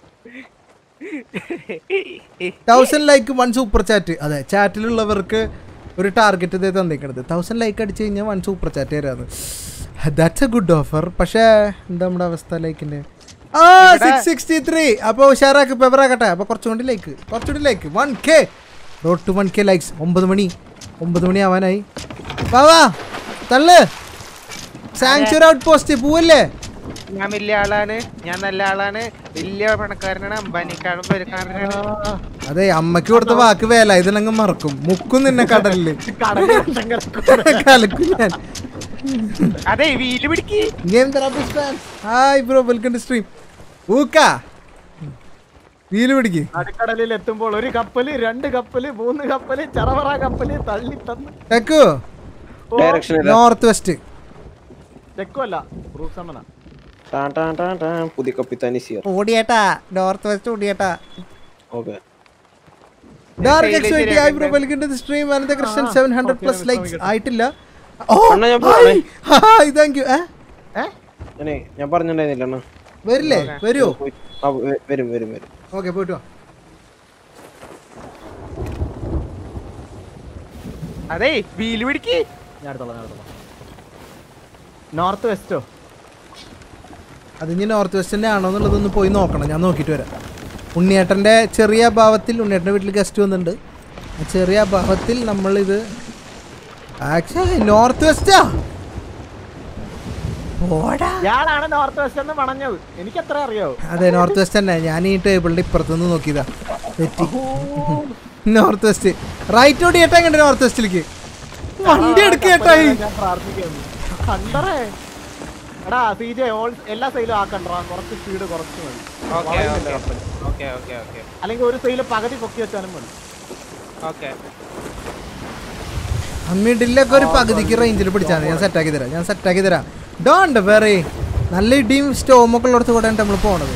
thousand like one super chat അതെ ചാറ്റിലുള്ളവർക്ക് ഒരു ടാർഗറ്റ് ഇതേ തന്നിക്കണത് തൗസൻഡ് ലൈക്ക് അടിച്ചു കഴിഞ്ഞാൽ വൺ സൂപ്പർ ചാറ്റ് തരാന്ന് ദാറ്റ്സ് എ ഗുഡ് ഓഫർ പക്ഷേ എന്താ നമ്മുടെ അവസ്ഥ ലൈക്കിന്റെ ആ സിക്സ് സിക്സ്റ്റി ത്രീ അപ്പോൾ ഉഷാറാക്ക് പേപ്പറാക്കട്ടെ അപ്പോൾ കുറച്ചും കൂടി ലൈക്ക് കുറച്ചുകൂടി like one K road to one K likes ഒമ്പത് മണി ഒമ്പത് മണി ആവാനായി വാ വാ തള്ളു സാങ്ച്വറി ഔട്ട് പോസ്റ്റ് പോവല്ലേ ഞാൻ വലിയ ആളാണ് ഞാൻ നല്ല ആളാണ് വലിയ പണക്കാരനാണ് അംബാനിക്കാളും പെരുക്കാരനാണ് ആ, അതെ അമ്മയ്ക്ക് കൊടുത്ത വാക്ക് വേല ഇതിനങ്ങ് മറക്കും മുക്കും നിന്നെ കടലില് കടലിൽ വെള്ളം കിടക്കും. കലക്കും ഞാൻ അതെ വീല് പിടിക്ക് game therapist fan hi bro welcome to stream ഊക്ക വീല് പിടിക്ക് നടുക്കടലിൽ എത്തുമ്പോൾ ഒരു കപ്പല് രണ്ട് കപ്പല് മൂന്ന് കപ്പല് ചറവറ കപ്പല് തള്ളി തന്ന് തെക്കു ഡയറക്ഷൻ നോർത്ത് വെസ്റ്റ് തെക്കുമല്ല ബ്രൂക്ക് സമ്മന പുതിയ കപ്പിത്താനി സിയർ ഓടിയേട്ടാ നോർത്ത് വെസ്റ്റ് ഓടിയേട്ടാ okay dark expect hi bro welcome to stream Anantha Krishnan seven hundred plus likes ആയിട്ടില്ല ഓ അണ്ണാ, ഞാൻ പോണേ. ഹായ് താങ്ക് യു ഏ ഏ ഞാനേ ഞാൻ പറഞ്ഞിട്ടുണ്ടായിരുന്നില്ല അണ്ണാ വരില്ലേ വരുമോ പോയി- ആ, വ- വരും വരും വരും ഓക്കെ പോയിട്ട് വാ അതെ വീല് പിടിക്ക് ഞാൻ എടുത്തോളാം ഞാൻ എടുത്തോളാം നോർത്ത് വെസ്റ്റോ അത് ഇനി നോർത്ത് വെസ്റ്റിൻ്റെ ആണോ എന്നുള്ളതൊന്ന് പോയി നോക്കണം ഞാൻ നോക്കിയിട്ട് വരാം ഉണ്ണിയേട്ടൻ്റെ ചെറിയ അഭാവത്തിൽ ഉണ്ണിയേട്ടൻ്റെ വീട്ടിൽ ഗസ്റ്റ് വന്നിട്ടുണ്ട് ആ ചെറിയ അഭാവത്തിൽ നമ്മളിത് ആക്ച്വലി നോർത്ത് വെസ്റ്റാ ഓടാ ഇയാളാണ് നോർത്ത് വെസ്റ്റ് എന്ന് പറഞ്ഞത് എനിക്ക് എത്ര അറിയാവോ അതെ നോർത്ത് വെസ്റ്റ് തന്നെ ഞാൻ ഈ ടേബിളിൻ്റെ ഇപ്പുറത്ത് നിന്ന് നോക്കിയതാ തെറ്റി നോർത്ത് വെസ്റ്റ് റൈറ്റ് ഓടി ഏട്ടാ കണ്ടേ നോർത്ത് വെസ്റ്റിലേക്ക് വണ്ടി എടുക്കേട്ടായി ഞാൻ പ്രാർത്ഥിക്കുന്നു കണ്ടറേ എടാ സി ജെ ഓൾ എല്ലാ സൈലും ആക്കണ്ടാ കുറച്ച് സ്പീഡ് കുറച്ച് മതി ഓക്കെ വളയുന്നില്ല ഓക്കെ കപ്പല്. ഓക്കെ ഓക്കെ ഓക്കെ അല്ലെങ്കിൽ ഒരു സൈല് പകുതി പൊക്കി വെച്ചാലും മതി ഓക്കെ അമ്മിഡിലൊക്കെ ഒരു പകുതിക്ക് റേഞ്ചിൽ പിടിച്ചാൽ ഞാൻ സെറ്റാക്കി തരാം ഞാൻ സെറ്റാക്കി തരാം ഡോണ്ട് വേറെ നല്ല ഇടിയും സ്റ്റോം ഒക്കെ ഉള്ളിടത്ത് കൂടെ നമ്മൾ പോണത്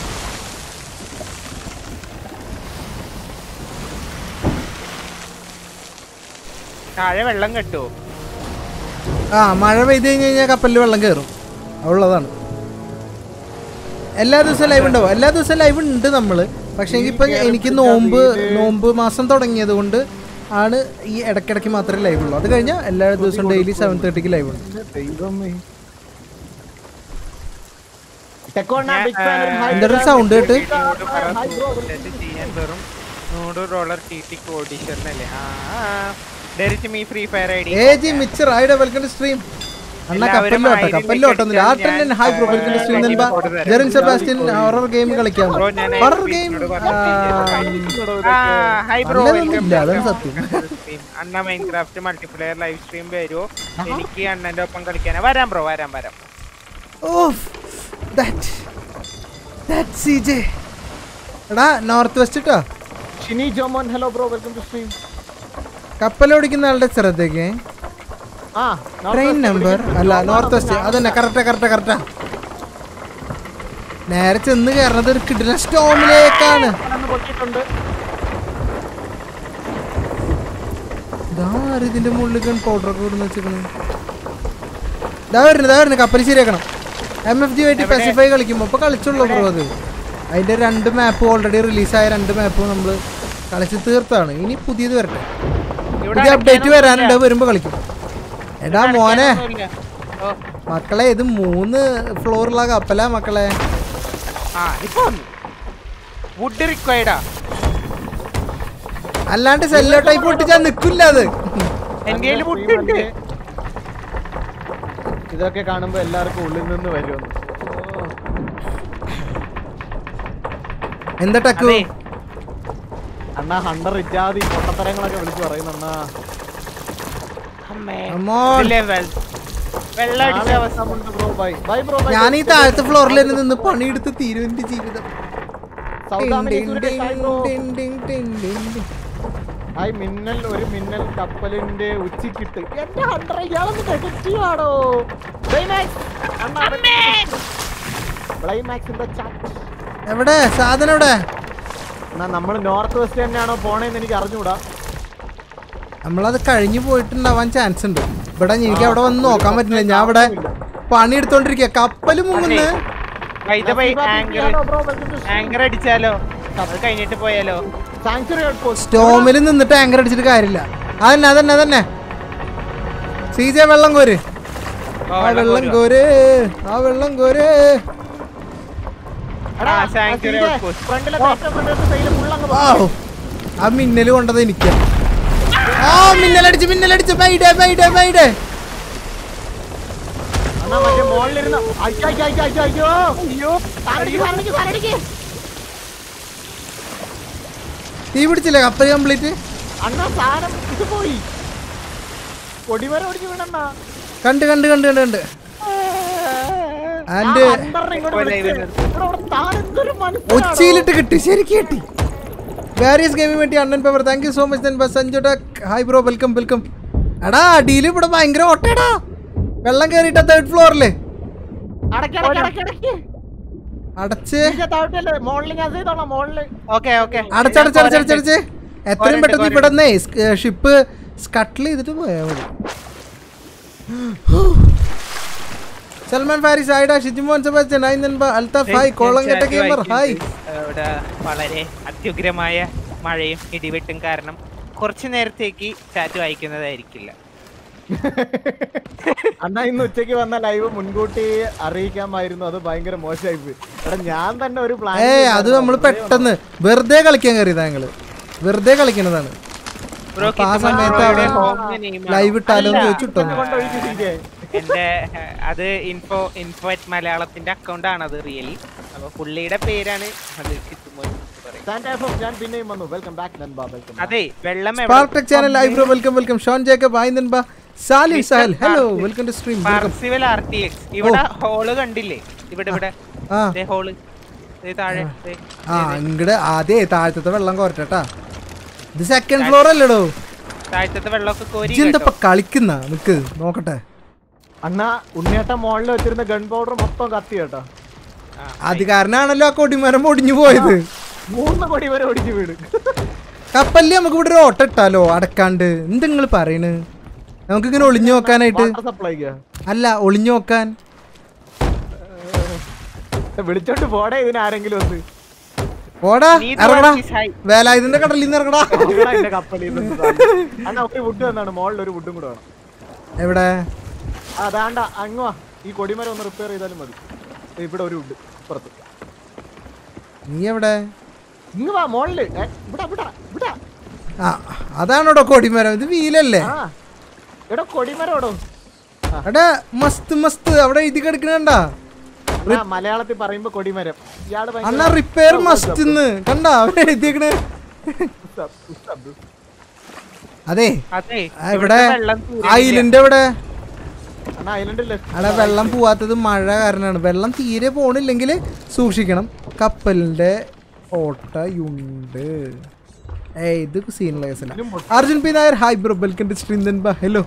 താഴെ വെള്ളം കെട്ടുമോ ആ മഴ പെയ്ത് കഴിഞ്ഞ് കഴിഞ്ഞാൽ കപ്പലിൽ വെള്ളം കയറും ഉള്ളതാണ് എല്ലാ ദിവസവും ലൈവ് ഉണ്ടാവും എല്ലാ ദിവസവും ലൈവ് ഉണ്ട് നമ്മൾ പക്ഷേ ഇപ്പൊ എനിക്ക് നോമ്പ് നോമ്പ് മാസം തുടങ്ങിയത് കൊണ്ട് ആണ് ഈ ഇടയ്ക്കിടയ്ക്ക് മാത്രമേ ലൈവ് ഉള്ളൂ അത് കഴിഞ്ഞാൽ എല്ലാ ദിവസവും ഡെയിലി സെവൻ തേർട്ടിക്ക് ലൈവ് ഉണ്ട് ദൈവമേ ടെക്കോണ്ണ ബിഗ് ഫാൻ എന്തൊരു sound കേട്ട്? ചെയ്യാൻ വെറും നൂറ് ഡോളർ ടി ടി കോഡീശ്വരനല്ലേ ആ ഡെറിച്ച് me Free Fire I D A G മിച്ചർ ആയിടെ വെൽക്കം ടു സ്ട്രീം അണ്ണ എല്ലാവരും കപ്പലിലോട്ടോ ആയിരം കപ്പലിലോട്ടൊന്നുമില്ല like ആർട്ടൻ അടിച്ചാൽ ഹായ് ബ്രോ ഞാൻ വെൽക്കം ടു സ്ട്രീം ഞാൻ നൻപ കൊടുത്തു തരാം. ജെറിൻ സെബാസ്റ്റ്യൻ ഹൊറർ ഗെയിം കളിക്കാം Bro, ഞാൻ horror IPC game not hi bro നല്ലതൊന്നുമില്ല, അതാണ് സത്യം. അണ്ണ മൈൻക്രാഫ്റ്റ് മൾട്ടിപ്ലെയർ ലൈവ് സ്ട്രീം വരുമോ എനിക്ക് അണ്ണന്റെ ഒപ്പം കളിക്കാനാ വരാം ബ്രോ വരാം വരാം ഓഫ് ദാറ്റ് ദാറ്റ് സിജെ എടാ നോർത്ത് വെസ്റ്റ് കേട്ടോ Shini Jomon hello bro welcome to stream കപ്പലോടിക്കുന്ന ആളുടെ ശ്രദ്ധയ്ക്ക് ആ ട്രെയിൻ നമ്പർ അല്ല നോർത്ത് വെസ്റ്റ് അതന്നെ കറക്റ്റാ കറക്റ്റാ കറക്റ്റാ നേരെ ചെന്ന് കയറുന്നത് ഒരു കിട്ടുന്ന സ്റ്റോമിലേക്കാണ് പൊട്ടിയിട്ടുണ്ട് ഇതാര് ഇതിന്റെ മുകളിൽ ഗൺ പൗഡർ ഒക്കെ ഇടുന്ന വെച്ചേക്കണ് ഇതാ വരുന്നത് ഇതാ വരുന്നത് കപ്പൽ ശരിയാക്കണം എം എഫ് ജി ആയിട്ട് പെസിഫൈ കളിക്കുമ്പോൾ ഇപ്പൊ കളിച്ചുള്ളൂ ബ്രോ അത് അതിന്റെ രണ്ട് മാപ്പ് ഓൾറെഡി റിലീസായ രണ്ട് മാപ്പ് നമ്മൾ കളിച്ച് തീർത്താണ് ഇനി പുതിയത് വരട്ടെ പുതിയ അപ്ഡേറ്റ് വരാനുണ്ട് അത് വരുമ്പോ കളിക്കും എടാ മോനെ ഓ മക്കളെ ഇത് മൂന്ന് ഫ്ലോറുള്ള കപ്പലാ മക്കളെ ആ ഇപ്പൊ വുഡ് റിക്വയർഡാ അല്ലാണ്ട് സെല്ലോ ടൈപ്പ് പൊട്ടിച്ചാൽ നിക്കില്ല അത് എന്റെ കയ്യിൽ വുഡ് ഉണ്ട് ഇതൊക്കെ കാണുമ്പോ എല്ലാവർക്കും ഉള്ളിൽ നിന്ന് വരുമെന്ന് എന്താ ടക്കു അതെ അണ്ണാ ഹണ്ടർ ഇത്യാദി പൊട്ടത്തരങ്ങളൊക്കെ വിളിച്ചു പറയുന്നു അണ്ണാ അമ്മേ Come on. ഇതിലെ വെൾ- വെള്ളം അടിച്ച അവസ്ഥ bro bye bye bro bye ഞാൻ ഈ താഴത്തെ ഫ്ലോറിൽ തന്നെ നിന്ന് പണിയെടുത്ത് തീരും എന്റെ ജീവിതം ഹായ് മിന്നൽ ഒരു മിന്നൽ കപ്പലിന്റെ ഉച്ചിക്കിട്ട് എന്റെ ഹണ്ടർ ഇയാളൊന്ന് നെഗറ്റീവ് ആണോ ബ്ലൈമാക്സിന്റെ ചാറ്റ് എവിടെ സാധനം എവിടെ എന്നാ നമ്മൾ നോർത്ത് വെസ്റ്റ് തന്നെയാണോ പോണേന്ന് എനിക്ക് അറിഞ്ഞൂടാ നമ്മളത് കഴിഞ്ഞു പോയിട്ടുണ്ടാവാൻ ചാൻസ് ഉണ്ട് ഇവിടെ എനിക്ക് അവിടെ വന്ന് നോക്കാൻ പറ്റില്ല ഞാൻ ഇവിടെ പണിയെടുത്തോണ്ടിരിക്കുക കപ്പല് മുങ്ങുന്നു വൈദബൈ ആങ്കർ ആങ്കർ അടിച്ചാലോ അത് കഴിഞ്ഞിട്ട് പോയാലോ സാങ്ച്വറി ഔട്ട് പോസ്റ്റ് സ്റ്റോമിൽ നിന്നിട്ട് ആങ്കർ അടിച്ചിട്ട് കാര്യമില്ല അതന്നെ അതന്നെ അതന്നെ സീജ വെള്ളം കോര് ഓ, ആ വെള്ളം കോരുവാ. കോര് ആ വെള്ളം കോര് എടാ, ആ, sanctuary സീജെ, outpost. ഫ്രണ്ടിലെ ഏറ്റവും ഫ്രണ്ടിലത്തെ സൈഡിൽ ഫുള്ളങ്ങ് വാവ്. ആ മിന്നല് കൊണ്ടത് എനിക്ക് ആ മിന്നലടിച്ച് മിന്നലടിച്ച് മൈഡേ മൈഡേ മൈഡേ അണ്ണാ മറ്റേ മോളിലിരുന്ന അയ്യോ അയ്യോ അയ്യോ അയ്യോ അയ്യോ അയ്യോ സാരടിക്ക് സാരടിക്ക് സാരടിക്ക് തീ പിടിച്ചില്ലേ കപ്പൽ കംപ്ലീറ്റ് അണ്ണാ സാധനം ഇത് പോയി കൊടിമരം ഒടിഞ്ഞു വീണണ്ണാ കണ്ട് കണ്ട് കണ്ട് കണ്ട് കണ്ട് ആൻഡ് ആ അണ്ടറിനെ ഇങ്ങോട്ട് വിളിച്ച്. ഇവിടെ ഇവിടെ താൻ എന്തൊരു മനുഷ്യനാണോ? ഒച്ചയിലിട്ട് കിട്ടി ശരിക്കും കിട്ടി വാരിയസ് ഗെയിമിന് വേണ്ടി അണ്ണൻ paper thank you so much ദൻ ബസ് സഞ്ജുട്ട ഹായ് ബ്രോ വെൽക്കം വെൽക്കം എടാ അടിയിൽ ഇവിടെ ഭയങ്കര ഓട്ടേടാ വെള്ളം കയറിയിട്ട തേർഡ് ഫ്ലോറില് അടയ്ക്ക്, അടയ്ക്ക്, അടയ്ക്ക്, അടയ്ക്ക്. അടച്ച് സീജെ താഴോട്ടല്ലേ? മോളില് ഞാൻ ചെയ്തോളാം മോളില് ഓക്കെ ഓക്കെ അടച്ചടച്ചടച്ചടച്ച് എത്രയും കോരണ്ട്, പെട്ടെന്ന് ഇവിടെ നിന്നേ ഷിപ്പ് സ്കട്ടിൽ ചെയ്തിട്ട് പോയാ മതി സൽമാൻ ഫാരിസ് ഹായ്ഡാ ഷിജിമോൻ സെബാസ്റ്റ്യൻ ഹായ് നൻപ അൽത്താഫ് ഹായ് കോളങ്കട്ട ഗെയിമർ ഹായ് ഇവിടെ വളരെ അത്യുഗ്രമായ മഴയും ഇടിവെട്ടും കാരണം കുറച്ചു നേരത്തേക്ക് ചാറ്റ് വായിക്കുന്നതായിരിക്കില്ല അണ്ണാ ഇന്ന് ഉച്ചയ്ക്ക് വന്ന ലൈവ് മുൻകൂട്ടി അറിയിക്കാമായിരുന്നു അത് ഭയങ്കര മോശമായി പോയി എടാ ഞാൻ തന്നെ ഒരു പ്ലാൻ ഏ അത് നമ്മൾ പെട്ടെന്ന് വെറുതെ കളിക്കാൻ കയറിയതാ ഞങ്ങള് വെറുതെ കളിക്കണതാണ് ബ്രോ അപ്പൊ ആ സമയത്താണ് ലൈവ് ഇട്ടാലോ എന്ന് ചോദിച്ചിട്ടോ കൊണ്ടൊഴിച്ച് സീജെ എന്റെ ഏഹ്, അത് ഇൻഫോ ഇൻഫോ അറ്റ് മലയാളത്തിന്റെ അക്കൗണ്ട് ആണ് അത് റിയലി അപ്പൊ പുള്ളിയുടെ പേരാണ് അത് കിട്ടുമോ എന്ന് പറയും. സാന്റാ എഫ് എം, ഞാൻ പിന്നെയും വന്നു വെൽക്കം ബാക്ക് നൻബ വെൽക്കം അതെ വെള്ളം എവിടെ- spark tech channel live bro welcome welcome Shawn Jacob hi നൻപ Salim Sahal hello welcome to stream welcome Percival R T X ഇവിടെ ഹോള് കണ്ടില്ലേ ഇവിടെ ഇവിടെ ആ ദേ ഹോള് ദേ താഴെ ദേ. ആ ഇങ്ങട് ആദ്യേ താഴത്തെ വെള്ളം കോരട്ടെട്ടാ ഇത് സെക്കൻഡ് ഫ്ലോർ അല്ലടോ താഴത്തെ വെള്ളമൊക്കെ കോരി ഇതെന്തപ്പ കളിക്കുന്ന നിക്ക് നോക്കട്ടെ അണ്ണാ ഉണ്ണിയേട്ട മോളിൽ വെച്ചിരുന്ന ഗൺ പൗഡർ മൊത്തം കത്തി കേട്ടോ ആ, അത് കാരണാണല്ലോ ആ കൊടിമരം ഒടിഞ്ഞു പോയത് മൂന്ന് കൊടി വരെ ഒടിച്ചു വീട് കപ്പലില് നമുക്ക് ഇവിടെ ഒരു ഓട്ടം ഇട്ടാലോ അടക്കാണ്ട് എന്ത് നിങ്ങൾ പറയണ് നമുക്ക് ഇങ്ങനെ ഒളിഞ്ഞു നോക്കാനായിട്ട് വാട്ടർ സപ്ലൈക്ക് അല്ല ഒളിഞ്ഞു നോക്കാൻ വിളിച്ചോണ്ട് പോടേ ഇതിനാരെങ്കിലും ഒന്ന് ഓടാ Need ഇറങ്ങടാ one is high. വേലായുധന്റെ കടലിൽ നിന്ന് ഇറങ്ങടാ ഇവിടെ എന്റെ കപ്പലിൽ നിന്ന് സാധനം. അണ്ണാ ഒരു വുഡ് തന്നാണ് മോളിൽ ഒരു വുഡും കൂടെ വേണം എവിടെ അതാണ്ട അങ്ങ് വാ ഈ കൊടിമരം ഒന്ന് റിപ്പയർ ചെയ്താലും മതി ദേ ഇവിടെ ഒരു വുഡ് പുറത്ത് നീ എവിടെ ഇങ്ങ് വാ മോളില് ഏ, ഇവിടെ ഇവിടെ ഇവിടെ ആ അതാണോടോ കൊടിമരം ഇത് വീലല്ലേ ആ എടാ കൊടിമരം എടോ എടാ മസ്ത് മസ്ത് അവിടെ എഴുതി കിടക്കണണ്ടാ അണ്ണാ, മലയാളത്തിൽ പറയുമ്പോ കൊടിമരം ഇയാള് ഭയങ്കര അണ്ണ റിപ്പയർ മസ്റ്റ് കണ്ടാ അവിടെ എഴുതിയേക്കണേ ഉസ്താദ്, ഉസ്താദ്. അതെ അതെ ആ, ഇവിടെ ഇവിടുത്തെ വെള്ളം തീരെ ഐലൻഡ് എവിടെ അണ്ണാ ഐലൻഡിൽ അവിടെ വെള്ളം പോവാത്തത് മഴ കാരണമാണ് വെള്ളം തീരെ പോണില്ലെങ്കിൽ സൂക്ഷിക്കണം കപ്പലിന്റെ ഓട്ടയുണ്ട് ഏയ് ഇത് സീനുള്ള കേസല്ല Arjun P Nair hi bro welcome to stream hello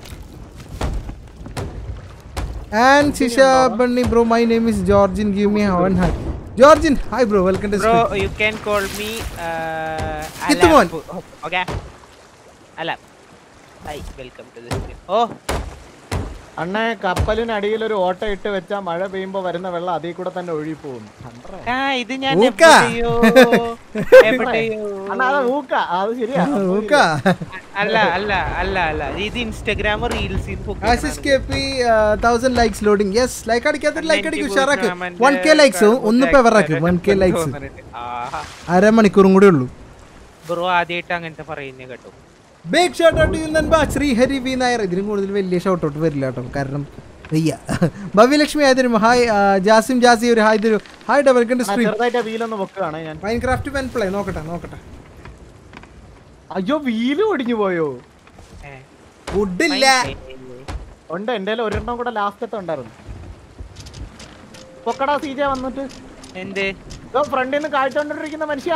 and ശിഷ bunny bro my name is Georgin give me ഹവൻ hi Georgin hi bro welcome to bro stream you can call me Kithumon. Okay അല്ല ഹൈ വെൽക്കം ടു ദിസ് ഓ അണ്ണേ കപ്പലിനടിയിൽ ഒരു ഓട്ട ഇട്ട് വെച്ചാൽ മഴ പെയ്യുമ്പോ വരുന്ന വെള്ളം അതിൽ കൂടെ തന്നെ ഒഴുകി പോകും കണ്ടറേ. ആ ഇത് ഞാൻ ഊക്ക. എവിടെയോ എവിടെയോ അണ്ണാ അത് ഊക്ക അത് ശരിയാ നോക്കാ അല്ല അല്ല അല്ല അല്ല ഇത് Instagram reels Ashish K P thousand likes loading yes like അടിക്കാത്ത ലൈക്ക് അടിക്കും ഷെയറാക്ക് വൺ കെ ലൈക്സ് ഒന്ന് പെവറാക്ക് വൺ കെ ലൈക്സ് അരമണിക്കൂറും കൂടെ ഉള്ളൂ ബ്രോ ആദ്യമായിട്ട് അങ്ങനത്തെ പറയുന്നേ കേട്ടോ ബിഗ് ഷോട്ട് ഔട്ട് നൻപാ ശ്രീഹരി വി നായർ ഇതിനും കൂടുതൽ വലിയ ഷോട്ട് ഔട്ട് വരില്ല കേട്ടോ കാരണം വയ്യ ഭവ്യലക്ഷ്മി ആയതിരും ഹായ് ആ, ജാസിം ജാസി ഒരു ഹായ് തരും ഹായ് ഡബിൾ കണ്ട് ആ, സ്ട്രീം ചെറുതായിട്ട് വീലൊന്ന് വെക്കുകയാണ് ഞാൻ മൈൻക്രാഫ്റ്റ് പെൻ പ്ലേ നോക്കട്ടെ നോക്കട്ടെ അയ്യോ വീല് ഒടിഞ്ഞു പോയോ ഏ. വുഡില്ല ഉണ്ട് എന്റെ കയ്യിൽ ഒരെണ്ണം കൂടെ ലാസ്റ്റത്തെ ഉണ്ടായിരുന്നു പൊക്കടാ സീജ വന്നിട്ട് എന്ത് ഫ്രണ്ടിൽ നിന്ന് കാഴ്ചകൊണ്ടിരിക്കുന്ന മനുഷ്യ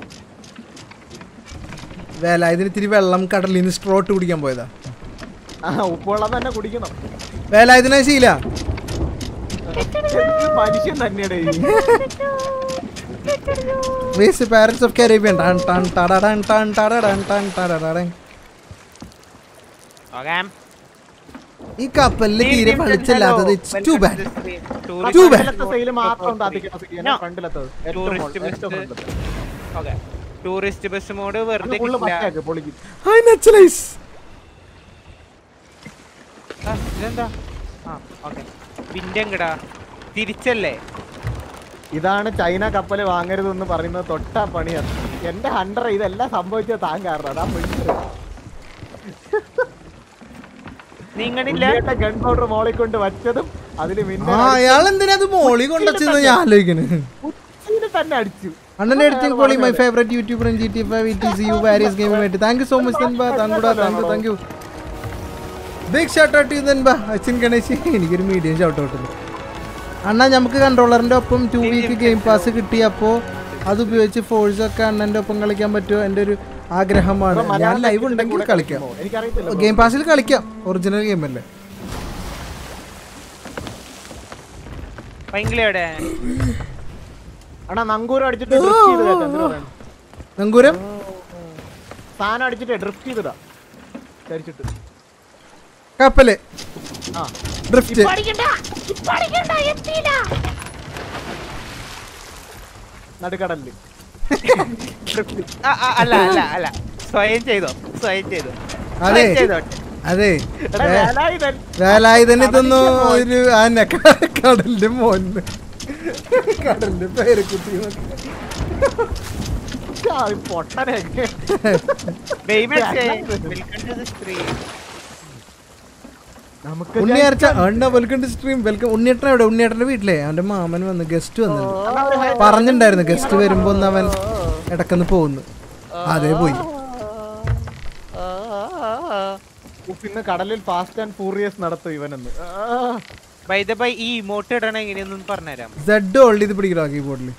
വേല ഇതിന് ഇത്തിരി വെള്ളം കടലിൽ നിന്ന് സ്ട്രോട്ട് കുടിക്കാൻ പോയതാ ആ ഉപ്പുവെള്ളം തന്നെ കുടിക്കണം വേല ഇതിനെ ശീല എന്ത് മനുഷ്യൻ തന്നെയാണ് വേസ്റ്റ് പാരൻസ് ഓഫ് കരീബിയൻ ടൺ ടൺ ടടടൻ ടൺ ടടടൻ ടൺ ടടടൻ ഓക്കെ ഈ കപ്പലിൽ തീരെ വെളിച്ചില്ലാത്തത് it's too bad Too bad. ഫ്രണ്ടിലത്തെ സൈല് മാത്രം താത്തിക്കണം സീനെ No. ഫ്രണ്ടിലത്തത് ഏറ്റവും ടൂറിസ്റ്റ് മുകളിൽ, ഏറ്റവും ബസ് ഫ്രണ്ടിലത്തെ. ഓക്കെ ടൂറിസ്റ്റ് ബസ് മോഡ് അത് വെറുതെ ഫുള്ള് കിട്ടില്ല. പച്ചയാക്ക്, പൊളിക്കും ഹൈ നച്ചലൈസ് ആ, ഇതെന്താ ആ ഓക്കെ വിൻഡെങ്കടാ തിരിച്ചല്ലേ ഇതാണ് ചൈന കപ്പൽ വാങ്ങരുതെന്ന് പറയുന്നത് തൊട്ടാ പണിയാണ് എന്റെ ഹണ്ടർ ഇതെല്ലാം സംഭവിച്ചത് താൻ കാരണം അതാ മിണ്ടത്. നിങ്ങളില്ല ഉണ്ണിയേട്ടൻ ഗൺ പൗഡർ മോളിൽ കൊണ്ട് വച്ചതും അതില് ആ മിന്നൽ അയാൾ എന്തിനാ അത് മോളി കൊണ്ടുവച്ചെന്ന് ഞാൻ ആലോചിക്കണ് ഉച്ചിയിൽ തന്നെ അടിച്ചു അണ്ണന്റെ എഡിറ്റിംഗ് പോളി my favourite YouTuber G T five E T C U warriors ഗെയിമുമായിട്ട് താങ്ക് യു സോ മച്ച് തൻബ താങ്കൂടാ thank you thank you big shout out ചെയ്ത് തൻബ അച്ഛൻ ഗണേശ് എനിക്കൊരു മീഡിയം ഷോട്ട് ഔട്ട് അണ്ണാ നമുക്ക് കൺട്രോളറിന്റെ ഒപ്പം ടു വീക്ക് ഗെയിം പാസ് കിട്ടി അപ്പോൾ അത് ഉപയോഗിച്ച് ഫോഴ്സ് ഒക്കെ അണ്ണന്റെ ഒപ്പം കളിക്കാൻ പറ്റുമോ എൻ്റെ ഒരു ആഗ്രഹമാണ് ഞാൻ ലൈവ് ഉണ്ടെങ്കിൽ കളിക്കാം എനിക്കറിയത്തില്ല ഗെയിം പാസിൽ കളിക്കാം ഒറിജിനൽ ഗെയിം അല്ലേ ഭയങ്കര അണ്ണാ നങ്കൂരം അടിച്ചിട്ട് ഡ്രിഫ്റ്റ് ചെയ്ത് കേട്ടോ, എന്തിനാ പറയണേ? നങ്കൂരം സാധനം അടിച്ചിട്ട് ഡ്രിഫ്റ്റ് ചെയ്തതാ ധരിച്ചിട്ട് കപ്പല് ആ ഡ്രിഫ്റ്റ് നടുക്കടലില് അല്ല അല്ല അല്ല സ്വയം ചെയ്തോ സ്വയം ചെയ്തോ അതെ സ്വയം ചെയ്തോട്ടെ അതെ എടാ, വേലായുധൻ. വേലായുധൻ ഇതൊന്നും ഒരു ആന കടലിന്റെ മോന്ന് കടലിന്റെ പേര് കുത്തി ആ, ഈ പൊട്ടനൊക്കെ. Baby Yeah, say, I like welcome to the stream. നമുക്ക് ഉണ്ണിയാർച്ച അണ്ണ വെൽക്കം ടു സ്ട്രീം വെൽക്കം ഉണ്ണിയേട്ടൻ എവിടെ ഉണ്ണിയേട്ടന്റെ വീട്ടിലെ അവന്റെ മാമൻ വന്ന് ഗസ്റ്റ് വന്നിട്ടുണ്ട് പറഞ്ഞിട്ടുണ്ടായിരുന്നു ഗസ്റ്റ് വരുമ്പോ ഒന്ന് അവൻ ഇടക്കൊന്ന് പോകുന്നു അതേ പോയി ഉഫ്, ഇന്ന് കടലിൽ ഫാസ്റ്റ് ആൻഡ് ഫൂറിയസ് നടത്തും ഇവനെന്ന് ആ. By the by, ഈ ഇമോട്ട് ഇടണ എങ്ങനെയൊന്നും പറഞ്ഞുതരാം സെഡ് ഓൾഡ് ഇത് പിടിക്കണോ കീബോർഡിൽ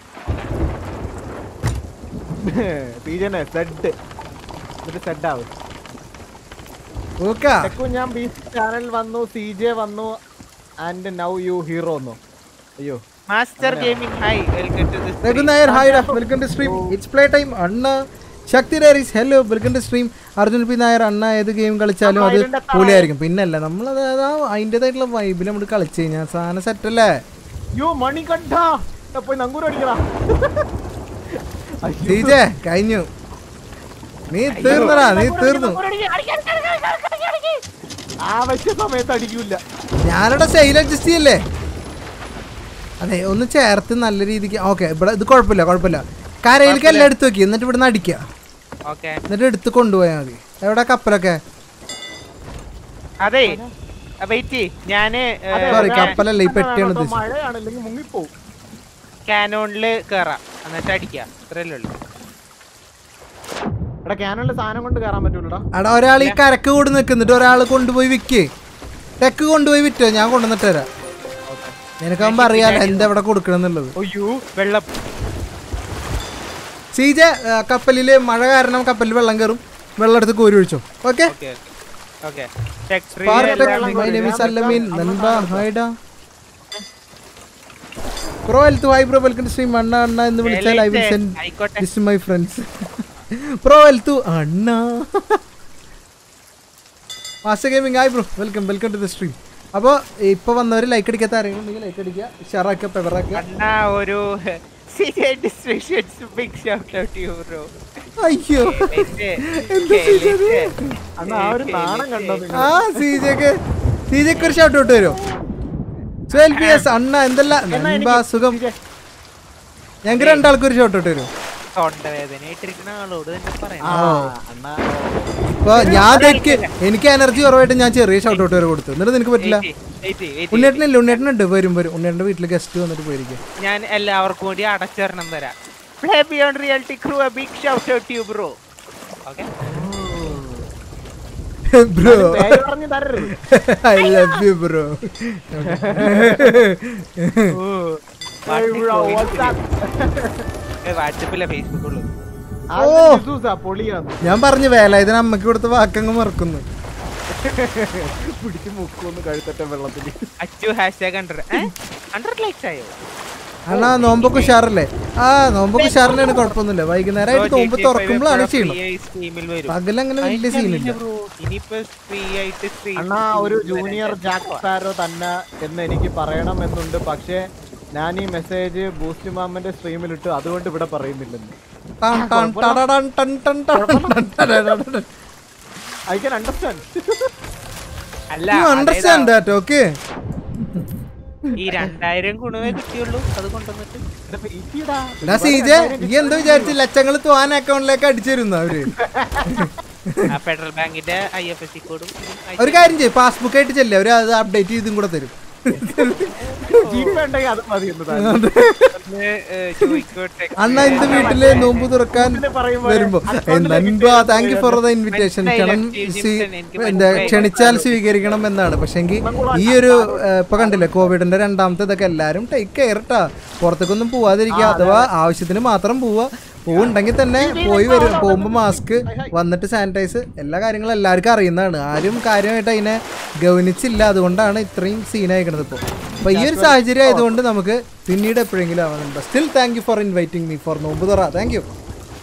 പീജനെ സെഡ് എന്നിട്ട് സെഡ് ആവും ഓക്കാ തെക്കു ഞാൻ ബി ചാനൽ വന്നു സി ജെ വന്നു ആൻഡ് നൗ യു ഹീറോ വന്നു അയ്യോ master gaming hi welcome to the Raghu Nair hi welcome to stream it's play time അണ്ണ Shakti diaries hello welcome to stream Arjun P Nair അണ്ണ ഏത് ഗെയിം കളിച്ചാലും അത് പൊളിയായിരിക്കും പിന്നല്ല നമ്മളത് അതാ അതിൻ്റെതായിട്ടുള്ള വൈബിൽ നമ്മൾ കളിച്ചു കഴിഞ്ഞാൽ സാധനം സെറ്റല്ലേ യോ മണി കണ്ട പോയി നങ്കൂർ അടിക്കടാ ടീച്ചേ കഴിഞ്ഞു നീ തീർന്നടാ നീ തീർന്നു ആവശ്യ സമയത്ത് അടിക്കൂല ഞാനിവിടെ സെയിൽ അഡ്ജസ്റ്റ് ചെയ്യല്ലേ അതെ ഒന്ന് ചേർത്ത് നല്ല രീതിക്ക് ഓക്കെ ഇവിടെ ഇത് കുഴപ്പമില്ല കുഴപ്പമില്ല കരയിലേക്ക് എല്ലാം എടുത്ത് വെക്കി എന്നിട്ട് ഇവിടുന്ന് അടിക്കുക ഓക്കെ എന്നിട്ട് എടുത്ത് കൊണ്ടുപോയാൽ മതി എവിടെ കപ്പലൊക്കെ അതെ വെയിറ്റ് ഞാന് Sorry, കപ്പലല്ല, ഈ പെട്ടിയാണ് ഉദ്ദേശിച്ചത്. മഴയാണ് അല്ലെങ്കിൽ മുങ്ങിപ്പോവും കാനോണില് കേറാം എന്നിട്ട് അടിക്കാം ഇത്രയല്ലേ ഉള്ളൂ എടാ ക്യാനലിൽ സാധനം കൊണ്ട് കയറാൻ പറ്റൂലടാ അവിടെ ഒരാൾ ഈ കരക്ക് കൂടി നിൽക്കുന്നിട്ട് ഒരാൾ കൊണ്ടുപോയി വിൽക്കേ ടെക്ക് കൊണ്ടുപോയി വിറ്റോ ഞാൻ കൊണ്ടുവന്നിട്ട് തരാം നിനക്കാകുമ്പോ അറിയാലോ എന്താ ഇവിടെ കൊടുക്കണം എന്നുള്ളത് അയ്യോ വെള്ളം സീജ കപ്പലില് മഴ കാരണം കപ്പലിൽ വെള്ളം കയറും വെള്ളം എടുത്ത് കോരി ഒഴിച്ചോ okay okay okay tech free my name is അല്ലമീൻ നൻബ ഹായ്ഡാ bro health hi bro welcome to stream അണ്ണ അണ്ണ എന്ന് വിളിച്ചാൽ ഐ വിൽ സെൻഡ് ആയിക്കോട്ടെ this my friends bro health അണ്ണ master gaming hi bro welcome welcome to the stream അപ്പോൾ ഇപ്പോൾ വന്നവർ ലൈക്ക് അടിക്കാത്ത ആരെങ്കിലും ഉണ്ടെങ്കിൽ ലൈക്ക് അടിക്കുക ഷെയറാക്കുക പെവറാക്കുക അണ്ണാ ഒരു big shout out you bro അയ്യോ അന്ന് ആ ഒരു നാണം കണ്ടോ നിങ്ങൾ ആ സീജക്ക് സീജക്ക് ഒരു ഷൗട്ട് ഔട്ട് വരുമോ ട്വൽവ് പി എസ് അണ്ണ എന്തല്ല നൻപ സുഖം ഞങ്ങൾക്ക് രണ്ടാൾക്കും ഒരു ഷോട്ട് ഔട്ട് വരും തൊണ്ടവേദന ഇട്ടിരിക്കുന്ന ആളോട് തന്നെ പറയാം ആ, അണ്ണാ അപ്പൊ ഞാൻ തെക്ക് എനിക്ക് എനർജി കുറവായിട്ട് ഞാൻ ചെറിയ ഷോട്ട് ഔട്ട് വരെ കൊടുത്തു എന്നിട്ട് നിനക്ക് പറ്റില്ല വെയിറ്റ് വെയിറ്റ് ഉണ്ണേട്ടനില്ല ഉണ്ണേട്ടനുണ്ട് വരും വരും ഉണ്ണേട്ടന്റെ വീട്ടിൽ ഗസ്റ്റ് വന്നിട്ട് പോയിരിക്കും ഞാൻ എല്ലാവർക്കും കൂടി അടച്ചൊരെണ്ണം തരാം play beyond reality crew big shout out you bro okay bro പേര് പറഞ്ഞ് തരരുത് I love you bro Hey bro, what's up? വാട്സപ്പിലെ ഫേസ്ബുക്കുള്ളൂ ആദ്യം ജിസൂസാ, പൊളിയാന്ന് ഞാൻ പറഞ്ഞു വേല ഇതിന് അമ്മക്ക് കൊടുത്ത വാക്കങ്ങ് മറക്കുന്നു പിടിച്ച് മുക്കൊന്ന് കഴുത്തറ്റ വെള്ളത്തിൽ Achu hashtag hundred hundred likes ആയോ അണ്ണാ നോമ്പൊക്കെ ഉഷാറല്ലേ ആ നോമ്പൊക്കെ ഉഷാറിനാണ് കുഴപ്പമൊന്നുമില്ല വൈകുന്നേരമായിട്ട് നോമ്പ് തുറക്കുമ്പോഴാണ് ക്ഷീണം ടീമിൽ വരും പകലങ്ങനെ വലിയ സീനില്ല ഇനിയിപ്പോ ഫ്രീ ആയിട്ട് street അണ്ണാ ഒരു food ജൂനിയർ വരാൻ ജാക്ക് സ്പാരോ തന്നെ എന്ന് എനിക്ക് പറയണമെന്നുണ്ട് പക്ഷേ ഞാൻ ഈ മെസ്സേജ് ബൂസ്റ്റ് മാമന്റെ സ്ട്രീമിലിട്ടു അതുകൊണ്ട് ഇവിടെ പറയുന്നില്ലെന്ന് ടൺ ടൺ ടടടൺ ടൺ ടൺ ടൺ ടൺ ടടടടട. ഐ ക്യാൻ അണ്ടർസ്റ്റാൻഡ് അല്ല You understand that, okay? ഈ രണ്ടായിരം ഗുണമേ കിട്ടിയുള്ളൂ അത് കൊണ്ടുവന്നിട്ട് എടാ സീജെ നീ എന്താ വിചാരിച്ചു ലക്ഷങ്ങൾ തോൻ അക്കൗണ്ടിലേക്ക് അടിച്ചിരുന്നു അവര് ആ ഫെഡറൽ ബാങ്കിന്റെ ഐ എഫ് എസ് സി കോഡും ഒരു കാര്യം ചെയ്യും പാസ്ബുക്ക് ആയിട്ട് ചെല്ലേ അവര് അത് അപ്ഡേറ്റ് ചെയ്തും കൂടെ തരും ജീപ്പ് ഉണ്ടെങ്കിൽ അത് മതി എന്ന് താൻ. ചോദിക്കോട്ടെ അണ്ണ ഇന്ന് വീട്ടില് നോമ്പ് തുറക്കാൻ പറയുമ്പോ വരുമ്പോ നൻപ thank you for the invitation ക്ഷണം സ്വീ- എന്താ ക്ഷണിച്ചാൽ സ്വീകരിക്കണം എന്നാണ് പക്ഷെങ്കിൽ ഈ ഒരു ഏഹ്, ഇപ്പൊ കണ്ടില്ലേ കോവിഡിന്റെ രണ്ടാമത്തെ ഇതൊക്കെ എല്ലാരും ടേക്ക് കെയർ ട്ടാ പുറത്തേക്കൊന്നും പോവാതിരിക്കുക അഥവാ ആവശ്യത്തിന് മാത്രം പോവുക പോവുണ്ടെങ്കിൽ തന്നെ പോയി വരും പോകുമ്പോ മാസ്ക് വന്നിട്ട് സാനിറ്റൈസ് എല്ലാ കാര്യങ്ങളും എല്ലാവർക്കും അറിയുന്നതാണ് ആരും കാര്യമായിട്ട് അതിനെ ഗവനിച്ചില്ല അതുകൊണ്ടാണ് ഇത്രയും സീനായിക്കണത് ഇപ്പോൾ അപ്പൊ ഈ ഒരു സാഹചര്യം ആയതുകൊണ്ട് നമുക്ക് പിന്നീട് എപ്പോഴെങ്കിലും ആവുന്നുണ്ട് still thank you for inviting me for നോമ്പ് തുറ thank you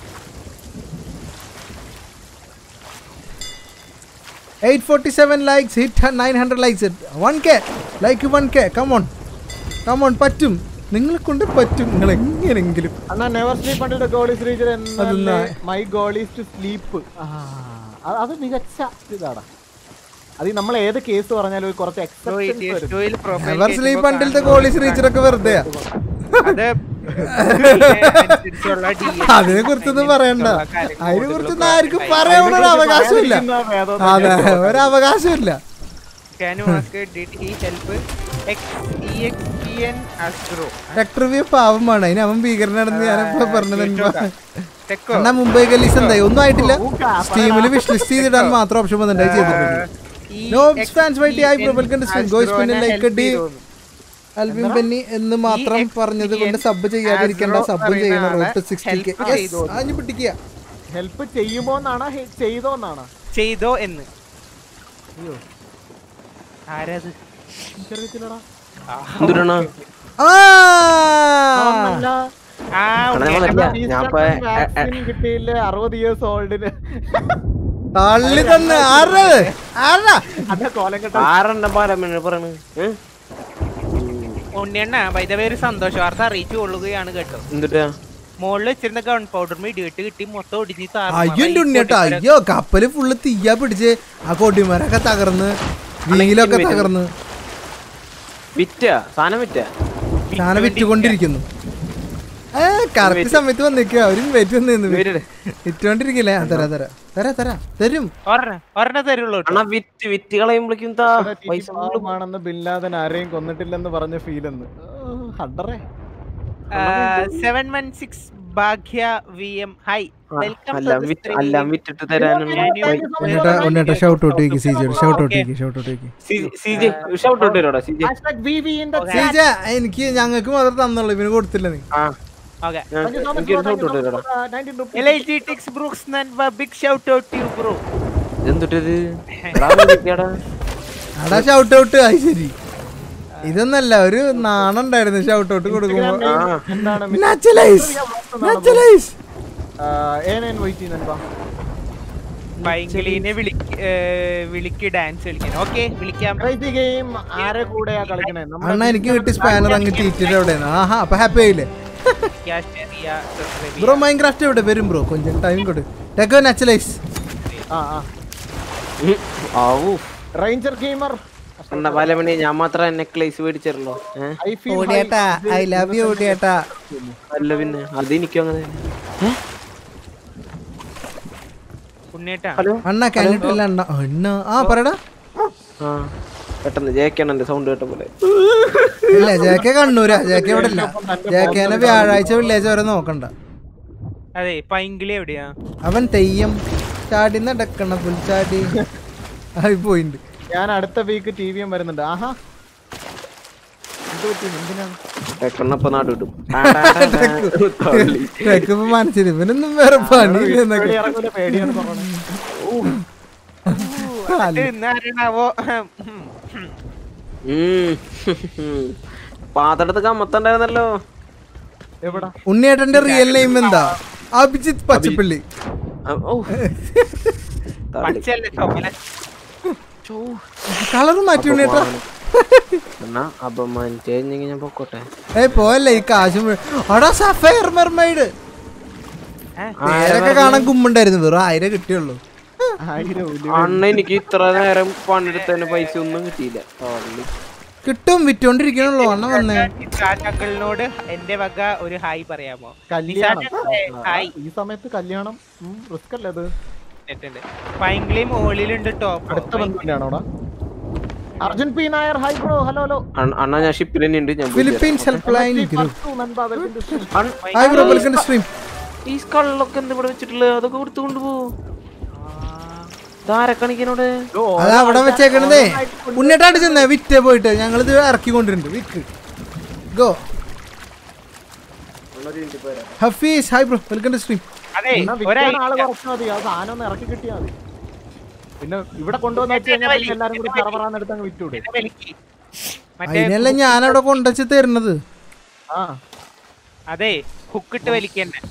eight forty seven likes hit nine hundred likes one K like one K come on come on പറ്റും നിങ്ങളെ കൊണ്ട് പറ്റും നിങ്ങൾ എങ്ങനെങ്കിലും അണ്ണാ never sleep until goal is reached അതെന്നാ? My goal is to sleep അത് മികച്ച ഇതാടാ അത് നമ്മൾ ഏത് കേസ് പറഞ്ഞാലും ഒരു കുറച്ച് എക്സെപ്ഷൻസ് വരും never sleep until the goal is reached ഒക്കെ വെറുതെ അത് അനുസരിച്ചുള്ള DL അതിനെ കുറിച്ചൊന്നും പറയണ്ട അതിനെ കുറിച്ചൊന്നും ആർക്കും പറയാനുള്ള ഒരു അവകാശമില്ല ഇരിക്കുന്ന ഭേദം അതെ ഒരു അവകാശമില്ല Can you ask did he help X EXPN Astro? Review പാവമാണ് അതിന് അവൻ ഭീകരനാണെന്ന് ഞാനിപ്പോ പറഞ്ഞത് മുൻപ്. Tekko. അണ്ണാ മുംബൈ ഗലീസ് എന്തായി ഒന്നും ആയിട്ടില്ല ഊക്കാ, സ്റ്റീമിൽ വിഷ് ലിസ്റ്റ് ചെയ്തിടാൻ മാത്രം ഓപ്ഷൻ വന്നിട്ടുണ്ട് അത് ചെയ്തിട്ടുണ്ട് No fans wait, I welcome to stream. Go spin it like a D. Alvin Benny എന്ന് മാത്രം പറഞ്ഞത് കൊണ്ട് സബ് ചെയ്യാതിരിക്കേണ്ട സബ് ചെയ്യണം റോട്ട് സിക്സ്റ്റി കെ അഞ്ഞു പിടിക്കുക ഹെൽപ്പ് ചെയ്യുമോ എന്നാണോ ചെയ്തോ എന്നാണോ ചെയ്തോ എന്ന് ആരത് എനിക്കറിയത്തില്ലടാ എന്തുട്ടാണ് ആ അതൊന്നല്ല. ആ അങ്ങനെ ഉണ്ണി. വന്നിട്ടില്ല. ഈസ്റ്റർ ഞാൻ ഇപ്പൊ, ടൈം വാക്സിൻ കിട്ടിയില്ലേ അറുപത് ഇയേഴ്സ് ഓൾഡിന് തള്ളി തന്നെ ആരത് ആരാ അതാ കോലം കെട്ട ആരെണ്ണ പാരമ്മ പറയണ് ഏ? ഉണ്ണിയണ്ണ വൈദവേ ഒരു സന്തോഷ വാർത്ത അറിയിച്ചു കൊള്ളുകയാണ് കേട്ടോ എന്തുട്ടാ മുകളിൽ വെച്ചിരുന്ന ഗൺ പൗഡർ ഇടിയിട്ട് കിട്ടി മൊത്തം ഒടിഞ്ഞ് അയ്യോ എന്റെ ഉണ്ണിയേട്ടാ അയ്യോ കപ്പല് ഫുള്ള് തീയാ പിടിച്ച് ആ കൊടിമരൊക്കെ തകർന്ന് വീലൊക്കെ തകർന്ന് വിറ്റ സാധനം വിറ്റ സാധനം വിറ്റുകൊണ്ടിരിക്കുന്നു ഏ കറക്റ്റ് സമയത്ത് വന്നിക്കുക അവരും വെയിറ്റ് വന്നു ഇവരുടെ വിറ്റുകൊണ്ടിരിക്കില്ലേ ആ, തരാ തരാ തരാ തരാ തരും ഒരെണ്ണം ഒരെണ്ണം തരുള്ളൂ കേട്ടോ. അണ്ണാ വിറ്റ് വിറ്റ് കളയുമ്പോഴേക്കും താ പൈസ ഫുള്ള് പാവമാണെന്ന് ബില്ലാദൻ ആരെയും കൊന്നിട്ടില്ലെന്ന് പറഞ്ഞ ഫീൽ എന്ന് ഹണ്ടറേ seven one six Bhagya V M hi welcome എല്ലാം വിറ്റ് എല്ലാം വിറ്റിട്ട് തരാനും ഉണ്ണിയേട്ടാ ഉണ്ണിയേട്ടാ ഷൗട്ട് ഔട്ട് ചെയ്ക്ക് സി ജെ ഷൗട്ട് ഔട്ട് ചെയ്ക്ക് ഷൗട്ട് ഔട്ട് ചെയ്ക്ക് സി ജെ ഷൗട്ട് ഔട്ട് ചെയ്തോടാ സി ജെ സി ജെ എനിക്ക് ഞങ്ങൾക്ക് മാത്രം തന്നുള്ളൂ ഇവന് കൊടുത്തില്ല നീ Ah. ആ ഓക്കെ എനിക്കൊരു ഷൗട്ട് ഔട്ട് ചെയ്തോടാ എൽ ഐ ജി ടിക്സ് ബ്രൂക്സ് നൻവ big shout out you bro എന്തുട്ടത് അടാ ഷൗട്ട് ഔട്ട് അത് ശരി ഇതൊന്നല്ല ഒരു നാണം ഉണ്ടായിരുന്നു ഷൗട്ട് ഔട്ട് കൊടുക്കുമ്പോ എന്താണ് നാച്ചുറലൈസ് നാച്ചുറലൈസ് ഏനേൻ വെയിറ്റ് ചെയ്യുന്നുണ്ടോ പൈങ്കിളിനെ വിളിക്ക് വിളിക്ക് ഡാൻസ് കളിക്കാൻ ഓക്കെ വിളിക്കാം ക്രൈസി ഗെയിം ആരെ കൂടെയാ കളിക്കണേ നമ്മുടെ അണ്ണ എനിക്ക് കിട്ടി സ്പാനർ അങ്ങ് തീറ്റിട്ട് എവിടെയാണ് ആഹാ അപ്പൊ ഹാപ്പി ആയില്ലേ ക്യാഷ് ബ്രോ മൈൻക്രാഫ്റ്റ് എവിടെ വരും ബ്രോ കൊഞ്ചം ടൈം കൊടു ടെക്കോ നാച്ചുറലൈസ് ആ ആ ആവൂ റേഞ്ചർ ഗെയിമർ അണ്ണ പലമണി ഞാൻ മാത്രം നെക്ലേസ് മേടിച്ചല്ലോ ഏഹ് ഐ ഫീൽ ഓടിയേട്ടാ ഐ ലവ് യു ഓടിയേട്ടാ അല്ല പിന്നെ അത് എനിക്കും അങ്ങനെ തന്നെ. ഉണ്ണിയേട്ടാ ഹലോ അണ്ണ കണ്ടിട്ടില്ല അണ്ണ അണ്ണ ആ പറയടാ ആ പെട്ടെന്ന് ജയിക്കണം എന്റെ സൗണ്ട് കേട്ട പോലെ ഇല്ല ജേക്കെ കണ്ണൂരാ ജേക്കെ ഇവിടെ ഇല്ല ജേക്കേനെ വ്യാഴാഴ്ച വെള്ളിയാഴ്ച വരെ നോക്കണ്ട അതെ പൈങ്കിളി എവിടെയാ അവൻ തെയ്യം ചാടി നടക്കണ പുൽച്ചാടി ആയി പോയിണ്ട് ഞാൻ അടുത്ത വീക്ക് ടി വിയും വരുന്നുണ്ട് ആഹാ എന്ത് പറ്റി എന്തിനാണ് പെട്ടെന്നപ്പ നാട് വിടും കേക്കുമ്പോ മനസ്സിൽ ഇവനൊന്നും വേറെ പണി എന്നൊക്കെ പേടി ഇറങ്ങൂല പേടിയാണ് പറഞ്ഞത് ഇന്നാരണാവോ പാത്രത്ത് കമ്മത്തുണ്ടായിരുന്നല്ലോ എവിടാ ഉണ്ണിയേട്ടന്റെ റിയൽ നെയിം എന്താ അഭിജിത്ത് പച്ചപ്പള്ളി ആ, ഓ പച്ചയല്ലേ ചോക്കല കളർ മാറ്റി ഉണ്ണേട്ടാ എന്നാ അപമാനിച്ചു കഴിഞ്ഞെങ്കിൽ ഞാൻ പൊക്കോട്ടെ ഏയ് പോയല്ലേ ഈ കാശ് അടാ സഫയർ മെർമൈഡ് പേരൊക്കെ കാണാൻ കുമ്മുണ്ടായിരുന്നു വെറും ആയിരം കിട്ടിയുള്ളൂ ആയിരം ഉലുവ. അണ്ണ എനിക്ക് ഇത്ര നേരം പണിയെടുത്തതിന് പൈസ ഒന്നും കിട്ടിയില്ല ഓൺലി കിട്ടും വിറ്റോണ്ടിരിക്കണുള്ളൂ അണ്ണ വന്നേ നിസാചക്കളിനോട് എന്റെ വക ഒരു ഹായ് പറയാമോ കല്യാണം നിസാചക്കളെ, ഹായ് ഈ സമയത്ത് കല്യാണം റിസ്ക് അല്ലേ അത് ഇട്ടിട്ടുണ്ട്. പൈങ്കിളി മുകളിലുണ്ട് ടോപ്പ് അടുത്ത ബന്ധുവിന്റെ ആണോടാ Arjun P Nair hi bro hello hello അണ്ണ ഞാൻ ഷിപ്പിൽ തന്നെ ഉണ്ട് ഞാൻ പോയി ഫിലിപ്പീൻസ് ഹെൽപ്പ് ലൈൻ ഗ്രൂപ്പ് തരാം. അണ്ണ, hi bro welcome to stream ഈ സ്കള്ളൊക്കെ എന്താ ഇവിടെ വെച്ചിട്ടുള്ളത് അതൊക്കെ കൊടുത്തു കൊണ്ടുപോ ധാരക്കണിക്കനോട് അത് അവിടെ വെച്ചേക്കണതേ ഉണ്ണിട്ടാണ്ട് ചെന്നേ വിറ്റ് പോയിട്ട് ഞങ്ങൾ ഇത് ഇറക്കി കൊണ്ടിട്ടുണ്ട് വിറ്റ് ഗോ Hafees hi bro welcome to stream അതെ ആള് ഒരാഴ്ച കുറച്ചാൽ മതി ആ സാധനം ഒന്ന് ഇറക്കി കിട്ടിയാൽ മതി പിന്നെ ഇവിടെ കൊണ്ടുവന്ന് വെച്ച് കഴിഞ്ഞാൽ പിന്നെ എല്ലാരും കൂടി പറവറാന്ന് എടുത്ത് അങ്ങ് വിറ്റൂടെ പിന്നെ വലിക്ക്. മറ്റേ അതിനല്ല ഞാനവിടെ കൊണ്ടുവച്ച് തരുന്നത് ആ അതെ ഹുക്കിട്ട് വലിക്കന്നെ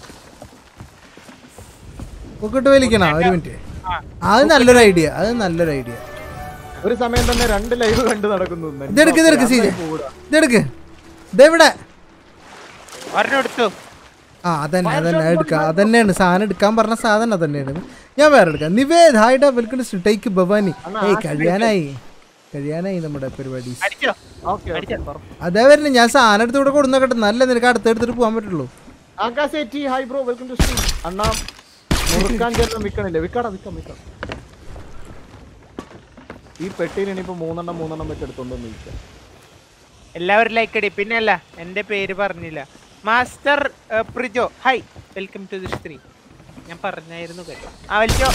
പൊക്കിട്ട് വലിക്കണോ ഒരു മിനിറ്റ് അത് നല്ലൊരു ഐഡിയ അത് നല്ലൊരു ഐഡിയ ഒരു സമയം തന്നെ രണ്ട് ലൈവ് കണ്ട് നടക്കുന്നു ഇതെടുക്ക് ഇതെടുക്ക് സീജ ഇതെടുക്ക് ഇതെവിടെ ഒരെണ്ണം എടുത്തു ആ അതന്നെ അതന്നെ എടുക്കാം അതന്നെയാണ് സാധനം എടുക്കാൻ പറഞ്ഞ സാധനം അതന്നെയാണ് ഞാൻ വേറെ എടുക്കാം നിവേദ് ഹായ്ഡ വെൽക്കം ടു ടേക്ക് ഭവാനി ഏയ് കഴിയാനായി കഴിയാനായി നമ്മുടെ പരിപാടി അടിച്ചോ ഓക്കെ അതേ വരുന്നത് ഞാൻ സാധനം എടുത്ത് ഇവിടെ കൊടുന്നോക്കട്ടെ നല്ല നിനക്ക് അടുത്ത് എടുത്തിട്ട് പോകാൻ പറ്റുള്ളൂ ആകാശേറ്റി hi bro welcome to stream അണ്ണാ മുറുക്കാൻ ചേർന്ന് വിൽക്കണില്ലേ വിൽക്കാടാ വിൽക്കാം വിൽക്കാം ഈ പെട്ടിയിൽ ഇനിയിപ്പോ മൂന്നെണ്ണം മൂന്നെണ്ണം വെച്ച് എടുത്തോണ്ടൊന്ന് വിൽക്കാം എല്ലാവരും ലൈക്ക് അടി പിന്നെ അല്ല എന്റെ പേര് പറഞ്ഞില്ല മാസ്റ്റർ ഏ, Prijo hi welcome to the stream ഞാൻ പറഞ്ഞായിരുന്നു കേട്ടോ ആ വലിച്ചോ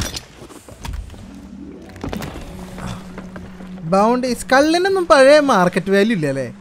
ബൗണ്ട് സ്കള്ളിനൊന്നും പഴയ മാർക്കറ്റ് വാല്യൂ ഇല്ല അല്ലേ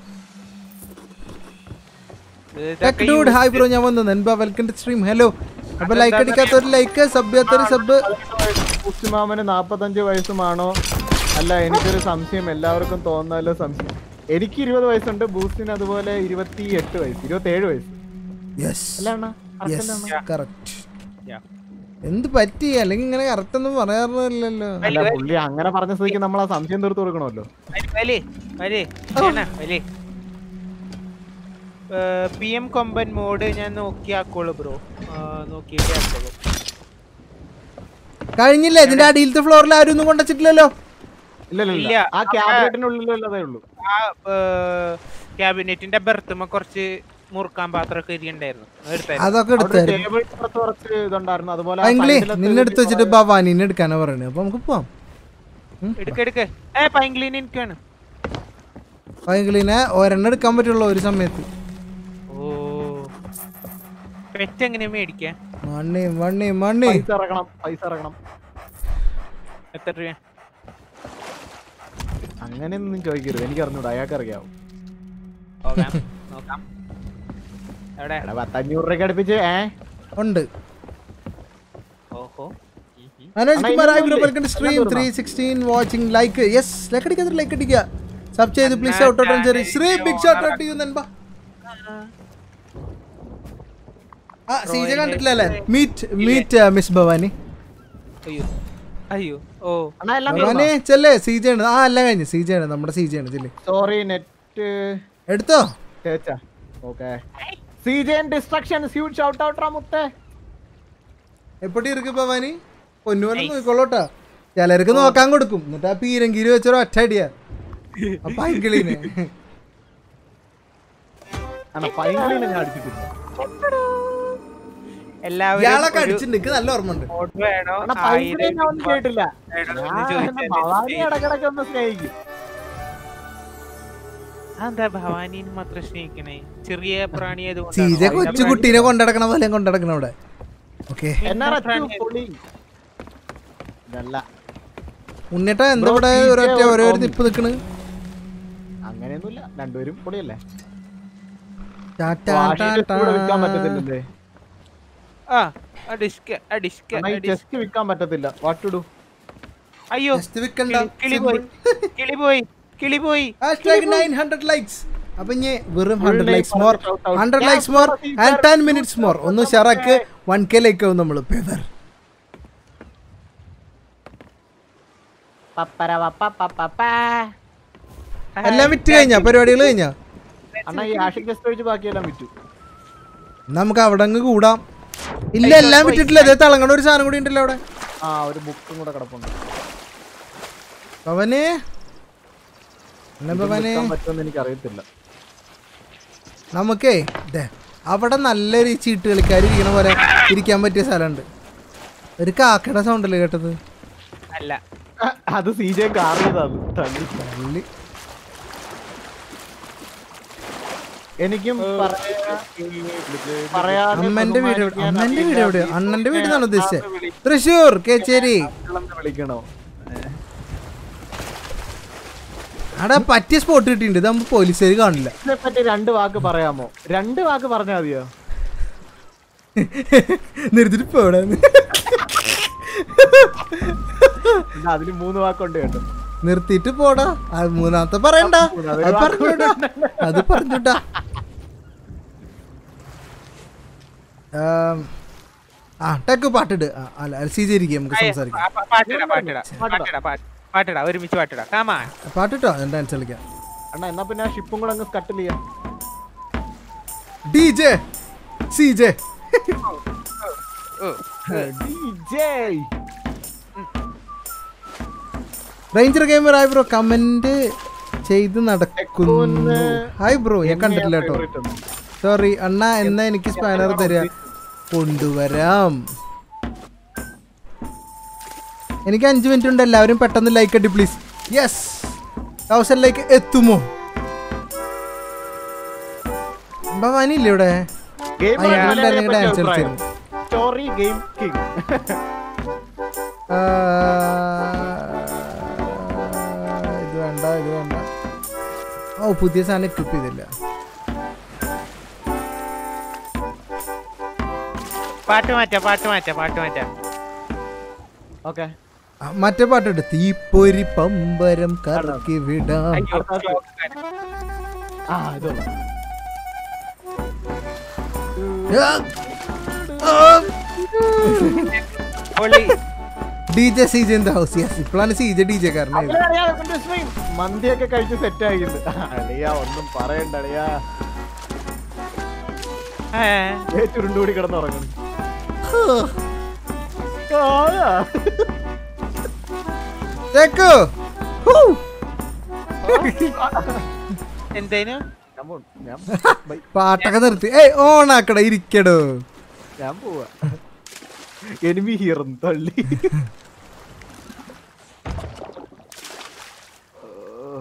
ഇതൊക്കെ ഡൂഡ് ഹായ് ബ്രോ ഞാൻ വന്നു നൻപ വെൽക്കം ടു സ്ട്രീം ഹലോ അപ്പൊ ലൈക്ക് അടിക്കാത്തൊരു ലൈക്ക് സബ് ചെയ്യാത്തൊരു സബ് മാമന് നാപ്പത്തഞ്ച് വയസ്സുമാണോ അല്ല എനിക്കൊരു സംശയം എല്ലാവർക്കും തോന്നാലോ സംശയം എനിക്ക് ഇരുപത് വയസ്സുണ്ട് ബൂസ്റ്റിന് അതുപോലെ ഇരുപത്തി എട്ട് വയസ്സ് ഇരുപത്തി ഏഴ് വയസ്സ് യെസ് അല്ല അണ്ണാ യെസ് കറക്റ്റ് Yeah. എന്ത് പറ്റി അല്ലെങ്കിൽ ഇങ്ങനെ കറക്റ്റ് ഒന്നും പറയാറില്ലല്ലോ അല്ല പുള്ളി അങ്ങനെ പറഞ്ഞ സ്ഥിതിക്ക് നമ്മൾ ആ സംശയം തീർത്ത് കൊടുക്കണമല്ലോ വലി, വലി, വലി. വേണ, വലി. ഏ, പി എം കൊമ്പൻ മോഡ് ഞാൻ നോക്കി ആക്കോളൂ ബ്രോ നോക്കിയിട്ട് ആക്കോളൂ കഴിഞ്ഞില്ലേ ഇതിന്റെ അടിയിലത്തെ ഫ്ലോറിൽ ആരും ഒന്നും കൊണ്ടുവച്ചിട്ടില്ലല്ലോ ഇല്ല ഇല്ല, ഇല്ല ഇല്ല. ആ ക്യാബിനറ്റിനുള്ളിലുള്ളതേ ഉള്ളൂ ആ ക്യാബിനറ്റിന്റെ ബെർത്തുമ്മ കുറച്ച് മുറുക്കാൻ പാത്രമൊക്കെ ഇരിക്കണ്ടായിരുന്നു എടുത്തായിരുന്നു അതൊക്കെ അവിടെ എടുത്തായിരുന്നു ടേബിൾ പുറത്ത് കുറച്ച് ഇതുണ്ടായിരുന്നു അതുപോലെ ആ അങ്കിളി സൈഡിലത്തെ നിന്നെ എടുത്ത് വെച്ചിട്ട് ഭവാനിനെ എടുക്കാനാ പറയണേ അപ്പൊ നമുക്ക് പോവാം എടുക്ക എടുക്ക ഏ പൈങ്കിളീൻ എനിക്ക് വേണം അങ്കിളിനെ ഒരെണ്ണം എടുക്കാൻ പറ്റുള്ളൂ ഒരു സമയത്ത് ഓ പെറ്റ് എങ്ങനെയാ മേടിക്കാൻ മണ്ണി മണ്ണി മണ്ണി പൈസ ഇറക്കണം പൈസ ഇറക്കണം എത്ര രൂപ അങ്ങനെയൊന്നും ചോദിക്കരുത് എനിക്ക് അറിഞ്ഞൂടാ അയാൾക്ക് അറിയാവും നോക്കാം നോക്കാം എവിടെ എടാ പത്തഞ്ഞൂറ് രൂപയ്ക്ക് അടുപ്പിച്ച് ഏ ഉണ്ട് ഓഹോ മനോജ് അണ്ണാ, കുമാർ ഐ ഇതൊന്നും വെൽക്കം ടു ഇല്ലേ? സ്ട്രീം എല്ലാം three sixteen watching like yes like അടിക്കാത്ത ലൈക്ക് അടിക്കുക സബ് ചെയ്ത് പ്ലീസ് ഔട്ട് ഔട്ട് ശരി ശ്രീ ബിഗ് ഷോട്ട് ഔട്ട് ചെയ്യൂ നൻപ ആ സീജ കണ്ടിട്ടില്ല അല്ലേ മീറ്റ് മീറ്റ് മിസ് ഭവാനി അയ്യോ അയ്യോ ഓ അണ്ണാ എല്ലാം ഭവാനി ചെല്ലേ സീജ ആണ് ആ എല്ലാം കഴിഞ്ഞു സീജ ആണ് നമ്മുടെ സീജ ആണ് ചെല്ലേ സോറി നെറ്റ് എടുത്തോ ചേച്ചാ ഓക്കെ സീജൻ ഡിസ്ട്രക്ഷൻ ഹ്യൂജ് ഷൗട്ട് ഔട്ട് റാ മുത്തേ എപ്പടി ഇருக்கு ഭവാനി പൊന്നുപോലെ നോക്കിക്കോളൂട്ടാ ചിലർക്ക് നോക്കാൻ കൊടുക്കും എന്നിട്ട് ആ പീരങ്കിരി വെച്ചൊരു ഒറ്റ അടിയാ അപ്പൊ അങ്കിളിനെ അണ്ണാ ഫൈനലിന് ഞാൻ അടിച്ചിട്ടില്ല എല്ലാവരും ഇയാളൊക്കെ ഒരു അടിച്ചിട്ടുണ്ട് എനിക്ക് നല്ല ഓർമ്മ ഉണ്ട് vote വേണോ അണ്ണാ ആയിരം ഫൈനലിന് ഞാൻ ഒന്നും കേട്ടില്ല വേണോ എന്ന് ഞാൻ ചോദിച്ചാൽ ഭവാനി ഇടക്കിടക്ക് ഒന്ന് സ്നേഹിക്കും അതെന്താ ഭവാനിനെ മാത്രം സ്നേഹിക്കണേ ചെറിയ പ്രാണിയത് സീജ കൊച്ചു കുട്ടീനെ കൊണ്ടടക്കണ പോലെ കൊണ്ടടക്കണ അവിടെ ഓക്കെ എന്നാ റച്ചു പൊളി ഇതല്ല ഉണ്ണിട്ടാ എന്താ Bro, ഇവിടെ CJ ഒരൊറ്റ ഒരു ഓരോ comedy. നിപ്പ് നിക്കണ് അങ്ങനെയൊന്നുമില്ല രണ്ടുപേരും പൊളിയല്ലേ ടാ, ടാ, ടാ, ടാ. കൂടെ വിൽക്കാൻ പറ്റത്തില്ലല്ലേ ആ ഡിസ്ക് ഡിസ്ക് അണ്ണാ, ഈ ചെസ്റ്റ് വിൽക്കാൻ പറ്റത്തില്ല വാട്ട് ടു ഡു അയ്യോ Just വിക്കണ്ട. കിളി- കിളി പോയി കിളി പോയി കിളി പോയി Hashtag 900 likes. അപ്പൊ ഇനി വെറും hundred like likes more shout out. Hundred Yeah, likes more for and ten minutes more ഒന്ന് ഷറാക്ക് വൺ കെ ലൈക്ക് ആവും നമ്മള് പെതർ പപ്പര പപ്പ പപ്പ. എല്ലാം വിറ്റ് കഴിഞ്ഞാ പരിപാടികൾ കഴിഞ്ഞാ അണ്ണാ ഈ ആഷിക് ജസ്റ്റ് ഒഴിച്ച് ബാക്കിയെല്ലാം വിറ്റു നമുക്ക് അവിടെ അങ്ങ് കൂടാം ഇല്ല എല്ലാം വിറ്റിട്ടില്ല അതേ തിളങ്ങണ ഒരു സാധനം കൂടി ഉണ്ടല്ലോ അവിടെ ആ ഒരു ബുക്കും കൂടെ കിടപ്പുണ്ട് ഭവനെ എന്നാ ഭവനെ വിൽക്കാൻ പറ്റുമെന്ന് എനിക്ക് അറിയത്തില്ല നമുക്കേ ദേ, അവിടെ നല്ലൊരു ചീട്ട് കളിക്കാർ ഇരിക്കണ പോലെ ഇരിക്കാൻ പറ്റിയ സ്ഥലമുണ്ട് ഒരു കാക്കയുടെ സൗണ്ടല്ലേ കേട്ടത് അല്ല അത് സി ജെ കാർ ചെയ്താണ് തള്ളി തള്ളി. എനിക്കും പറയാ- പറയാതെ അമ്മന്റെ വീട് എവിടെ- ബഹുമാനിക്കാൻ അമ്മന്റെ വീട് എവിടെയാ അറിയില്ല. അണ്ണന്റെ വീട് എന്നാണ് ഉദ്ദേശിച്ചത് തൃശ്ശൂർ കേച്ചേരി ആളെന്ന് വിളിക്കണോ അവിടെ പറ്റിയ സ്പോട്ട് കിട്ടിയിട്ടുണ്ട് ഇത് നമുക്ക് പോലീസുകാർ കാണില്ല ഇതിനെ പറ്റി രണ്ട് വാക്ക് പറയാമോ രണ്ട് വാക്ക് പറഞ്ഞാൽ മതിയോ നിർത്തിട്ട് പോടാ എന്നാ അതിന് മൂന്ന് വാക്കുണ്ട് കേട്ടോ നിർത്തിയിട്ട് പോടാ അത് മൂന്നാമത്തെ പറയണ്ട അത് പറഞ്ഞുവിടാ അത് പറഞ്ഞുവിട്ടാ ആം, ആ ടെക്ക് പാട്ടിട് ആ, അല്ല അല്ല സ്വീകരിക്കാം നമുക്ക് സംസാരിക്കാം പാ- പാ- പാട്ടിടാ പാട്ടിടാ പാട്ടിടാ പാട്ട്- പാട്ടിടാ ഒരുമിച്ച് പാട്ടിടാ കാമാ പാട്ടിട്ടോ ഞാൻ ഡാൻസ് കളിക്കാം അണ്ണാ എന്നാ പിന്നെ ആ ഷിപ്പും കൂടെ അങ്ങ് സ്കട്ടിൽ ചെയ്യാം D J C J ranger gamer hi bro comment ചെയ്ത് നടക്കുന്നു ഹായ് ബ്രോ ഞാൻ കണ്ടിട്ടില്ല കേട്ടോ സോറി അണ്ണ എന്നാ എനിക്ക് സ്പാനർ തരിക കൊണ്ടുവരാം എനിക്ക് അഞ്ച് മിനിറ്റ് ഉണ്ട് എല്ലാവരും പെട്ടെന്ന് ലൈക്ക് അടി പ്ലീസ് യെസ് തൗസൻഡ് ലൈക്ക് എത്തുമോ ഭവാനി ഇല്ലേ ഇവിടെ ഗെയിം ആ, ഇവനുണ്ടായിരുന്നെങ്കിൽ ഡാൻസ് കളിച്ചിരുന്നു സ്റ്റോറി ഗെയിം കിങ് ആ, ഇത് വേണ്ട ഇത് വേണ്ട ഓ പുതിയ സാധനം എക്വിപ്പ് ചെയ്തില്ല പാട്ട് മാറ്റാ പാട്ട് മാറ്റാ പാട്ട് മാറ്റാ ഓക്കെ ആ, മറ്റേ പാട്ടുണ്ട് തീപ്പൊരി പമ്പരം കറക്കി വിടാം അയ്യോ ആ ഇതോ പൊളി D J C J house yes ഇപ്പോഴാണ് സി ജെ ഡി ജെ കാരനായത് മന്തിയൊക്കെ കഴിച്ച് സെറ്റ് ആയിട്ടുണ്ട് അളിയാ ഒന്നും പറയണ്ട അളിയാ ഏ, ദേ ചുരുണ്ടുകൂടി കിടന്നുറങ്ങുന്നു ചേക്കു ഹൂ. എന്തേനു ഞാൻ പോ- ഞാൻ ബൈ. പാട്ടൊക്കെ നിർത്തി ഏയ് ഓണാക്കട ഇരിക്കടോ ഞാൻ പോവാ എനിമി ഹീറൻ തള്ളി ഓ.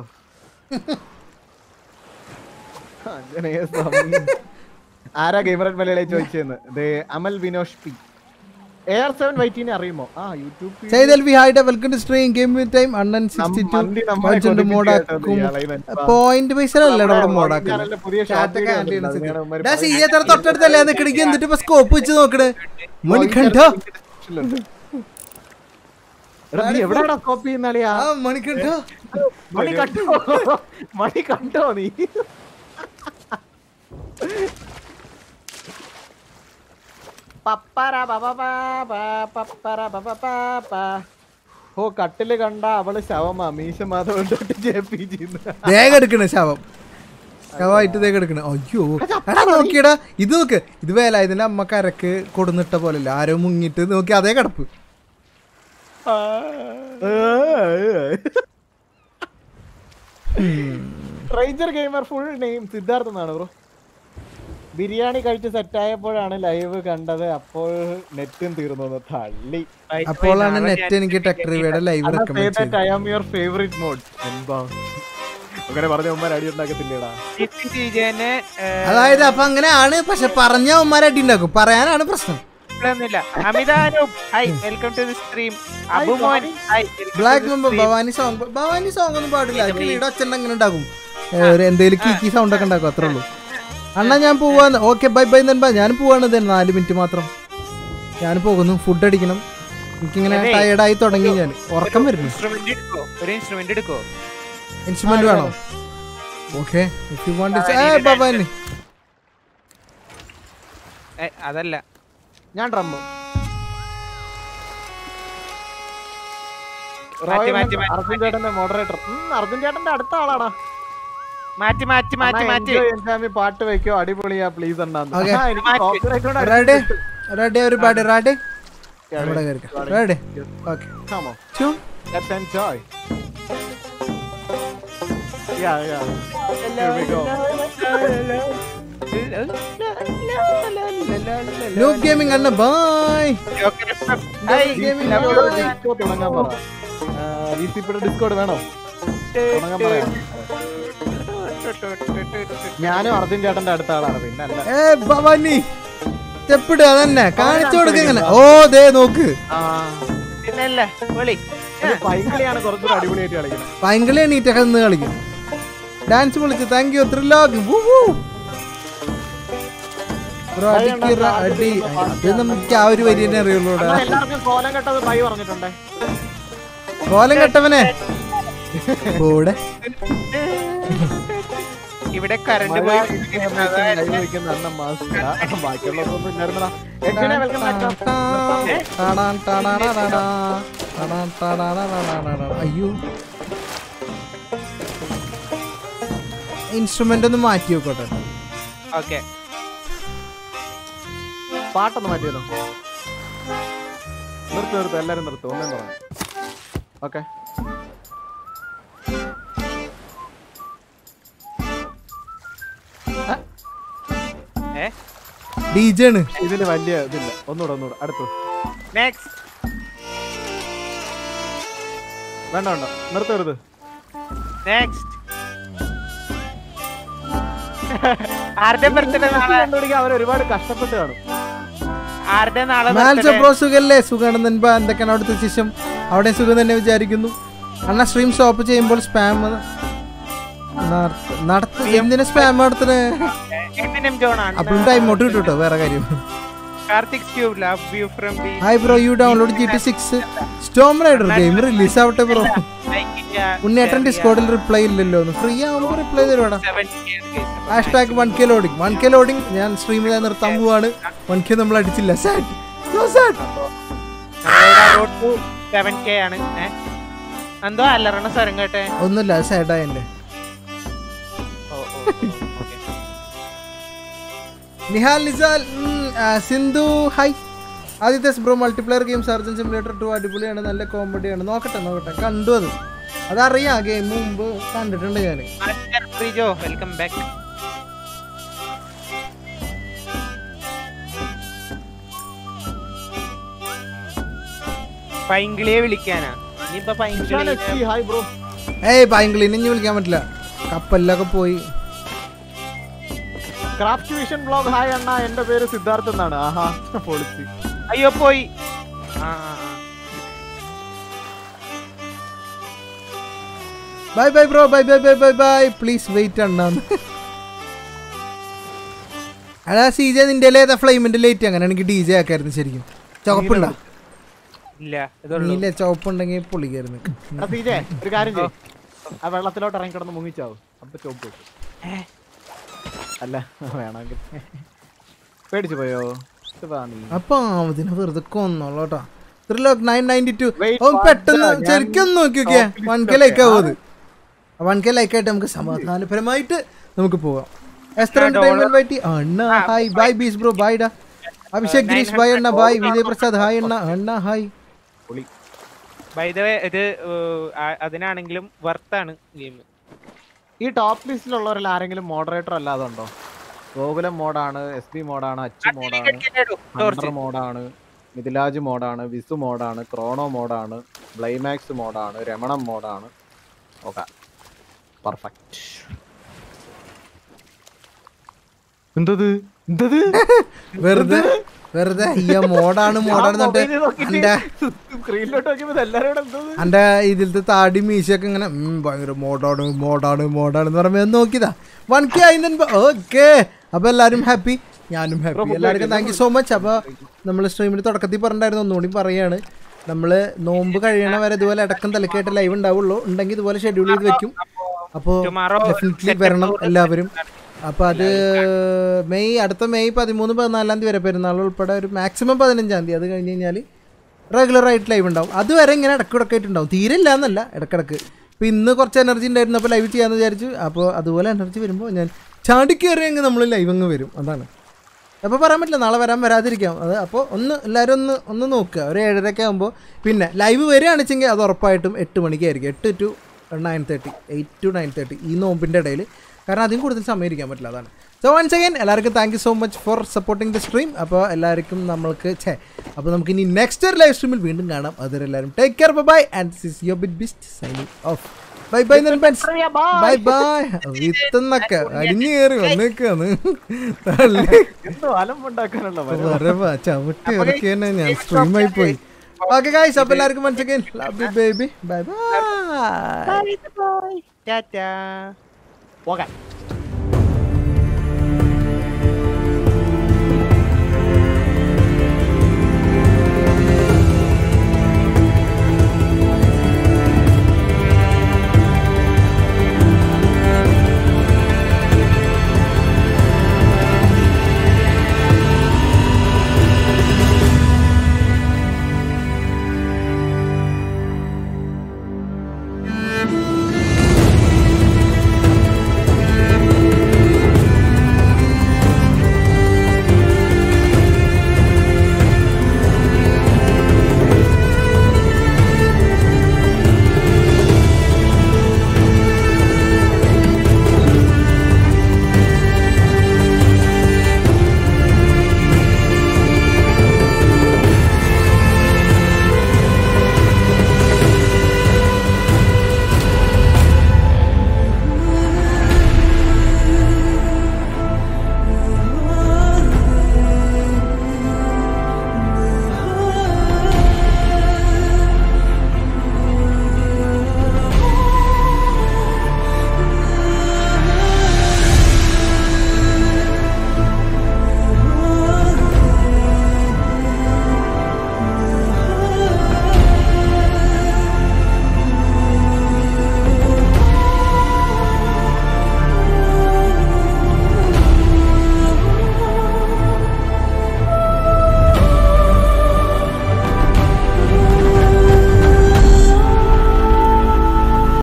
ആഞ്ജനേയ സ്വാമി. ആരാ ഗെയിമർ മലയാളി ചോദിച്ചെന്ന് ദേ Amal Vinosh P A R seven വൈറ്റിനെ അറിയുമോ ആ യൂട്യൂബ് ചെയ്തൽ വി ഹൈഡ് welcome to stream game with time അണ്ണൻ സിക്സ്റ്റി ടു മന്തി നമ്മളെ കൊതിപ്പിച്ച് മോഡാക്കും കേട്ടത് ഇയാളെ ഇവൻ. പോയിന്റ് പൈസയിലല്ലേ ഇവിടെ നമ്മുടെ മോഡാക്കുന്നത് വൈകുന്നേരം പുതിയ short video ഉണ്ട്. അതിങ്ങനെ ഇവന്മാര് സി എത്ര തൊട്ടടുത്തല്ലേ നിക്കണെങ്കിൽ എന്നിട്ട് ഇപ്പൊ സ്കോപ്പ് വെച്ച് നോക്കണേ മണിക്കണ്ഠ description-ലുണ്ട്. എടാ, നീ എവിടെയാടാ സ്കോപ്പ് ചെയ്യുന്ന അളിയാ ആ മണിക്കണ്ഠ മണി കണ്ടോ മണി കണ്ടോ നീ പപ്പര പപപ പപ്പര പപപ. ഓ കട്ടില് കണ്ട അവള് ശവമാ മീശ മാധവൻ തൊട്ട് ജെ പി ജിന്ന് വേഗം എടുക്കണ ശവം ശവമായിട്ട് വേഗം എടുക്കണ അയ്യോ എടാ നോക്കിയടാ ഇത് നോക്ക് ഇത് വേല ഇതിന്റെ അമ്മ കരക്ക് കൊടുന്നിട്ട പോലല്ല ആരോ മുങ്ങിട്ട് നോക്കി അതേ കിടപ്പ് ranger gamer full name Siddhartha എന്നാണ് ബ്രോ ബിരിയാണി കഴിച്ച് സെറ്റ് ആയപ്പോഴാണ് ലൈവ് കണ്ടത് അപ്പോൾ നെറ്റും തീർന്നു തള്ളി അപ്പോഴാണ് നെറ്റ് എനിക്ക് ടെക് റിവയുടെ ലൈവ് റെക്കമെൻഡ് ചെയ്തത് I am your favourite mod എന്താ അങ്ങനെ പറഞ്ഞ ഉമ്മ അടി ഉണ്ടാക്കത്തില്ലേടാ നിതിൻ ടിജേനെ, ഏ, അതായത് അപ്പൊ അങ്ങനെയാണ് പക്ഷെ പറഞ്ഞ അവന്മാരെ അടി ഉണ്ടാക്കും പറയാനാണ് പ്രശ്നം ഇവിടെയൊന്നുമില്ല. Amithanoop hi welcome to the stream അബുമോൻ hi welcome to black the member stream. Bhavani song Bhavani song ഒന്നും പാടില്ല കിളിയുടെ ഒച്ച അങ്ങനെ ഉണ്ടാകും ഏ, ഒരു എന്തേലും കീക്കി സൗണ്ട് ഒക്കെ ഉണ്ടാക്കും അത്രേ ഉള്ളൂ അണ്ണാ ഞാൻ പോവാന്ന് ഓക്കെ ബൈ ബൈ നൻപ ഞാൻ പോവാണ് തന്നെ നാല് മിനിറ്റ് മാത്രം ഞാൻ പോകുന്നു ഫുഡ് അടിക്കണം എനിക്കിങ്ങനെ അതെ. ടയർഡായി തുടങ്ങി ഞാൻ ഉറക്കം വരുന്നു ഇൻസ്ട്രുമെന്റ് എടുക്കോ ഒരു ഇൻസ്ട്രുമെന്റ് എടുക്കോ ഇൻസ്ട്രുമെന്റ് വേണോ okay if you want Bhavani Bhavani ഏ, അതല്ല ഞാൻ ഡ്രമ്മ് റോയൽ മാറ്റി, ഹണ്ട് മാറ്റി, അർജുൻ ചേട്ടന്റെ മോഡറേറ്റർ അർജുൻ ചേട്ടന്റെ അടുത്ത ആളാടാ മാറ്റി മാറ്റി മാറ്റി അണ്ണാ, മാറ്റി enjoy എൻജാമി പാട്ട് വെക്കോ അടിപൊളിയാ പ്ലീസ് അണ്ണാന്ന് Okay. ആ, എനിക്ക് മാറ്റി. copyright കൊണ്ട് റെഡി അടിച്ചിട്ട്. റെഡി everybody റെഡി Yeah, ഇവിടെ ready. കയറിക്കാം റെഡി ഓക്കെ Come on. ചൂ Let's enjoy. Yeah, yeah. Here we go. Loop gaming അണ്ണ ബൈ gaming ഡിസ്കോഡ് ഡിസ്കോ തുടങ്ങാൻ പറ വി സി പിയുടെ ഡിസ്കോഡ് വേണോ തുടങ്ങാൻ പറയാം ഞാനും അർജുൻ ചേട്ടന്റെ അടുത്ത ആളാണ് പിന്നെ അല്ല ഏ ഭവാനി സ്റ്റെപ്പിട് അതന്നെ കാണിച്ചു കൊടുക്ക ഇങ്ങനെ ഓ ദേ നോക്ക് ആ പിന്നല്ല വിളി പൈങ്കിളിയാണ് കുറച്ചുകൂടി അടിപൊളിയായിട്ട് കളിക്കുന്നത് ഭയങ്കര എണീറ്റൊക്കെ നിന്ന് കളിക്കും ഡാൻസ് വിളിച്ചു താങ്ക് യു ത്രിലോഗ് ബ്രോ അടിക്ക് റ- അടി അത് നമുക്ക് ആ ഒരു വരി തന്നെ അറിയുള്ളൂ ഇവിടെ. അണ്ണാ, എല്ലാവർക്കും കോലം കെട്ടത് ബൈ പറഞ്ഞിട്ടുണ്ടേ കോലം കെട്ടവനെ കൂടെ ഇവിടെ കറണ്ട് പോയി കൈവയ്ക്കുന്ന അണ്ണൻ മാസ്കടാ ബാക്കിയുള്ളതൊന്നും ഇല്ലായിരുന്നടാ എഡ്ജിനെ വെൽക്കം ബാക്ക് ടാടാൻ ടാടാടാടാടാ. ടാടാൻ ടാടാടാടാടാടാ. അയ്യോ ഇൻസ്ട്രുമെന്റ് ഒന്ന് മാറ്റി വെക്കോട്ടെ ഓക്കെ പാട്ടൊന്ന് മാറ്റിയല്ലോ നിർത്ത് നിർത്ത് എല്ലാരും നിർത്ത് ഒന്നേ പറയാം ഓക്കെ ഏ ഡി ജെ ആണ് ഇതിന് വലിയ ഇതില്ല ഒന്നുകൂടെ ഒന്നുകൂടെ അടുത്ത് നെക്സ്റ്റ് വേണ്ട വേണ്ട നിർത്തരുത് നെക്സ്റ്റ് ആരുടെ ബർത്ത്ഡേ നാളെ കണ്ടുപിടിക്കാൻ അവർ ഒരുപാട് കഷ്ടപ്പെട്ട് കാണും ആരുടെ നാളെ മാൽച്ച birthday? ബ്രോ സുഖല്ലേ സുഖമാണ് നൻപ എന്തൊക്കെയാണ് അവിടുത്തെ ശേഷം അവിടെ സുഖം തന്നെ വിചാരിക്കുന്നു അണ്ണ സ്ട്രീം സ്റ്റോപ്പ് ചെയ്യുമ്പോൾ സ്പാം നടത്ത എന്തിനാ സ്പാം നടത്തണേ എന്തിനും ജോൺ ആണ് അപ്പോഴും ടൈം ഔട്ട് കിട്ടും കേട്ടോ വേറെ കാര്യം കാർത്തിക് സ്റ്റ്യൂ love you from B hi bro you download G T six storm rider game release ആവട്ടെ ബ്രോ ഉണ്ണിയേട്ടൻ ഡിസ്കോഡിൽ റിപ്ലൈ ഇല്ലല്ലോ ഫ്രീ ആവുമ്പോൾ റിപ്ലൈ തരുവാടാ hashtag one K loading one K loading ഞാൻ സ്ട്രീമിൽ നിർത്താൻ പോവാണ് വൺ കെ നമ്മൾ അടിച്ചില്ല sad so sad seven K ആണ് ഏ? എന്തോ അല്ലറണ സ്വരം കേട്ടെ ഒന്നുമില്ല സാഡായ എൻ്റെ ഓ, ഓ, ഓക്കേ. നിഹാൽ നിസാൽ ഉം, ആ, Sindhu hi Adithyas bro multiplayer game surgeon simulator two അടിപൊളിയാണ് നല്ല കോമഡിയാണ് നോക്കട്ടെ നോക്കട്ടെ കണ്ടു അത് അതറിയാം ഗെയിം മുമ്പ് കണ്ടിട്ടുണ്ട് ഞാൻ മാസ്റ്റർ പ്രിജോ വെൽക്കം ബാക്ക് പൈങ്കിളിയെ വിളിക്കാനാ ഇനിയിപ്പൊ പൈങ്കിളി ഹായ് ബ്രോ ഏയ് ബാംഗ്ലീനെ ഇനി വിളിക്കാൻ പറ്റില്ല കപ്പലിലൊക്കെ പോയി ക്രാഫ്റ്റ് വിഷൻ ബ്ലോഗ് ഹായ് അണ്ണ എന്റെ പേര് സിദ്ധാർത്ഥ് എന്നാണ് ആഹാ പൊളിച്ച് അയ്യോ പോയി ആ, ആ, ആ. Bye bye bro bye bye bye bye bye please wait അണ്ണാന്ന് അതാ സി ജെ നിന്റെ ഏതാ ഫ്ലെയിമിന്റെ ലേറ്റ് അങ്ങനെ എനിക്ക് ഡി ജെ ആക്കായിരുന്നു ശരിക്കും ചുവപ്പുണ്ടോ ഇല്ല ഇതുള്ളൂ നീല ചുവപ്പുണ്ടെങ്കിൽ പൊളിക്കായിരുന്നു എടാ സീജെ ഒരു കാര്യം ചെയ്യ് ആ വെള്ളത്തിലോട്ട് ഇറങ്ങി കിടന്ന് മുങ്ങിച്ചാവും അപ്പൊ ചോപ്പ് വെക്കും ഏ, അല്ല വേണമെങ്കിൽ പേടിച്ചു പോയോ ഇത് വാ നീ അപ്പൊ അതിനെ വെറുതെ കൊന്നോളൂ കേട്ടോ Trilok nine ninety two Wait, ഓ പെട്ടെന്ന് ഞാൻ ശരിക്കും ഒന്ന് നോക്കി നോക്കിയേ top list വൺ കെ ഒക്കെ. ലൈക്ക് ആവും അത് വൺ കെ ലൈക്ക് ആയിട്ട് നമുക്ക് സമാധാനപരമായിട്ട് നമുക്ക് പോവാം എസ്ത്ര എന്റർടൈൻമെന്റ് വൈറ്റി അണ്ണ ഹായ് ബൈ ബീസ് ബ്രോ ബൈ ഡാ അഭിഷേക് ഗിരീഷ് ബൈ അണ്ണ ബൈ വിജയ് പ്രസാദ് ഹായ് അണ്ണ അണ്ണ ഹായ് പൊളി by the way, ഇത് ഏർ, ആ- അതിനാണെങ്കിലും വർത്താണ് ഗെയിം ഈ ടോപ്പ് ലിസ്റ്റിലുള്ളവരിൽ ആരെങ്കിലും മോഡറേറ്റർ അല്ലാതെ ഉണ്ടോ ഗോകുലം മോഡാണ് എസ് ബി മോഡാണ് അച്ചു മോഡാണ് ഹണ്ടർ മോഡാണ് മിഥിലാജ് മോഡാണ് വിസു മോഡാണ് ക്രോണോ മോഡാണ് ബ്ലൈമാക്സ് മോഡാണ് രമണം മോഡാണ് ഓക്കെ പെർഫെക്റ്റ് എന്തത് എന്തത് വെറുതെ വെറുതെ അയ്യ മോഡാണ് മോഡാണ് എന്നിട്ട് എന്റെ സ്ക്രീനിലോട്ട് നോക്കിയപ്പോ എല്ലാരും കൂടെ എന്തത് എന്റെ ഇതിലത്തെ താടി മീശയൊക്കെ ഇങ്ങനെ ഉം, ഭയങ്കര മോഡാണ് മോഡാണ് മോഡാണ് എന്ന് പറയുമ്പോൾ നോക്കിയതാ വൺ കെ ആയി ഓക്കെ അപ്പൊ എല്ലാരും ഹാപ്പി ഞാനും ഹാപ്പി എല്ലാവർക്കും താങ്ക് യു സോ മച്ച് അപ്പൊ നമ്മൾ സ്ട്രീമിൽ തുടക്കത്തിൽ പറഞ്ഞിട്ടുണ്ടായിരുന്നു ഒന്നുകൂടി പറയാണ് നമ്മള് നോമ്പ് കഴിയണ വരെ ഇതുപോലെ ഇടക്കം തലക്കായിട്ട് ലൈവ് ഉണ്ടാവുള്ളൂ ഉണ്ടെങ്കിൽ ഇതുപോലെ ഷെഡ്യൂൾ ചെയ്ത് വെക്കും അപ്പോൾ Tomorrow ഡെഫിനറ്റ്ലി വരണം എല്ലാവരും അപ്പൊ അത് മെയ് അടുത്ത മെയ് പതിമൂന്ന് പതിനാലാം തീയതി വരെ പെരുന്നാൾ ഉൾപ്പെടെ ഒരു മാക്സിമം പതിനഞ്ചാം തീയതി അത് കഴിഞ്ഞ് കഴിഞ്ഞാൽ റെഗുലർ ആയിട്ട് ലൈവ് ഉണ്ടാവും അതുവരെ ഇങ്ങനെ ഇടയ്ക്കിടയ്ക്ക് ആയിട്ടുണ്ടാവും തീരെ ഇല്ല എന്നല്ല ഇടയ്ക്കിടയ്ക്ക് ഇപ്പോൾ ഇന്ന് കുറച്ച് എനർജി ഉണ്ടായിരുന്നു അപ്പോൾ ലൈവ് ചെയ്യാമെന്ന് വിചാരിച്ചു അപ്പോൾ അതുപോലെ എനർജി വരുമ്പോൾ ഞാൻ ചാടിക്കയറി അങ്ങ് നമ്മൾ ലൈവ് അങ്ങ് വരും അതാണ് അപ്പോൾ പറയാൻ പറ്റില്ല നാളെ വരാൻ വരാതിരിക്കാം അത് അപ്പോൾ ഒന്ന് എല്ലാവരും ഒന്ന് ഒന്ന് നോക്കുക ഒരു ഏഴരയൊക്കെ ആകുമ്പോൾ പിന്നെ ലൈവ് വരികയാണെന്ന് വെച്ചെങ്കിൽ അത് ഉറപ്പായിട്ടും എട്ട് മണിക്കായിരിക്കും എട്ട് to nine thirty eight to nine thirty ഈ നോമ്പിൻ്റെ ഇടയിൽ കാരണം അതിന് കൂടുതൽ സമയം ഇരിക്കാൻ പറ്റില്ല അതാണ് സോ വൺസ് അഗൈൻ എല്ലാവർക്കും thank you so much for supporting the stream അപ്പോൾ എല്ലാവർക്കും നമ്മൾക്ക് ഛേ അപ്പോൾ നമുക്ക് ഇനി നെക്സ്റ്റ് ഒരു ലൈവ് സ്ട്രീമിൽ വീണ്ടും കാണാം അതുവരെ എല്ലാവരും take care bye and this your bit beast signing off bye bye bye bye വിത്തെന്നൊക്കെ അടിഞ്ഞു കയറി വന്നേക്കാന്ന് തള്ളി എന്തോ അലമ്പുണ്ടാക്കാനുള്ള പരിപാടി. വരവാ ചവിട്ടി ഇറക്കി തന്നെ ഞാൻ സ്ട്രീമായി പോയി ഓക്കെ ഗൈസ് അപ്പോൾ എല്ലാവർക്കും once again love you baby bye bye tata പോകാം